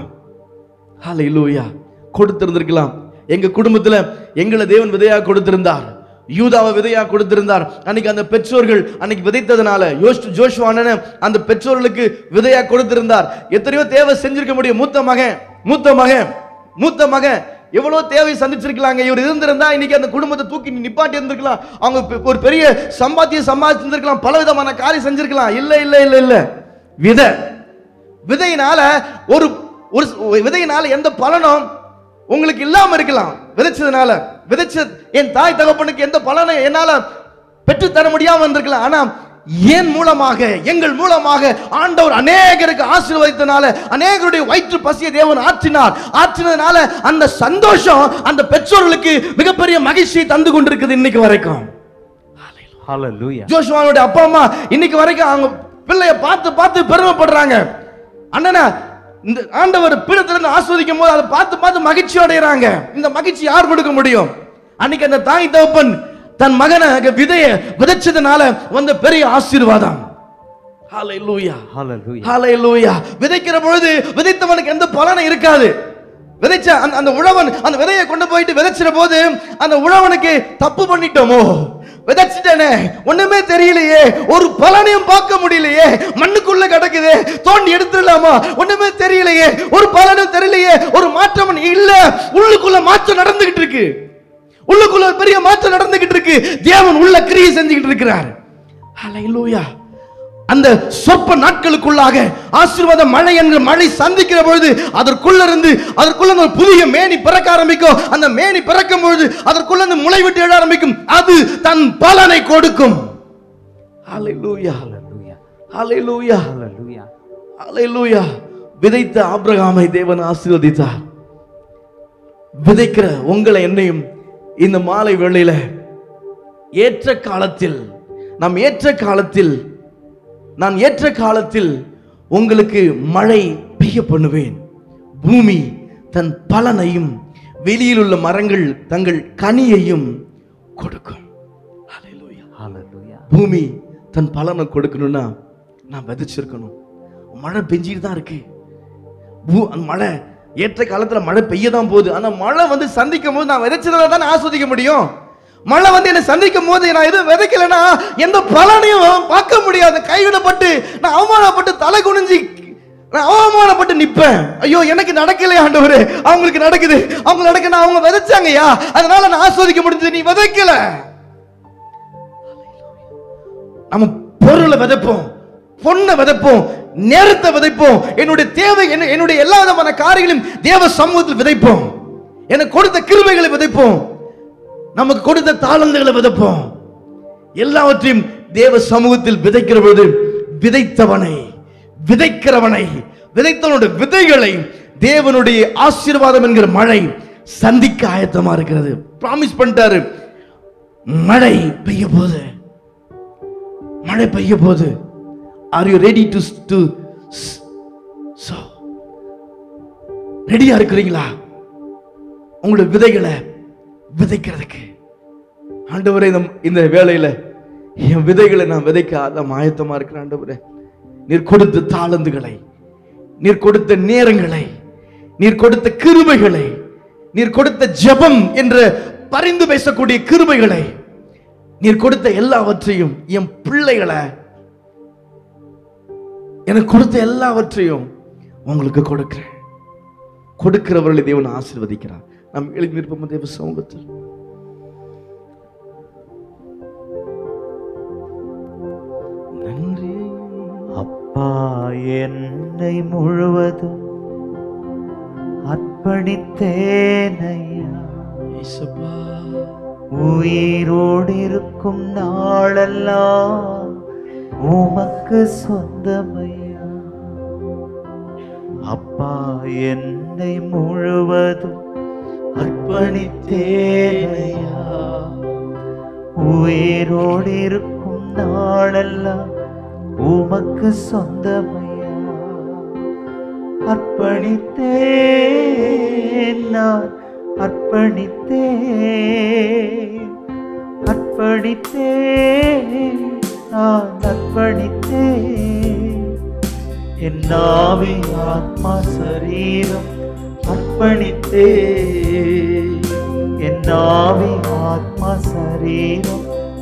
ஹalleluya கொடுத்திருந்திருக்கலாம் எங்க குடும்பத்துல எங்களை தேவன் விதையா கொடுத்திருந்தார் யூதாவை விதையா கொடுத்திருந்தார் அன்னைக்கு அந்த பெற்றோர்கள் அன்னைக்கு விதைத்ததுனால யோஷ் ஜோஷ்வானன அந்த பெற்றோர்களுக்கு விதையா கொடுத்திருந்தார் எத்தனையோ தேவை செஞ்சிருக்க முடியும் மூத்த மகன் மூத்த மகன் மூத்த மகன் எவ்வளவு தேவை சந்திச்சிருக்கலாங்க இவர் இருந்திருந்தா இன்னைக்கு அந்த குடும்பத்தை தூக்கி நிப்பாட்டி இருந்திருக்கலாம் அவங்க பெ- ஒரு பெரிய சம்பாத்தியம் சம்பாதிச்சிருந்திருக்கலாம் பல விதமான காரியம் செஞ்சிருக்கலாம் இல்ல இல்ல இல்ல இல்ல விதை விதையினால ஒரு ஒரு விதையினால எந்த பலனும் உங்களுக்கு இல்லாம இருக்கலாம் விதைச்சதுனால விதைச்ச என் தாய் தகப்பனுக்கு எந்த பலனை என்னால பெற்று தர முடியாம இருந்திருக்கலாம் ஆனா என் மூலமாக எங்கள் மூலமாக ஆண்டவர் அநேகருக்கு ஆசீர்வதித்தனால அநேகருடைய வயிற்று பசியை தேவன் ஆற்றினார் ஆற்றினதுனால அந்த சந்தோஷம் அந்த பெற்றோர்களுக்கு மிகப்பெரிய மகிழ்ச்சியை தந்து கொண்டிருக்குது இன்னைக்கு வரைக்கும் Hallelujah. ஜோஷுவானுடைய அப்பா அம்மா இன்னைக்கு வரைக்கும் அவங்க பிள்ளைய பார்த்து பார்த்து பெருமைப்படுறாங்க அண்ணனா இந்த ஆண்டவர் பீடத்திலிருந்து ஆஸ்வதிக்கும் போது அதை பார்த்து பார்த்து மகிழ்ச்சி அடைகிறாங்க இந்த மகிழ்ச்சி யார் கொடுக்க முடியும் அன்னைக்கு அந்த தாய் தகப்பன் தன் மகனை அங்க விதைய விதைச்சதுனால வந்த பெரிய ஆசீர்வாதம் ஹalleluya Hallelujah. ஹalleluya விதைக்கிற பொழுது விதைத்தவனுக்கு எந்த பலனும் இருக்காது விதைச்ச அந்த அந்த உழவன் அந்த விதையை கொண்டு போயிட்டு விதைச்சிற போது அந்த உழவனுக்கு தப்பு பண்ணிட்டோமோ விதைச்சிட்டேனே ஒண்ணுமே தெரியலையே ஒரு பலனையும் பார்க்க முடியலையே மண்ணுக்குள்ள கிடக்குது தோண்டி எடுத்துடலாமா ஒண்ணுமே தெரியலையே ஒரு பலனும் தெரியலையே ஒரு மாற்றம் இல்ல உள்ளுக்குள்ள மாற்றம் நடந்துகிட்டு இருக்கு உள்ளுக்குள்ள ஒரு பெரிய மாற்றம் நடந்துகிட்டு இருக்கு தேவன் உள்ள கிரியை செஞ்சுக்கிட்டு இருக்கிறார் ஹalleluya அந்த சொற்ப நாட்களுக்குள்ளாக ஆசீர்வாத மழை என்கிற மழை சந்திக்கிற பொழுது அதற்குள்ள இருந்து அதற்குள்ள இருந்து ஒரு புதிய மேனி பிறக்க ஆரம்பிக்கும் அந்த மேனி பிறக்கும் பொழுது அதற்குள்ள இருந்து முளை விட்டு எழ ஆரம்பிக்கும் அது தன் பலனை கொடுக்கும் ஹalleluya Hallelujah. ஹalleluya Hallelujah. ஹalleluya விதைத்த ஆபிரகாமை தேவன் ஆசீர்வதித்தார் விதைக்கிற உங்களை என்னையும் இந்த மாலை வேளையில ஏற்ற காலத்தில் நாம் ஏற்ற காலத்தில் நான் ஏற்ற காலத்தில் உங்களுக்கு மழை பெய்ய பண்ணுவேன் பூமி தன் பலனையும் வெளியில் உள்ள மரங்கள் தங்கள் கனியையும் கொடுக்கும் ஹalleluya Hallelujah. பூமி தன் பலனை கொடுக்கணும்னா நான் விதைச்சிருக்கணும் மழை பெஞ்சிட்டு தான் இருக்கு பூ அந்த மழை ஏற்ற காலத்துல மழை பெய்ய தான் போகுது ஆனா மழை வந்து சந்திக்கும் போது நான் விதைச்சதால தான் ஆஸ்வதிக்க முடியும் மழை வந்து என்னை சந்திக்கும் போது நான் எதுவும் விதைக்கலைன்னா எந்த பலனையும் பார்க்க முடியாது கைவிடப்பட்டு நான் அவமானப்பட்டு தலை குனிஞ்சு நான் அவமானப்பட்டு நிப்பேன் ஐயோ எனக்கு நடக்கலையா ஆண்டவரே அவங்களுக்கு நடக்குது அவங்க நடக்கணும் அவங்க விதைச்சாங்கய்யா அதனால நான் ஆஸ்வதிக்க முடிஞ்சது நீ விதைக்கல நம்ம பொருளை விதைப்போம் பொண்ணை விதைப்போம் நேரத்தை விதைப்போம் என்னுடைய தேவை என்ன என்னுடைய எல்லா விதமான காரியங்களையும் தேவ சமூகத்தில் விதைப்போம் எனக்கு கொடுத்த கிருபைகளை விதைப்போம் நமக்கு கொடுத்த தாளந்துகளை விதைப்போம் எல்லாவற்றையும் தேவ சமூகத்தில் விதைக்கிற பொழுது விதைத்தவனை விதைக்கிறவனை விதைத்தவனுடைய விதைகளை தேவனுடைய ஆசீர்வாதம் என்கிற மழை சந்திக்க ஆயத்தமா இருக்கிறது ப்ராமிஸ் பண்ணிட்டாரு மழை பெய்ய போகுது மழை பெய்ய போகுது are you ready to to so ரெடியா இருக்கிறீங்களா உங்களுடைய விதைகளை விதைக்கிறதுக்கு ஆண்டவரே இந்த இந்த வேலையில என் விதைகளை நான் விதைக்க அதான் ஆயத்தமா இருக்கிறேன் ஆண்டவரே நீர் கொடுத்த தாளந்துகளை நீர் கொடுத்த நேரங்களை நீர் கொடுத்த கிருபைகளை நீர் கொடுத்த ஜெபம் என்ற பரிந்து பேசக்கூடிய கிருபைகளை நீர் கொடுத்த எல்லாவற்றையும் என் பிள்ளைகளை எனக்கு கொடுத்த எல்லாவற்றையும் உங்களுக்கு கொடுக்கிறேன் கொடுக்கிறவர்களை தேவன் ஆசீர்வதிக்கிறார் நாம் எழுதி நிற்போம் தேவ சமூகத்தில் நன்றி அப்பா என்னை முழுவதும் அர்ப்பணித்தேனையா இயேசுப்பா. உயிரோடு இருக்கும் நாளெல்லாம் உமக்கு சொந்தமையா அப்பா என்னை முழுவதும் அர்ப்பணித்தேனையா உயிரோடு இருக்கும் நாளெல்லாம் உமக்கு சொந்தமையா அர்ப்பணித்தேன் நான் அர்ப்பணித்தேன் அர்ப்பணித்தேன் நான் அர்ப்பணித்தேன் என் நாவி ஆத்மா சரீரம் அர்ப்பணித்தேன் என் நாவி ஆத்மா சரீரம்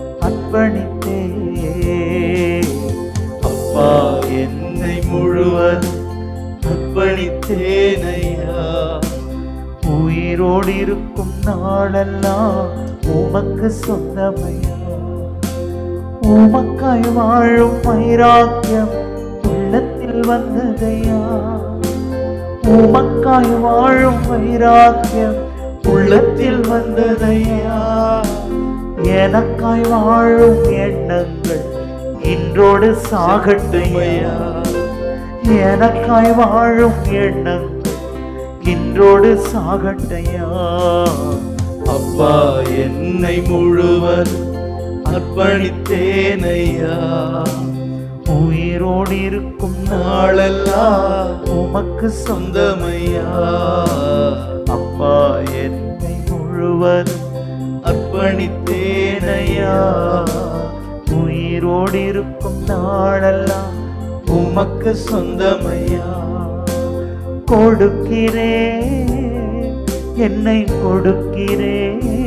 அர்ப்பணித்தேன் அப்பா என்னை முழுவதும் அர்ப்பணித்தேனையா உயிரோடு இருக்கும் நாளெல்லாம் உமக்கு சொந்தமையா உமக்காய் வாழும் வைராக்கியம் உள்ளத்தில் வந்ததையா உமக்காய் வாழும் வைராக்கியம் உள்ளத்தில் வந்ததையா எனக்காய் வாழும் எண்ணங்கள் இன்றோடு சாகட்டையா எனக்காய் வாழும் எண்ணங்கள் இன்றோடு சாகட்டையா அப்பா என்னை முழுவதும் அர்ப்பணித்தேனையா உயிரோடு இருக்கும் நாளெல்லாம் உமக்கு சொந்தமையா அப்பா என்னை முழுவதும் அர்ப்பணித்தேனையா உயிரோடு இருக்கும் நாளெல்லாம் உமக்கு சொந்தமையா கொடுக்கிறே என்னை கொடுக்கிறே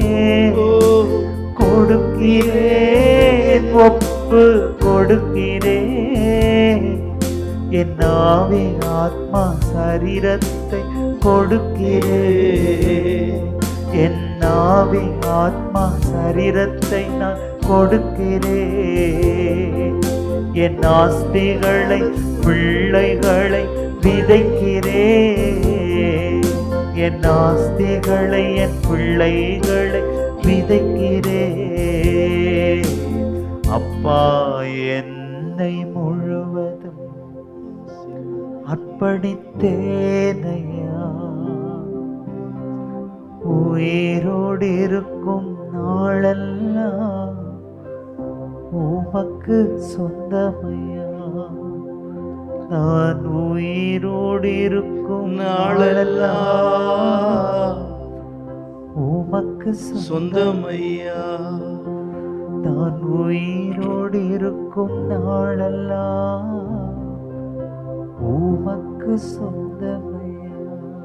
கொடுக்கிறேன் ஒப்பு கொடுக்கிறேன் என் ஆவி ஆத்மா சரீரத்தை கொடுக்கிறேன் என் ஆவி ஆத்மா சரீரத்தை நான் கொடுக்கிறேன் என் ஆஸ்திகளை பிள்ளைகளை விதைக்கிறேன் என் ஆஸ்திகளை என் பிள்ளைகளை விதைக்கிறேன் அப்பா என்னை முழுவதும் அர்ப்பணித்தேனையா உயிரோடு இருக்கும் நாளெல்லாம் உமக்கு சொந்தமையா நான் உயிரோடு இருக்கும் நாளெல்லாம் உமக்கு சொந்த சொந்தமையா நான் உயிரோடு இருக்கும் நாளெல்லாம் உமக்கு சொந்தமையா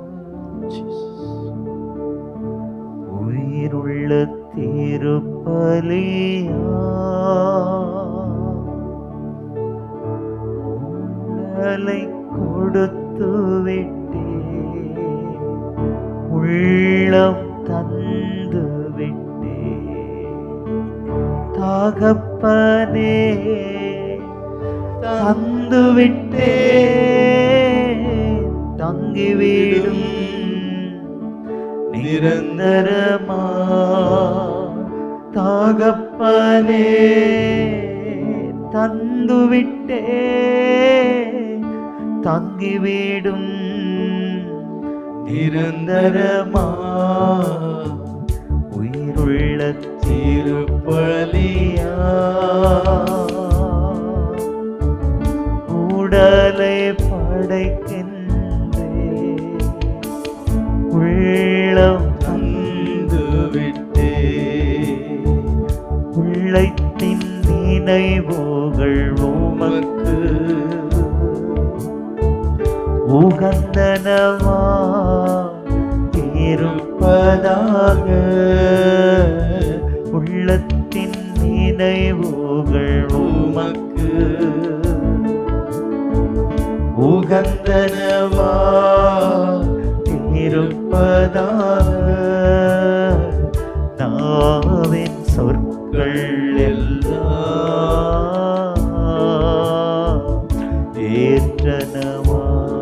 உயிருள்ள திருப்பலியா உடலை கொடுத்து விட்டே உள்ளம் தந்து விட்டே தகப்பனே தந்து விட்டே தங்கிவிடும் நிரந்தரமா தகப்பனே தந்து விட்டே தங்கிவிடும் நிரந்தரமா உயிருள்ள திருப்பலியா உடலை படைக்கின்றே உள்ளம் தந்து விட்டே உள்ளத்தின் நினைவுகள் உமக்கு உகந்தனவா இருப்பதாக உள்ளத்தின் நினைவுகள் உமக்கு உகந்தனவா இருப்பதாக நாவின் சொற்கள் எல்லாம் ஏற்றனவா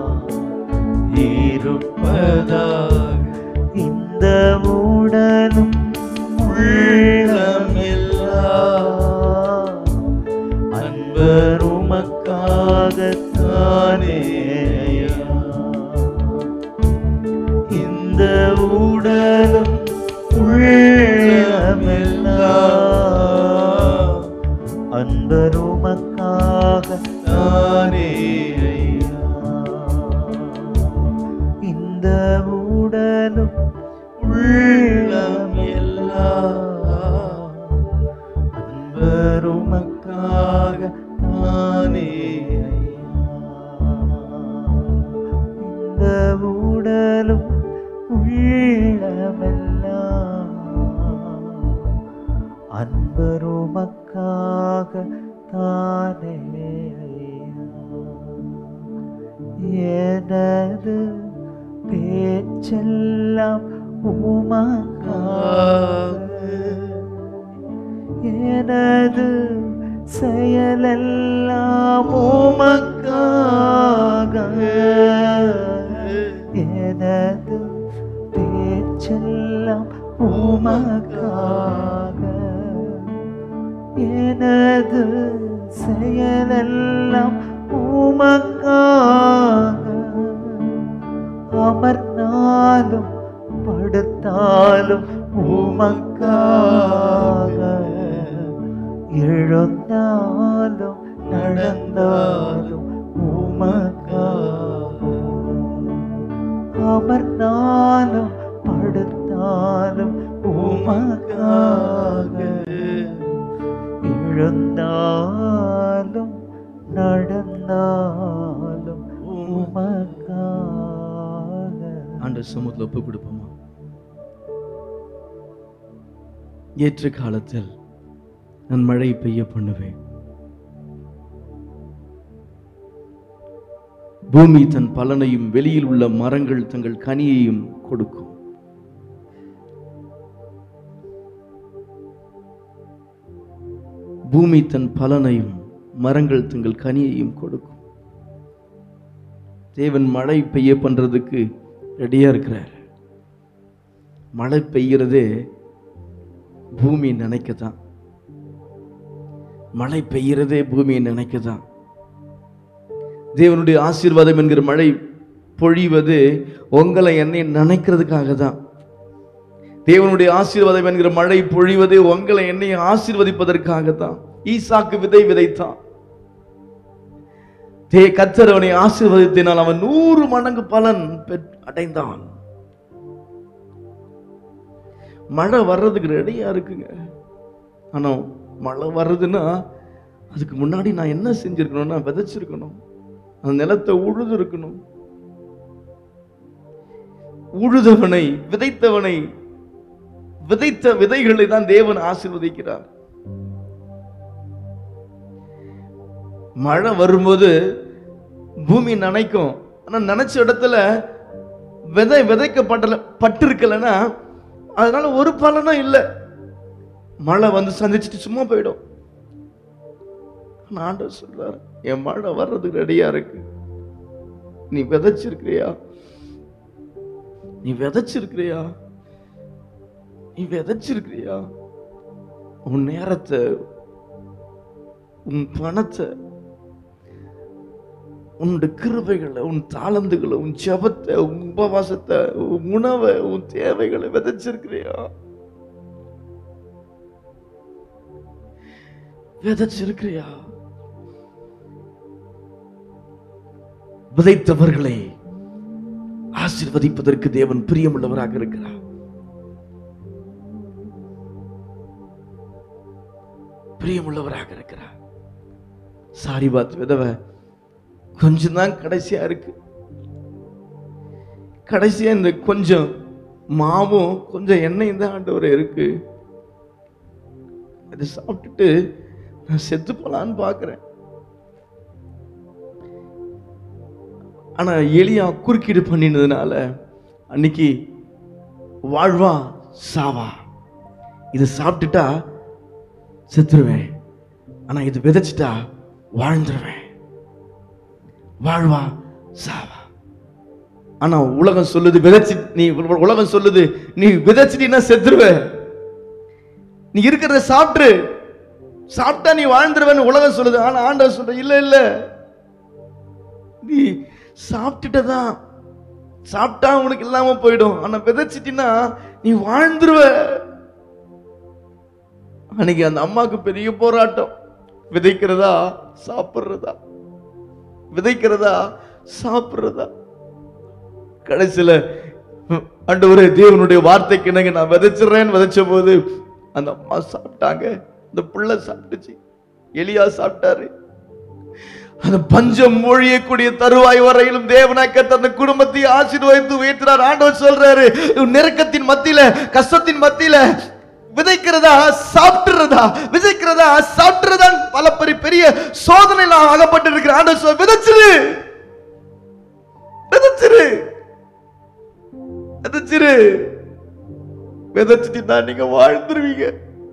இருப்பதாக இந்த உடலும் உள்ளம் எல்லாம் அன்பர் உமக்காகத்தானே இந்த உடலும் உள்ளமெல்லாம் அன்பர் உமக்காகத்தானே இந்த உடலும் உள்ளம் எல்லாம் அன்பர் உமக்காக தானே இந்த உடலும் உள்ளமெல்லாம் அன்பர் உமக்காக தானே எனது பேச்செல்லாம் உமக்காக எனது செயலெல்லாம் உமக்காக எனது பேச்செல்லாம் உமக்காக எனது செயலெல்லாம் உமக்காக அமர்ந்தாலும் படுத்தாலும் உமக்காக எழுந்தாலும் நடந்தாலும் உமக்காக அமர்ந்தாலும் படுத்தாலும் உமக்காக எழுந்தாலும் நடந்தாலும் உமக்காக ஆண்டு சமூகத்தில் ஒப்பு கொடுப்போமா ஏற்ற காலத்தில் நான் மழை பெய்ய பண்ணுவேன் பூமி தன் பலனையும் வெளியில் உள்ள மரங்கள் தங்கள் கனியையும் கொடுக்கும் பூமி தன் பலனையும் மரங்கள் தங்கள் கனியையும் கொடுக்கும் தேவன் மழை பெய்ய பண்றதுக்கு ரெடியா இருக்கிறார் மழை பெய்கிறதே பூமி நினைக்க தான் மழை பெய்கிறதே பூமியை நினைக்க தான் தேவனுடைய ஆசீர்வாதம் என்கிற மழை பொழிவது உங்களை என்னை நினைக்கிறதுக்காக தான் தேவனுடைய ஆசீர்வாதம் என்கிற மழை பொழிவது உங்களை என்னை ஆசீர்வதிப்பதற்காக தான் ஈசாக்கு விதை விதைத்தான் தே கத்தர் அவனை ஆசீர்வதித்தினால் அவன் நூறு மடங்கு பலன் பெற்- அடைந்தான் மழை வர்றதுக்கு ரெடியா இருக்குங்க ஆனா மழை வர்றதுன்னா அதுக்கு முன்னாடி நான் என்ன செஞ்சிருக்கணும்னா விதைச்சிருக்கணும் அந்த நிலத்தை உழுது இருக்கணும் உழுதவனை விதைத்தவனை விதைத்த விதைகளை தான் தேவன் ஆசீர்வதிக்கிறார் மழை வரும்போது பூமி நனைக்கும் ஆனா நினைச்ச இடத்துல விதை விதைக்கப்பட்டல பட்டிருக்கலன்னா அதனால ஒரு பலனும் இல்லை மழை வந்து சந்திச்சுட்டு சும்மா போயிடும் ஆனா ஆண்டவர் சொல்றாரு என் மழை வர்றதுக்கு ரெடியா இருக்கு நீ விதைச்சிருக்கிறியா நீ விதைச்சிருக்கிறியா நீ விதைச்சிருக்கிறியா உன் நேரத்தை உன் பணத்தை உன்னுடைய கிருபைகளை உன் தாளந்துகளை உன் ஜெபத்தை உன் உபவாசத்தை உன் உணவை உன் தேவைகளை விதைச்சிருக்கிறியா விதைச்சிருக்கிறியா விதைத்தவர்களை ஆசீர்வதிப்பதற்கு தேவன் பிரியமுள்ளவராக இருக்கிறார் பிரியமுள்ளவராக இருக்கிறார் சாரிபாத் விதவை கொஞ்சம் தான் கடைசியா இருக்கு கடைசியா இந்த கொஞ்சம் மாவும் கொஞ்சம் எண்ணெயும் தான் ஆண்டவர் இருக்கு அதை சாப்பிட்டுட்டு நான் செத்து போலான்னு பார்க்கிறேன் ஆனா எலியா குறுக்கீடு பண்ணினதுனால அன்னைக்கு வாழ்வா சாவா இதை சாப்பிட்டுட்டா செத்துருவேன் ஆனா இது விதைச்சிட்டா வாழ்ந்துருவேன் வாழ்வா சாவா ஆனா உலகம் சொல்லுது விதைச்சி நீ உலகம் சொல்லுது நீ விதைச்சிட்டீன்னா செத்துருவ நீ இருக்கிறத சாப்பிட்டு சாப்பிட்டா நீ வாழ்ந்துருவேன்னு உலகம் சொல்லுது ஆனா ஆண்டவர் சொல்ற இல்ல இல்ல நீ சாப்பிட்டுட்டதான் சாப்பிட்டா உனக்கு இல்லாம போயிடும் ஆனா விதைச்சிட்டினா நீ வாழ்ந்துருவ அன்னைக்கு அந்த அம்மாவுக்கு பெரிய போராட்டம் விதைக்கிறதா சாப்பிடுறதா விதைக்கிறதா சாப்பிடுறதா கடைசியில ஆண்டவரே தேவனுடைய வார்த்தைக்கு இணங்க நான் விதைச்சிடுறேன்னு விதைச்ச போது அந்த அம்மா சாப்பிட்டாங்க அந்த பிள்ளை சாப்பிட்டுச்சு எலியா சாப்பிட்டாரு அந்த பஞ்சம் மொழியக்கூடிய தருவாய் வரையிலும் தேவனாக்க தந்த குடும்பத்தை ஆசீர்வதித்து உயர்த்தினார் ஆண்டவர் சொல்றாரு நெருக்கத்தின் மத்தியில கஷ்டத்தின் மத்தியில விதைக்கிறதா சாப்பிட்டுறதா விதைக்கிறதா சாப்பிட்டுறதா பல பெரிய பெரிய சோதனையில் அகப்பட்டு இருக்கிற ஆண்டவர் சொல் விதைச்சிரு விதைச்சிரு விதைச்சிரு விதைச்சிட்டீங்கன்னா நீங்க வாழ்ந்துருவீங்க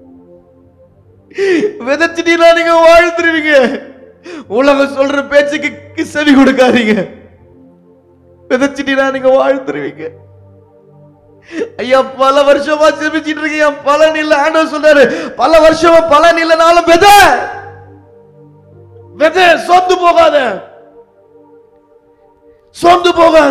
விதைச்சிட்டீங்கன்னா நீங்க வாழ்ந்துருவீங்க உலகம் சொல்ற பேச்சுக்கு செவி கொடுக்காதீங்க விதைச்சிட்டீங்கன்னா நீங்க வாழ்ந்துருவீங்க ஐயா பல வருஷமா செபிச்சிட்டு இருக்கீங்க பலன் இல்ல ஆண்டவர் சொல்றாரு பல வருஷமா பலன் இல்லைனாலும் விதை விதை சோர்ந்து போகாத சோர்ந்து போகாத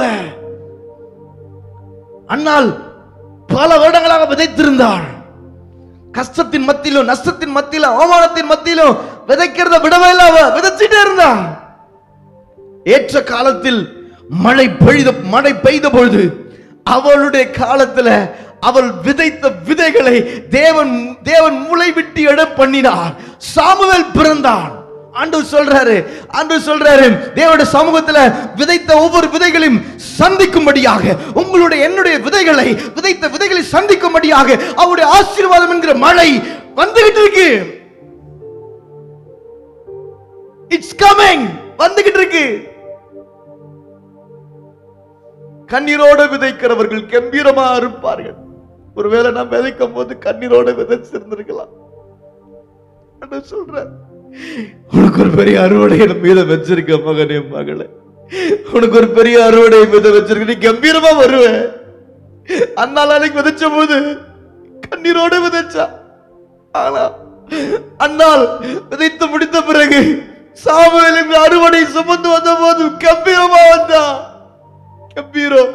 அண்ணால் பல வருடங்களாக விதைத்திருந்தாள் கஷ்டத்தின் மத்தியிலும் நஷ்டத்தின் மத்தியிலும் அவமானத்தின் மத்தியிலும் விதைக்கிறத விடவே இல்ல அவ விதைச்சிட்டே இருந்தா ஏற்ற காலத்தில் மழை பெய்த மழை பெய்த பொழுது அவளுடைய காலத்துல அவள் விதைத்த விதைகளை தேவன் தேவன் முளை விட்டு எட பண்ணினார் சாமுவேல் பிறந்தான் ஆண்டவர் சொல்றாரு ஆண்டவர் சொல்றாரு தேவனுடைய சமூகத்துல விதைத்த ஒவ்வொரு விதைகளையும் சந்திக்கும்படியாக உங்களுடைய என்னுடைய விதைகளை விதைத்த விதைகளை சந்திக்கும்படியாக அவருடைய ஆசீர்வாதம் என்கிற மழை வந்துகிட்டு இருக்கு இட்ஸ் கமிங் வந்துகிட்டு இருக்கு கண்ணீரோடு விதைக்கிறவர்கள் கம்பீரமா இருப்பார்கள் ஒருவேளை நான் விதைக்கும் போது கண்ணீரோட விதைச்சிருந்திருக்கலாம் ஆண்டவர் சொல்றார் உனக்கு ஒரு பெரிய அறுவடை என் மீத வச்சிருக்க மகனே மகளே உனக்கு ஒரு பெரிய அறுவடை மீத வச்சிருக்க நீ கம்பீரமா வருவ அண்ணால் அன்னைக்கு விதைச்ச போது கண்ணீரோட விதைச்சா ஆனா அண்ணால் விதைத்து முடித்த பிறகு சாமுவேலின் அறுவடை சுமந்து வந்த போது கம்பீரமா வந்தா கம்பீரம்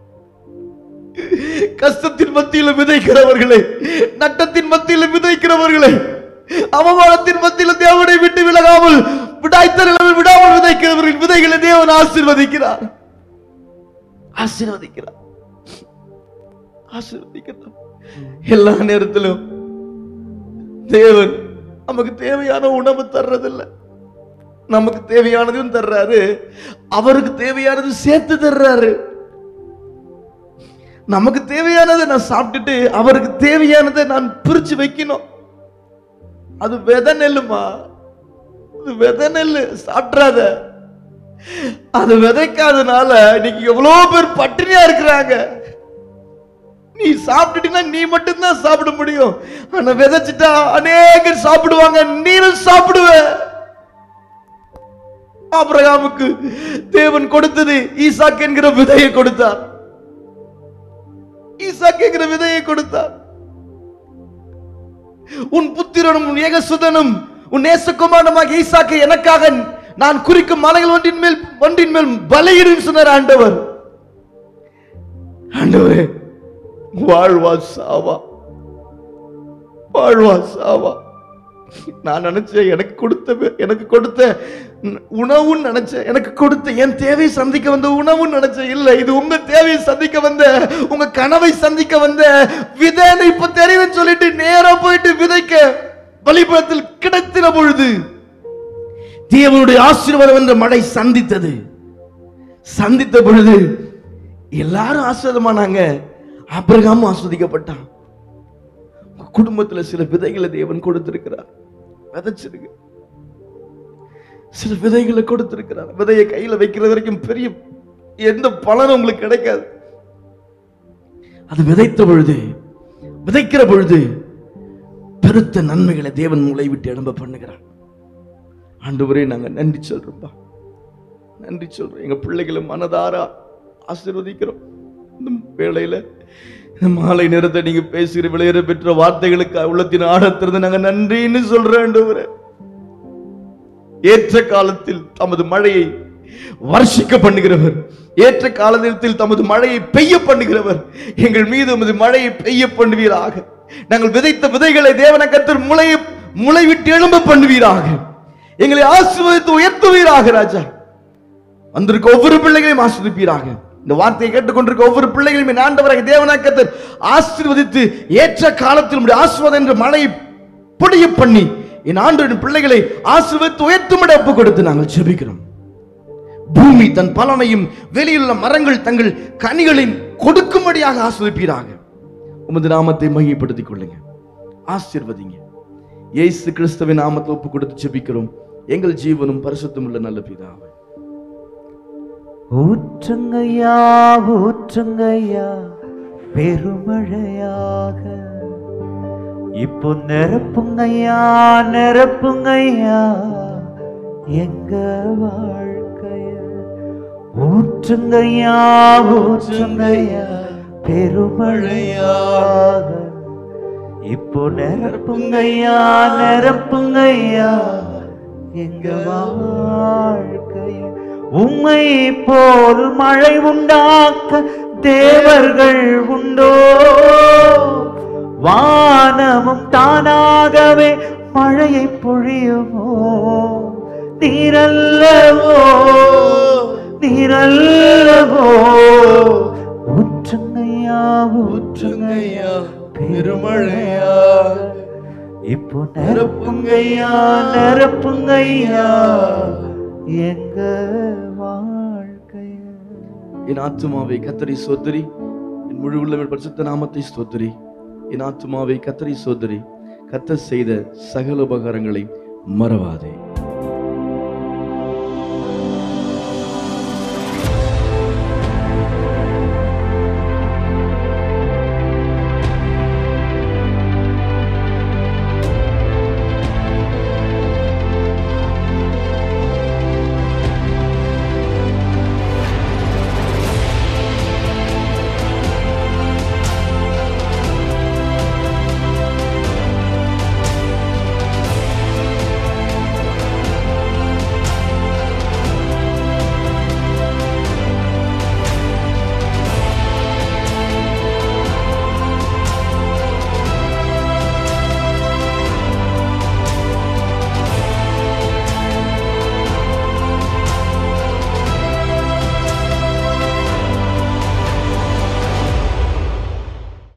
கஷ்டத்தின் மத்தியில் விதைக்கிறவர்களே நட்டத்தின் மத்தியில் விதைக்கிறவர்களே அவமானத்தின் மத்தியில் தேவனை விட்டு விலகாமல் விடாய்த்தர்கள் விடாமல் விதைக்கிறவர்கள் விதைகளை தேவன் ஆசீர்வதிக்கிறார் ஆசீர்வதிக்கிறார் ஆசீர்வதிக்கிறார் எல்லா நேரத்திலும் தேவன் நமக்கு தேவையான உணவு தர்றதில்லை நமக்கு தேவையானதையும் தர்றாரு அவருக்கு தேவையானது சேர்த்து தர்றாரு நமக்கு தேவையானதை நான் சாப்பிட்டுட்டு அவருக்கு தேவையானதை நான் பிரிச்சு வைக்கணும் அது வித நெல்லுமா அது வித நெல்லு சாப்பிட்றாத அது விதைக்காதனால இன்னைக்கு எவ்வளவு பேர் பட்டினியா இருக்கிறாங்க நீ சாப்பிட்டுட்டீங்கன்னா நீ மட்டும்தான் சாப்பிட முடியும் ஆனா விதைச்சிட்டா அநேகர் சாப்பிடுவாங்க நீனும் சாப்பிடுவ ஆபிரகாமுக்கு தேவன் கொடுத்தது ஈசாக் என்கிற விதையை கொடுத்தார் ஈசாக் என்கிற விதையை கொடுத்தார் உன் புத்திரனும் உன் ஏகசுதனும் உன் நேசகுமாரனுமாக ஈசாக்கை எனக்காக நான் குறிக்கும் மலைகள் ஒன்றின் மேல் ஒன்றின் மேல் பலியிடும் சொன்னார் ஆண்டவர் ஆண்டவரே வாழ்வா சாவா வாழ்வா சாவா நான் நினைச்சேன் எனக்கு கொடுத்த வே- எனக்கு கொடுத்த உணவுன்னு நினைச்சேன் எனக்கு கொடுத்த என் தேவையை சந்திக்க வந்த உணவுன்னு நினைச்சேன் இல்ல இது உங்க தேவையை சந்திக்க வந்த உங்க கனவை சந்திக்க வந்த விதைன்னு இப்ப தெரியுதுன்னு சொல்லிட்டு நேரா போயிட்டு விதைக்க பலிபடத்தில் கிடைத்தின பொழுது தேவனுடைய ஆசீர்வாதம் என்ற மழை சந்தித்தது சந்தித்த பொழுது எல்லாரும் ஆஸ்வதமானாங்க அபிரகாமும் ஆஸ்வதிக்கப்பட்டான் உங்க குடும்பத்துல சில விதைகளை தேவன் கொடுத்திருக்கிறார் விதைச்சிருக்கு சில விதைகளை கொடுத்திருக்கிறார் விதையை கையில வைக்கிற வரைக்கும் பெரிய எந்த பலனும் உங்களுக்கு கிடைக்காது அது விதைத்த பொழுது விதைக்கிற பொழுது பெருத்த நன்மைகளை தேவன் மூளை விட்டு எழும்ப பண்ணுகிறார் ஆண்டவரே நாங்க நன்றி சொல்றோம்பா நன்றி சொல்றோம் எங்க பிள்ளைகளை மனதார ஆசீர்வதிக்கிறோம் இந்த வேளையில இந்த மாலை நேரத்தை நீங்க பேசுகிற விளையாட பெற்ற வார்த்தைகளுக்கு உள்ளத்தின் ஆழத்திலிருந்து நாங்க நன்றின்னு சொல்றோம் ஆண்டவரே ஏற்ற காலத்தில் தமது மழையை வர்ஷிக்க பண்ணுகிறவர் ஏற்ற காலத்தில் தமது மழையை பெய்ய பண்ணுகிறவர் எங்கள் மீது உமது மழையை பெய்ய பண்ணுவீராக நாங்கள் விதைத்த விதைகளை தேவன கத்தர் முளை முளை விட்டு எழும்ப பண்ணுவீராக எங்களை ஆசீர்வதித்து உயர்த்துவீராக ராஜா வந்திருக்க ஒவ்வொரு பிள்ளைகளையும் ஆசீர்வதிப்பீராக இந்த வார்த்தையை கேட்டுக்கொண்டிருக்க ஒவ்வொரு பிள்ளைகளையும் என் ஆண்டவராக தேவனாக்கத்தர் ஆசீர்வதித்து ஏற்ற காலத்தில் உடைய ஆசீர்வாதம் என்ற மழையை பொடிய பண்ணி என் ஆண்டு பிள்ளைகளை ஆசீர்வதித்து உயர்த்துமிட ஒப்பு கொடுத்து நாங்கள் செபிக்கிறோம் பூமி தன் பலனையும் வெளியுள்ள மரங்கள் தங்கள் கனிகளையும் கொடுக்கும்படியாக ஆஸ்வதிப்பீராக உமது நாமத்தை மையப்படுத்திக் கொள்ளுங்க ஆசீர்வதிங்க இயேசு கிறிஸ்துவின் நாமத்தை ஒப்பு கொடுத்து ஜெபிக்கிறோம் எங்கள் ஜீவனும் பரிசுத்தம் உள்ள நல்ல பிதாவே ஊற்றுங்கய்யா ஊற்றுங்கய்யா பெருமழையாக இப்போ நிரப்புங்கய்யா நிரப்புங்கய்யா எங்க வாழ்க்கைய ஊற்றுங்கய்யா ஊற்றுங்கய்யா பெருமழையாக இப்போ நிரப்புங்கய்யா நிரப்புங்கய்யா எங்க வாழ்க்கைய உம்மை போல் மழை உண்டாக்க தேவர்கள் உண்டோ வானமும் தானாகவே மழையை பொழியுமோ நீரல்லவோ நீரல்லவோ ஊற்றுங்கய்யா ஊற்றுங்கய்யா பெருமழையா இப்போ நிரப்புங்கய்யா நிரப்புங்கய்யா எங்க வாழ்க்கைய என் ஆத்துமாவை கத்தரி சோதரி என் முழு உள்ளவன் பரிசுத்த நாமத்தை ஸ்தோத்திரி என் ஆத்துமாவை கத்தரி சோதரி கத்தர் செய்த சகல உபகாரங்களை மறவாதே